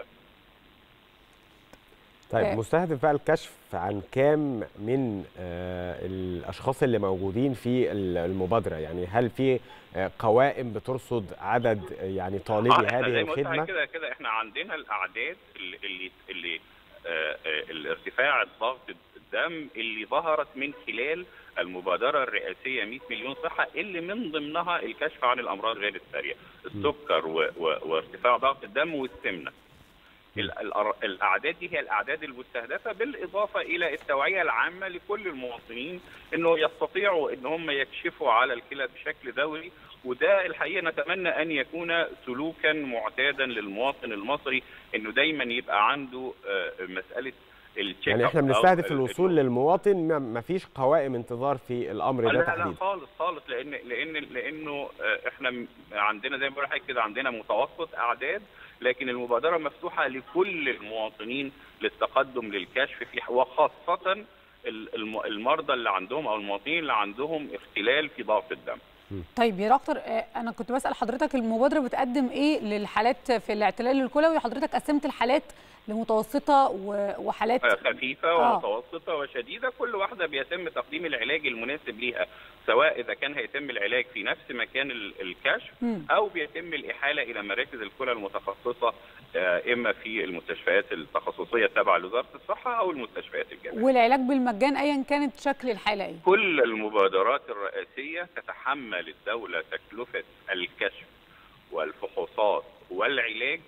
طيب آه. مستهدف بقى الكشف عن كام من آه، الاشخاص اللي موجودين في ال- المبادره يعني هل في آه، قوائم بترصد عدد آه، يعني طالبي آه، إحنا هذه زي ما قلت الخدمه كده كده احنا عندنا الاعداد اللي اللي, اللي آه، آه، الارتفاع ضغط الدم اللي ظهرت من خلال المبادره الرئاسيه 100 مليون صحه اللي من ضمنها الكشف عن الامراض غير الساريه السكر و- و- وارتفاع ضغط الدم والسمنه ال- الأر- الاعداد دي هي الاعداد المستهدفه بالاضافه الى التوعيه العامه لكل المواطنين انه يستطيعوا ان هم يكشفوا على الكلى بشكل دوري وده الحقيقه نتمنى ان يكون سلوكا معتادا للمواطن المصري انه دايما يبقى عنده آه، مساله التشيك يعني احنا أب أو بنستهدف ال- الوصول للمواطن ما- ما فيش قوائم انتظار في الامر لا ده لا تحديدا خالص خالص لان لان لانه آه، احنا م- عندنا زي ما بقول لحضرتك كده عندنا متوسط اعداد لكن المبادره مفتوحه لكل المواطنين للتقدم للكشف في وخاصه ال- الم- المرضى اللي عندهم او المواطنين اللي عندهم اختلال في ضغط الدم طيب يا دكتور آه، انا كنت بسال حضرتك المبادره بتقدم ايه للحالات في الاعتلال الكلوي حضرتك قسمت الحالات لمتوسطه و- وحالات خفيفه آه. ومتوسطه وشديده كل واحده بيتم تقديم العلاج المناسب ليها سواء اذا كان هيتم العلاج في نفس مكان ال- الكشف مم. او بيتم الاحاله الى مراكز الكلى المتخصصه آه، اما في المستشفيات التخصصيه التابعه لوزاره الصحه او المستشفيات الجامعيه والعلاج بالمجان ايا كانت شكل الحاله ايه كل المبادرات الرئاسيه تتحمل الدوله تكلفه الكشف والفحوصات والعلاج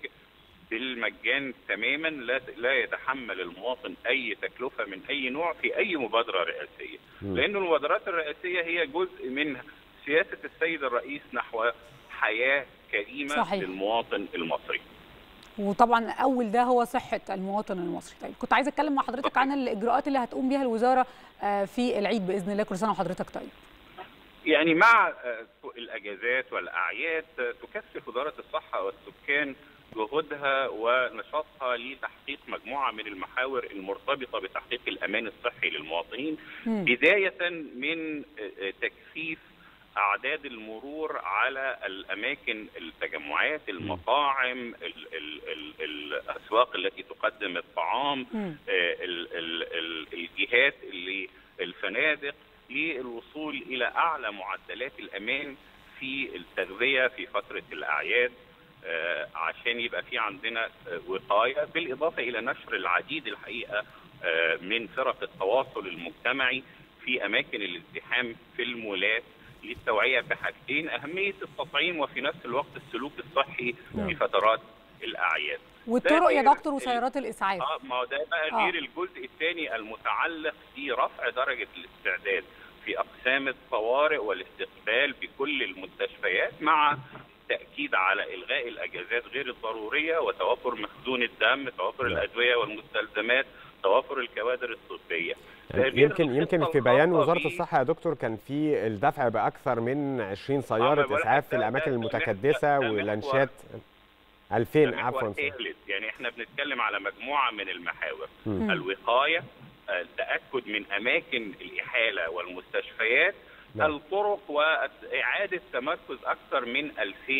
بالمجان تماما لا لا يتحمل المواطن اي تكلفه من اي نوع في اي مبادره رئاسيه مم. لان المبادرات الرئاسيه هي جزء من سياسه السيد الرئيس نحو حياه كريمه صحيح. للمواطن المصري وطبعا اول ده هو صحه المواطن المصري طيب كنت عايزه اتكلم مع حضرتك عن الاجراءات اللي هتقوم بيها الوزاره آه، في العيد باذن الله كل سنه وحضرتك طيب يعني مع آه، الاجازات والاعياد آه، تكثف وزاره الصحه والسكان جهودها ونشاطها لتحقيق مجموعه من المحاور المرتبطه بتحقيق الامان الصحي للمواطنين مم. بدايه من آه، آه، تكثيف اعداد المرور على الاماكن التجمعات المطاعم ال ال ال الاسواق التي تقدم الطعام مم. آه، ال ال ال الجهات اللي الفنادق للوصول الى اعلى معدلات الامان في التغذيه في فتره الاعياد آه، عشان يبقى في عندنا آه، وقايه بالاضافه الى نشر العديد الحقيقه آه، من فرق التواصل المجتمعي في اماكن الازدحام في المولات للتوعيه بحاجتين اهميه التطعيم وفي نفس الوقت السلوك الصحي نعم. في فترات الاعياد والطرق يا ده غير دكتور ال- وسيارات الاسعاف اه ما هو ده بقى آه. غير الجزء الثاني المتعلق في رفع درجه الاستعداد في اقسام الطوارئ والاستقبال بكل المستشفيات مع تاكيد على الغاء الاجازات غير الضروريه وتوفر مخزون الدم توفر الادويه والمستلزمات توفر الكوادر الطبيه ده يعني غير يمكن يمكن الخطة في بيان الخاصة وزاره ب- الصحه يا دكتور كان في الدفع باكثر من 20 آه، ما سياره بقول لك اسعاف في ده- الاماكن ده- ده المتكدسه محور- ولانشات ده 2000 محور عفوا ثالث يعني احنا بنتكلم على مجموعه من المحاور مم. الوقايه التاكد من اماكن الاحاله والمستشفيات نعم. الطرق واعاده تمركز اكثر من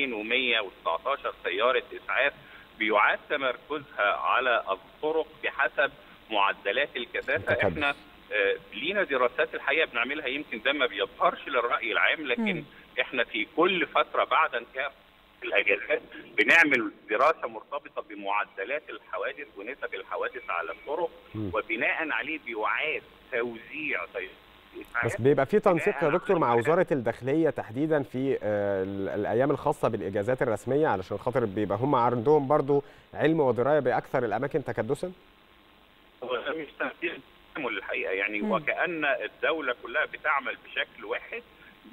2119 سياره اسعاف بيعاد تمركزها على الطرق بحسب معدلات الكثافه متكدس. احنا آه، لينا دراسات الحقيقه بنعملها يمكن ده ما بيظهرش للراي العام لكن مم. احنا في كل فتره بعد انتهاء الاجازات بنعمل دراسه مرتبطه بمعدلات الحوادث ونسب الحوادث على الطرق مم. وبناء عليه بيعاد توزيع سي- الاسعاف بس بيبقى في تنسيق يا بناءً دكتور مع وزاره الداخليه تحديدا في آه، ال- الايام الخاصه بالاجازات الرسميه علشان خاطر بيبقى هم عندهم برضو علم ودرايه باكثر الاماكن تكدسا هو ده مش تنسيق تعامل الحقيقه يعني مم. وكان الدوله كلها بتعمل بشكل واحد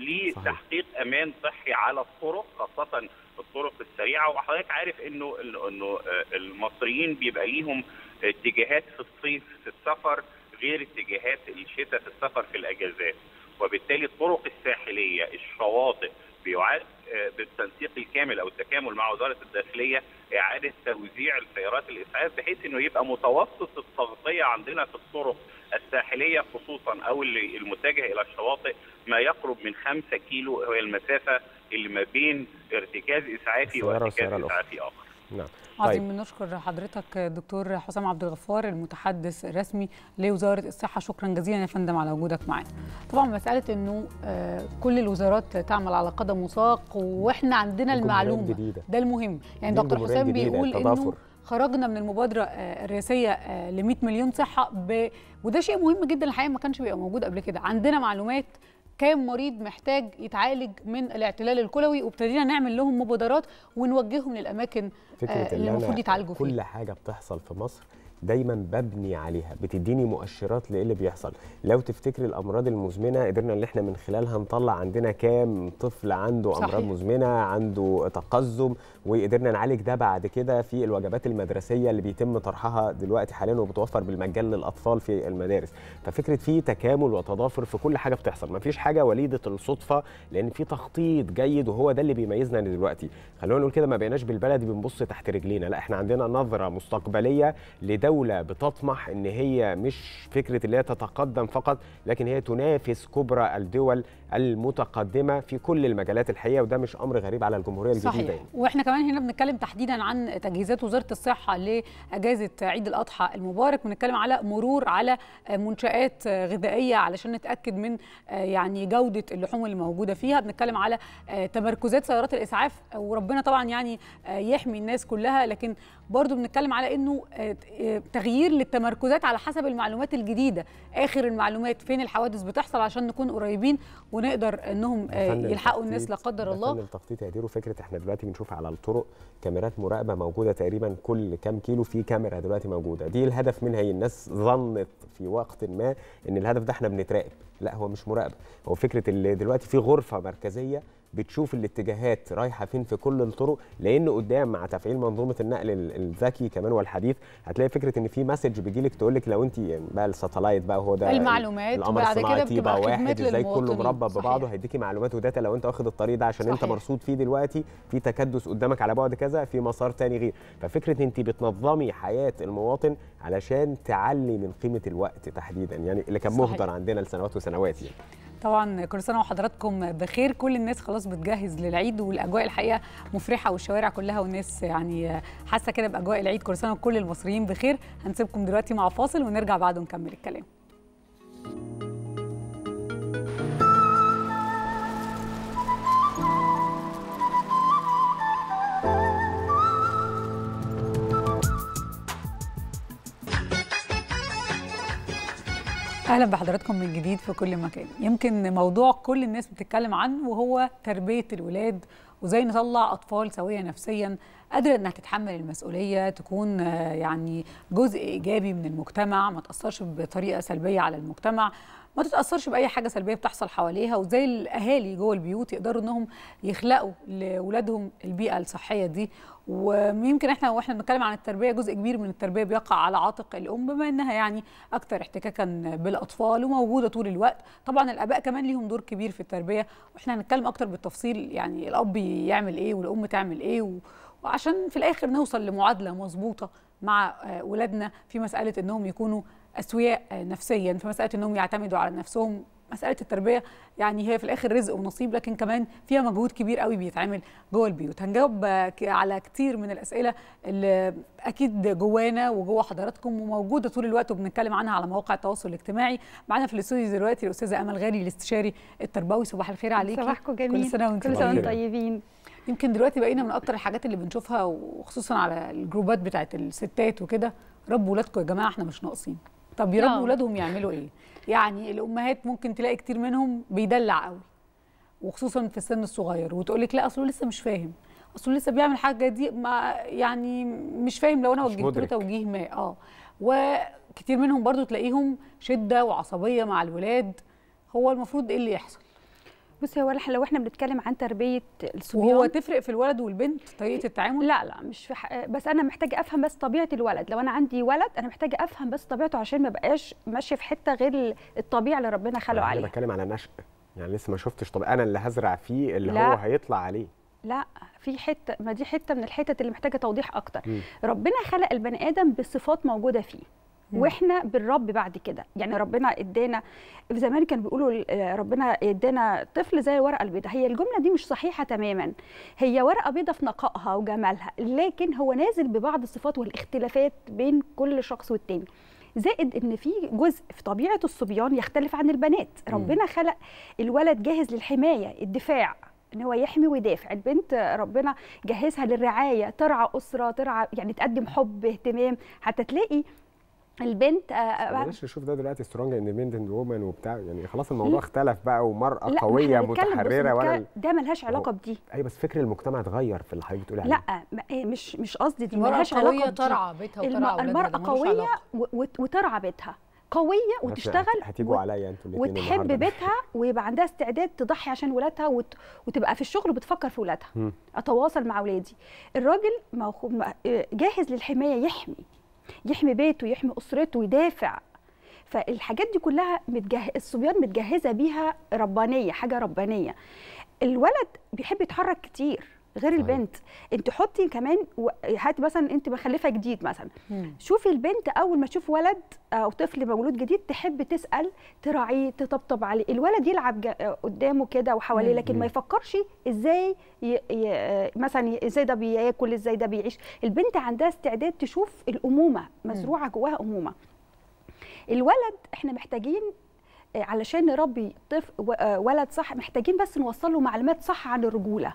لتحقيق امان صحي على الطرق خاصه الطرق السريعه وحضرتك عارف انه انه آه، المصريين بيبقى ليهم اتجاهات في الصيف في السفر غير اتجاهات الشتاء في السفر في الاجازات وبالتالي الطرق الساحليه الشواطئ بيعاد آه، بالتنسيق الكامل او التكامل مع وزاره الداخليه اعاده توزيع السيارات الاسعاف بحيث انه يبقى متوسط التغطيه عندنا في الطرق الساحليه خصوصا او اللي المتجهه الى الشواطئ ما يقرب من 5 كيلو هي المسافه اللي ما بين ارتكاز اسعافي السيارة وارتكاز والسيارة الأخرى. اسعافي اخر نعم عظيم بنشكر حضرتك دكتور حسام عبد الغفار المتحدث الرسمي لوزاره الصحه شكرا جزيلا يا فندم على وجودك معانا طبعا مساله انه آه، كل الوزارات تعمل على قدم وساق واحنا عندنا الجمهورية المعلومه الجديدة. ده المهم يعني دي دكتور الجمهورية حسام الجديدة، بيقول انه التضافر. خرجنا من المبادره آه، الرئاسيه ل 100 مليون صحه ب... وده شيء مهم جدا الحقيقه ما كانش بيبقى موجود قبل كده عندنا معلومات كام مريض محتاج يتعالج من الاعتلال الكلوي وابتدينا نعمل لهم مبادرات ونوجههم للاماكن فكره آه، اللي ان المفروض انا يتعالجوا فيها كل حاجه بتحصل في مصر دايما ببني عليها بتديني مؤشرات لايه اللي بيحصل لو تفتكري الامراض المزمنه قدرنا ان احنا من خلالها نطلع عندنا كام طفل عنده صحيح. امراض مزمنه عنده تقزم وقدرنا نعالج ده بعد كده في الوجبات المدرسيه اللي بيتم طرحها دلوقتي حاليا وبتوفر بالمجان للاطفال في المدارس ففكره في تكامل وتضافر في كل حاجه بتحصل مفيش حاجه وليده الصدفه لان في تخطيط جيد وهو ده اللي بيميزنا دلوقتي خلونا نقول كده ما بقيناش بالبلدي بنبص تحت رجلينا لا احنا عندنا نظره مستقبليه لدوله بتطمح ان هي مش فكره اللي هي تتقدم فقط لكن هي تنافس كبرى الدول المتقدمه في كل المجالات الحقيقيه وده مش امر غريب على الجمهوريه الجديده صحيح يعني. واحنا كمان هنا بنتكلم تحديدا عن تجهيزات وزاره الصحه لاجازه عيد الاضحى المبارك بنتكلم على مرور على منشات غذائيه علشان نتاكد من يعني جوده اللحوم اللي موجوده فيها بنتكلم على تمركزات سيارات الاسعاف وربنا طبعا يعني يحمي الناس كلها لكن برضو بنتكلم على انه تغيير للتمركزات على حسب المعلومات الجديده اخر المعلومات فين الحوادث بتحصل عشان نكون قريبين ونقدر انهم فن يلحقوا الناس لا التخطيط- قدر ده الله فن التخطيط يا ديرو فكره احنا دلوقتي بنشوف على الطرق كاميرات مراقبه موجوده تقريبا كل كام كيلو في كاميرا دلوقتي موجوده دي الهدف منها ايه الناس ظنت في وقت ما ان الهدف ده احنا بنتراقب لا هو مش مراقبه هو فكره اللي دلوقتي في غرفه مركزيه بتشوف الاتجاهات رايحه فين في كل الطرق لان قدام مع تفعيل منظومه النقل ال- الذكي كمان والحديث هتلاقي فكره ان في مسج بيجي لك تقول لك لو انت بقى الساتلايت بقى هو ده المعلومات، القمر وبعد كده الصناعي بتبقى طيبه خدمة واحد ازاي كله للمواطنين. مربى صحيح. ببعضه هيديكي معلومات وداتا لو انت واخد الطريق ده عشان انت صحيح. مرصود فيه دلوقتي في تكدس قدامك على بعد كذا في مسار تاني غير ففكره انت بتنظمي حياه المواطن علشان تعلي من قيمه الوقت تحديدا يعني اللي كان صحيح. مهدر عندنا لسنوات وسنوات يعني طبعا كل سنه وحضراتكم بخير كل الناس خلاص بتجهز للعيد والاجواء الحقيقه مفرحه والشوارع كلها والناس يعني حاسه كده باجواء العيد كل سنه وكل المصريين بخير هنسيبكم دلوقتي مع فاصل ونرجع بعده نكمل الكلام اهلا بحضراتكم من جديد في كل مكان يمكن موضوع كل الناس بتتكلم عنه وهو تربيه الولاد وازاي نطلع اطفال سويه نفسيا قادره انها تتحمل المسؤوليه تكون آه، يعني جزء ايجابي من المجتمع ما تاثرش بطريقه سلبيه على المجتمع ما تتاثرش باي حاجه سلبيه بتحصل حواليها وازاي الاهالي جوه البيوت يقدروا انهم يخلقوا لاولادهم البيئه الصحيه دي ويمكن احنا واحنا بنتكلم عن التربيه جزء كبير من التربيه بيقع على عاتق الام بما انها يعني اكثر احتكاكا بالاطفال وموجوده طول الوقت طبعا الاباء كمان ليهم دور كبير في التربيه واحنا هنتكلم اكتر بالتفصيل يعني الاب يعمل ايه والام تعمل ايه و... وعشان في الاخر نوصل لمعادله مظبوطه مع آه، ولادنا في مساله انهم يكونوا اسوياء آه، نفسيا في مساله انهم يعتمدوا على نفسهم مساله التربيه يعني هي في الاخر رزق ونصيب لكن كمان فيها مجهود كبير قوي بيتعمل جوه البيوت هنجاوب آه، ك- على كتير من الاسئله اللي اكيد جوانا وجوه حضراتكم وموجوده طول الوقت وبنتكلم عنها على مواقع التواصل الاجتماعي معانا في الاستوديو دلوقتي الاستاذه امل غالي الاستشاري التربوي صباح الخير عليكي صباحكم جميل. كل سنه وانتم كل سنة وانتم طيبين. طيبين يمكن دلوقتي بقينا من اكتر الحاجات اللي بنشوفها وخصوصا على الجروبات بتاعت الستات وكده ربوا ولادكم يا جماعه احنا مش ناقصين طب يربوا آه. ولادهم يعملوا ايه يعني الامهات ممكن تلاقي كتير منهم بيدلع قوي وخصوصا في السن الصغير وتقول لك لا اصله لسه مش فاهم اصله لسه بيعمل حاجه دي ما يعني مش فاهم لو انا مش وجهت له مدرك. توجيه ما اه وكتير منهم برضو تلاقيهم شده وعصبيه مع الولاد هو المفروض ايه اللي يحصل بصي هو إحنا- لو احنا بنتكلم عن تربيه الصبيان وهو تفرق في الولد والبنت طريقه التعامل لا لا مش في ح... بس انا محتاجه افهم بس طبيعه الولد لو انا عندي ولد انا محتاجه افهم بس طبيعته عشان ما بقاش ماشيه في حته غير ال- الطبيعه اللي ربنا خلقه انا عليها بتكلم على نشأ يعني لسه ما شفتش طب انا اللي هزرع فيه اللي لا. هو هيطلع عليه لا في حته ما دي حته من الحتت اللي محتاجه توضيح اكتر مم. ربنا خلق البني ادم بصفات موجوده فيه مم. واحنا بنربي بعد كده يعني ربنا ادانا في زمان كانوا بيقولوا آه، ربنا ادانا طفل زي الورقه البيضاء هي الجمله دي مش صحيحه تماما هي ورقه بيضاء في نقائها وجمالها لكن هو نازل ببعض الصفات والاختلافات بين كل شخص والتاني زائد ان في جزء في طبيعه الصبيان يختلف عن البنات مم. ربنا خلق الولد جاهز للحمايه الدفاع ان هو يحمي ويدافع البنت ربنا جهزها للرعايه ترعى اسره ترعى يعني تقدم حب اهتمام حتى تلاقي البنت آه، بلاش نشوف ده دلوقتي سترونج اندبندنت وومن وبتاع يعني خلاص الموضوع اختلف بقى ومرأة لا، قوية إحنا بنتكلم- بص، متحررة ولا بنتكلم- ده ملهاش علاقه بدي ايوه بس فكر المجتمع اتغير في اللي حضرتك بتقولي عليه لا ما- إيه، مش مش قصدي دي المرأة ملهاش قوية علاقه بدي. ترعى بيتها وترعى الم- أولادها، المرأة ده ملوش قوية علاقة. و- وت- وترعى بيتها قوية بس وتشتغل هتيجوا وت- عليا انتوا الاثنين وتحب بيتها ويبقى عندها استعداد تضحي عشان ولادها وت... وتبقى في الشغل بتفكر في ولادها مم. اتواصل مع اولادي الراجل موخو- م- جاهز للحمايه يحمي يحمي بيته يحمي اسرته يدافع فالحاجات دي كلها متجه... الصبيان متجهزه بيها ربانيه حاجه ربانيه الولد بيحب يتحرك كتير غير البنت انت حطي كمان و... هاتي مثلا انت مخلفه جديد مثلا شوفي البنت اول ما تشوف ولد او طفل مولود جديد تحب تسال تراعيه تطبطب عليه الولد يلعب جا- قدامه كده وحواليه مم. لكن مم. ما يفكرش ازاي ي... ي... مثلا ي- ازاي ده بياكل ازاي ده بيعيش البنت عندها استعداد تشوف الامومه مزروعه جواها امومه الولد احنا محتاجين آه، علشان نربي طفل و- آه، ولد صح محتاجين بس نوصل له معلومات صح عن الرجوله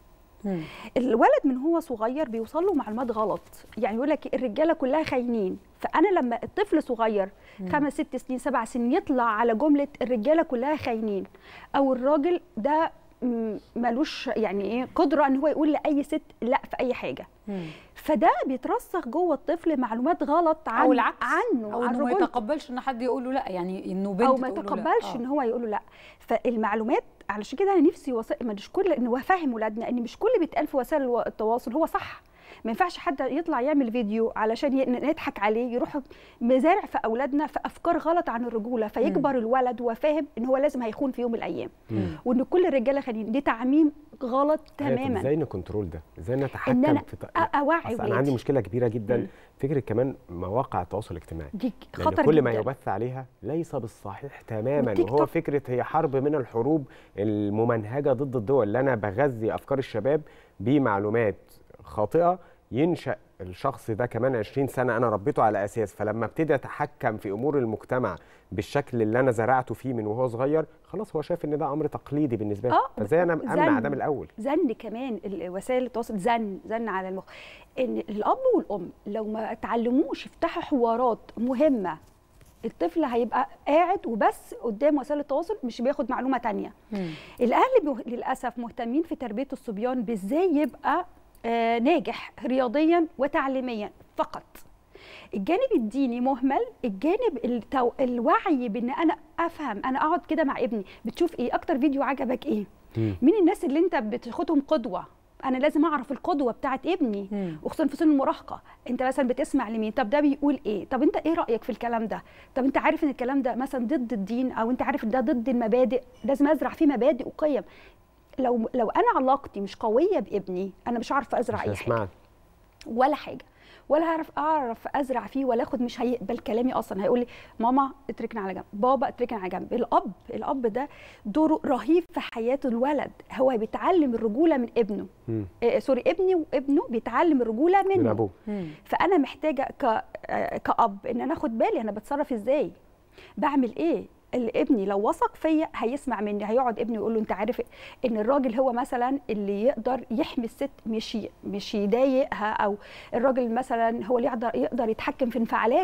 الولد من هو صغير بيوصل له معلومات غلط يعني يقول لك الرجاله كلها خاينين فانا لما الطفل صغير مم. خمس ست سنين سبع سنين يطلع على جمله الرجاله كلها خاينين او الراجل ده م- ملوش يعني ايه قدره ان هو يقول لاي ست لا في اي حاجه فده بيترسخ جوه الطفل معلومات غلط عن او العكس عنه او عن انه ما رجولته. يتقبلش ان حد يقول له لا يعني انه بنت او ما تقول له لا. يتقبلش آه. ان هو يقول له لا فالمعلومات علشان كده انا نفسي وص... مش كل ان افهم ولادنا ان مش كل اللي بيتقال في وسائل الو- التواصل هو صح ما ينفعش حد يطلع يعمل فيديو علشان ي... نضحك عليه يروح مزارع في اولادنا في افكار غلط عن الرجوله فيكبر الولد وهو فاهم ان هو لازم هيخون في يوم من الايام مم. وان كل الرجاله خانين دي تعميم غلط أيوة، طب تماما ازاي نكنترول ده ازاي ان نتحكم انا في ط... أ- اوعي أصل انا ولادي. عندي مشكله كبيره جدا مم. فكره كمان مواقع التواصل الاجتماعي دي لأن خطر كل ما جداً. يبث عليها ليس بالصحيح تماما والتيك وهو توك. فكره هي حرب من الحروب الممنهجه ضد الدول اللي انا بغذي افكار الشباب بمعلومات خاطئه ينشا الشخص ده كمان 20 سنه انا ربيته على اساس فلما ابتدي اتحكم في امور المجتمع بالشكل اللي انا زرعته فيه من وهو صغير خلاص هو شايف ان ده امر تقليدي بالنسبه له اه فازاي انا امنع زن. ده من الاول زن كمان ال- وسائل التواصل زن زن على المخ ان الاب والام لو ما اتعلموش يفتحوا حوارات مهمه الطفل هيبقى قاعد وبس قدام وسائل التواصل مش بياخد معلومه تانية الاهل بيه- للاسف مهتمين في تربيه الصبيان بازاي يبقى آه ناجح رياضيا وتعليميا فقط الجانب الديني مهمل الجانب التو... الوعي بان انا افهم انا اقعد كده مع ابني بتشوف ايه اكتر فيديو عجبك ايه مين الناس اللي انت بتاخدهم قدوه انا لازم اعرف القدوه بتاعت ابني وخصوصا في سن المراهقه انت مثلا بتسمع لمين طب ده بيقول ايه طب انت ايه رايك في الكلام ده طب انت عارف ان الكلام ده مثلا ضد الدين او انت عارف ان ده ضد المبادئ لازم ازرع فيه مبادئ وقيم لو لو انا علاقتي مش قويه بابني انا مش عارفه ازرع مش اي حاجه هيسمعك ولا حاجه ولا هعرف اعرف ازرع فيه ولا اخد مش هيقبل كلامي اصلا هيقول لي ماما اتركنا على جنب بابا اتركنا على جنب الاب الاب ده دوره رهيب في حياه الولد هو بيتعلم الرجوله من ابنه مم. آه سوري ابني وابنه بيتعلم الرجوله منه من ابوه فانا محتاجه ك... آه، كاب ان انا اخد بالي انا بتصرف ازاي بعمل ايه اللي ابني لو وثق فيا هيسمع مني هيقعد ابني يقول له انت عارف ان الراجل هو مثلا اللي يقدر يحمي الست مش ي- مش يضايقها او الراجل مثلا هو اللي يقدر يقدر يتحكم في انفعالاته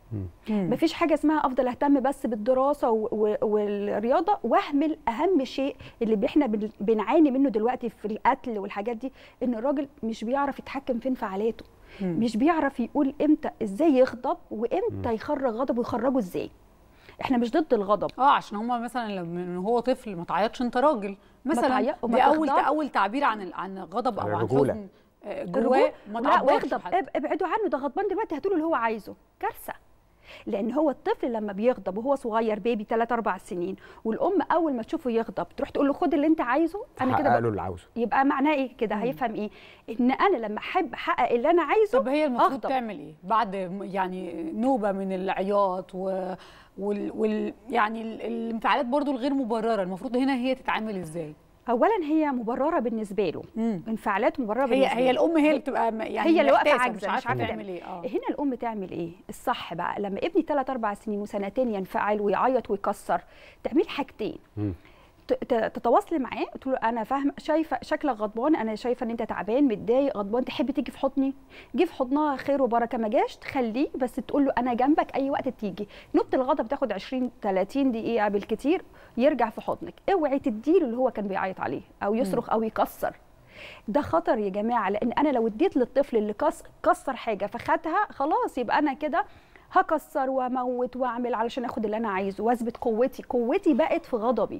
مفيش حاجه اسمها افضل اهتم بس بالدراسه و- و- والرياضه واهمل اهم شيء اللي احنا بن- بنعاني منه دلوقتي في القتل والحاجات دي ان الراجل مش بيعرف يتحكم في انفعالاته مم. مش بيعرف يقول امتى ازاي يغضب وامتى يخرج غضبه ويخرجه ازاي احنا مش ضد الغضب اه عشان هما مثلا لما من هو طفل ما تعيطش انت راجل مثلا تعيط- وما دي اول تغضب. اول تعبير عن ال- عن غضب او عن عن الرجولة. حزن آه، الرجوع جواه ما لا تعبرش ويغضب حتى. اب- ابعدوا عنه ده غضبان دلوقتي هاتوا له اللي هو عايزه كارثه لان هو الطفل لما بيغضب وهو صغير بيبي 3 4 سنين والام اول ما تشوفه يغضب تروح تقول له خد اللي انت عايزه انا حقق كده له بق- اللي عاوزه يبقى معناه ايه كده هيفهم ايه ان انا لما احب احقق اللي انا عايزه طب هي المفروض أغضب. تعمل ايه بعد م- يعني نوبه من العياط و... وال... وال... يعني ال- الانفعالات برضو الغير مبرره المفروض هنا هي تتعامل ازاي اولا هي مبرره بالنسبه له انفعالات مبرره هي بالنسبه هي له. الام هي اللي بتبقى م- يعني هي اللي واقفه محتاسة، عاجزه مش عارفه تعمل ايه اه هنا الام تعمل ايه الصح بقى لما ابني 3 4 سنين وسنتين ينفعل ويعيط ويكسر تعمل حاجتين ت- ت- تتواصلي معاه قلت له انا فاهمه شايفه شكلك غضبان انا شايفه ان انت تعبان متضايق غضبان تحب تيجي في حضني جه في حضنها خير وبركه ما جاش تخليه بس تقول له انا جنبك اي وقت تيجي نقطه الغضب تاخد 20 30 دقيقه بالكتير يرجع في حضنك اوعي تديله اللي هو كان بيعيط عليه او يصرخ او يكسر ده خطر يا جماعه لان انا لو اديت للطفل اللي كس كسر حاجه فخدها خلاص يبقى انا كده هكسر واموت واعمل علشان اخد اللي انا عايزه واثبت قوتي قوتي بقت في غضبي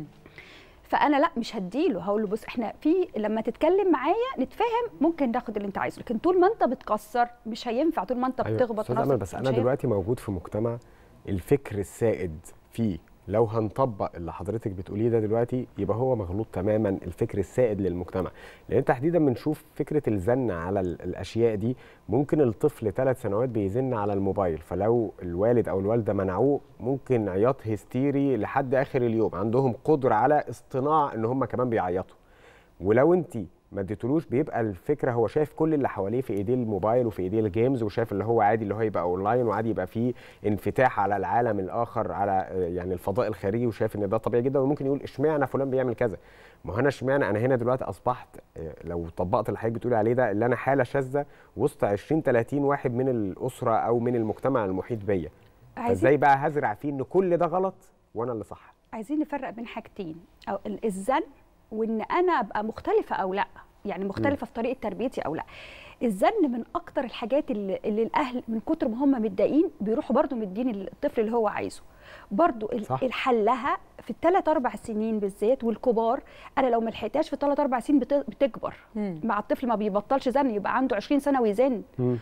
فانا لا مش هديله هقول له بص احنا في لما تتكلم معايا نتفاهم ممكن ناخد اللي انت عايزه لكن طول ما انت بتكسر مش هينفع طول ما انت بتخبط أستاذ راسك أمل بس مش انا هينفع. دلوقتي موجود في مجتمع الفكر السائد فيه لو هنطبق اللي حضرتك بتقوليه ده دلوقتي يبقى هو مغلوط تماما الفكر السائد للمجتمع لان تحديدا بنشوف فكره الزن على ال- الاشياء دي ممكن الطفل ثلاث سنوات بيزن على الموبايل فلو الوالد او الوالده منعوه ممكن عياط هستيري لحد اخر اليوم عندهم قدره على اصطناع ان هم كمان بيعيطوا ولو انت ما اديتلوش بيبقى الفكره هو شايف كل اللي حواليه في ايديه الموبايل وفي ايديه الجيمز وشايف اللي هو عادي اللي هو يبقى اونلاين وعادي يبقى فيه انفتاح على العالم الاخر على آه، يعني الفضاء الخارجي وشايف ان ده طبيعي جدا وممكن يقول اشمعنى فلان بيعمل كذا ما هو انا اشمعنى انا هنا دلوقتي اصبحت آه، لو طبقت اللي حضرتك بتقولي عليه ده اللي انا حاله شاذه وسط 20 30 واحد من الاسره او من المجتمع المحيط بيا عايزين- فازاي بقى هزرع فيه ان كل ده غلط وانا اللي صح عايزين نفرق بين حاجتين او ال- الزن وان انا ابقى مختلفه او لا يعني مختلفه في طريقه تربيتي او لا الزن من اكتر الحاجات اللي, اللي الاهل من كتر ما هم متضايقين بيروحوا برضو مدين الطفل اللي هو عايزه برضو ال- صح. الحلها في الثلاث اربع سنين بالذات والكبار انا لو ما لحقتهاش في الثلاث اربع سنين بت- بتكبر مع الطفل ما بيبطلش زن يبقى عنده 20 سنه ويزن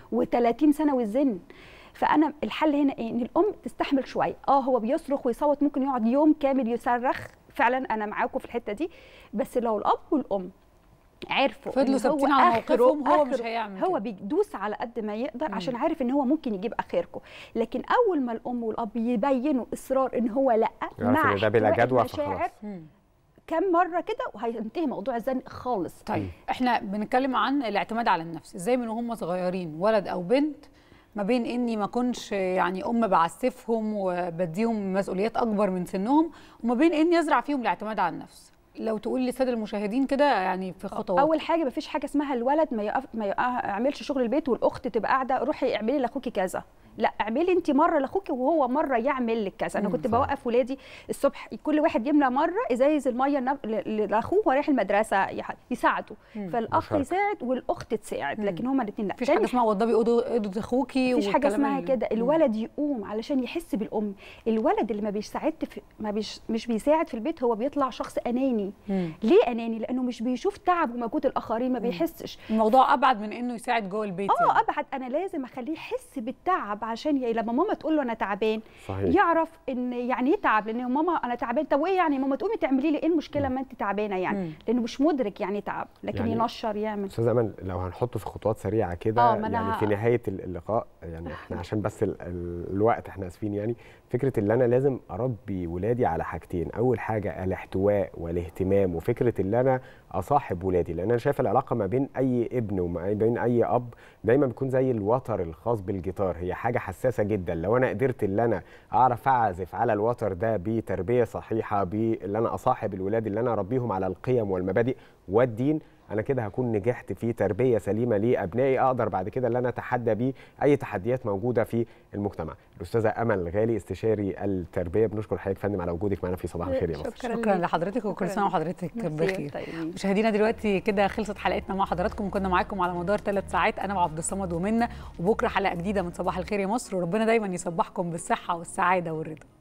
و30 سنه ويزن فانا الحل هنا ايه ان الام تستحمل شويه اه هو بيصرخ ويصوت ممكن يقعد يوم كامل يصرخ فعلا انا معاكم في الحته دي بس لو الاب والام عرفوا فضلوا إن هو ثابتين على آخره- موقفهم، هو مش آخره- هيعمل هو كده. بيدوس على قد ما يقدر مم. عشان عارف ان هو ممكن يجيب اخركم لكن اول ما الام والاب يبينوا اصرار ان هو لا يعرف مع إن ده بلا احتواء جدوى المشاعر فخلاص. كم مره كده وهينتهي موضوع الزن خالص طيب احنا بنتكلم عن الاعتماد على النفس ازاي من وهم صغيرين ولد او بنت ما بين اني ما اكونش يعني ام بعسفهم وبديهم مسؤوليات اكبر من سنهم وما بين اني ازرع فيهم الاعتماد على النفس لو تقول للساده المشاهدين كده يعني في خطوات اول حاجه مفيش حاجه اسمها الولد ما يقف ما يعملش شغل البيت والاخت تبقى قاعده روحي اعملي لاخوكي كذا لا اعملي انت مره لاخوكي وهو مره يعمل لك كذا انا مم، كنت صح. بوقف ولادي الصبح كل واحد يملى مره ازايز الميه النب- ل- ل- لاخوه ورايح المدرسه يح- يساعده مم. فالاخ مشاركة. يساعد والاخت تساعد لكن هما الاثنين لا مفيش تاني حاجه اسمها وضبي اوضه اوضه اخوكي مفيش حاجه والكلام اسمها ال- كده مم. الولد يقوم علشان يحس بالام الولد اللي ما بيساعد في ما بيش مش بيساعد في البيت هو بيطلع شخص اناني مم. ليه اناني لانه مش بيشوف تعب ومجهود الاخرين ما بيحسش الموضوع ابعد من انه يساعد جوه البيت يعني. اه ابعد انا لازم اخليه يحس بالتعب عشان ي... لما ماما تقول له انا تعبان صحيح. يعرف ان يعني ايه تعب لان ماما انا تعبان طب وايه يعني ماما تقومي تعملي لي ايه المشكله ما انت تعبانه يعني مم. لانه مش مدرك يعني تعب لكن يعني ينشر يعمل استاذ امل لو هنحطه في خطوات سريعه كده آه، ما أنا يعني ه- في نهايه ال- اللقاء يعني احنا عشان بس ال ال الوقت احنا اسفين يعني فكره ان انا لازم اربي ولادي على حاجتين اول حاجه الاحتواء والاهتمام وفكره ان انا اصاحب ولادي لان انا شايف العلاقه ما بين اي ابن وما بين اي اب دايما بيكون زي الوتر الخاص بالجيتار هي حاجه حساسه جدا لو انا قدرت ان انا اعرف اعزف على الوتر ده بتربيه صحيحه بان انا اصاحب الولاد اللي انا اربيهم على القيم والمبادئ والدين انا كده هكون نجحت في تربيه سليمه لابنائي اقدر بعد كده ان انا اتحدى بيه اي تحديات موجوده في المجتمع الاستاذه امل غالي استشاري التربيه بنشكر حضرتك فندم على وجودك معنا في صباح الخير يا مصر شكرا لحضرتك وكل سنه وحضرتك بخير مشاهدينا دلوقتي كده خلصت حلقتنا مع حضراتكم كنا معاكم على مدار ثلاث ساعات انا وعبد الصمد ومنى وبكره حلقه جديده من صباح الخير يا مصر وربنا دايما يصبحكم بالصحه والسعاده والرضا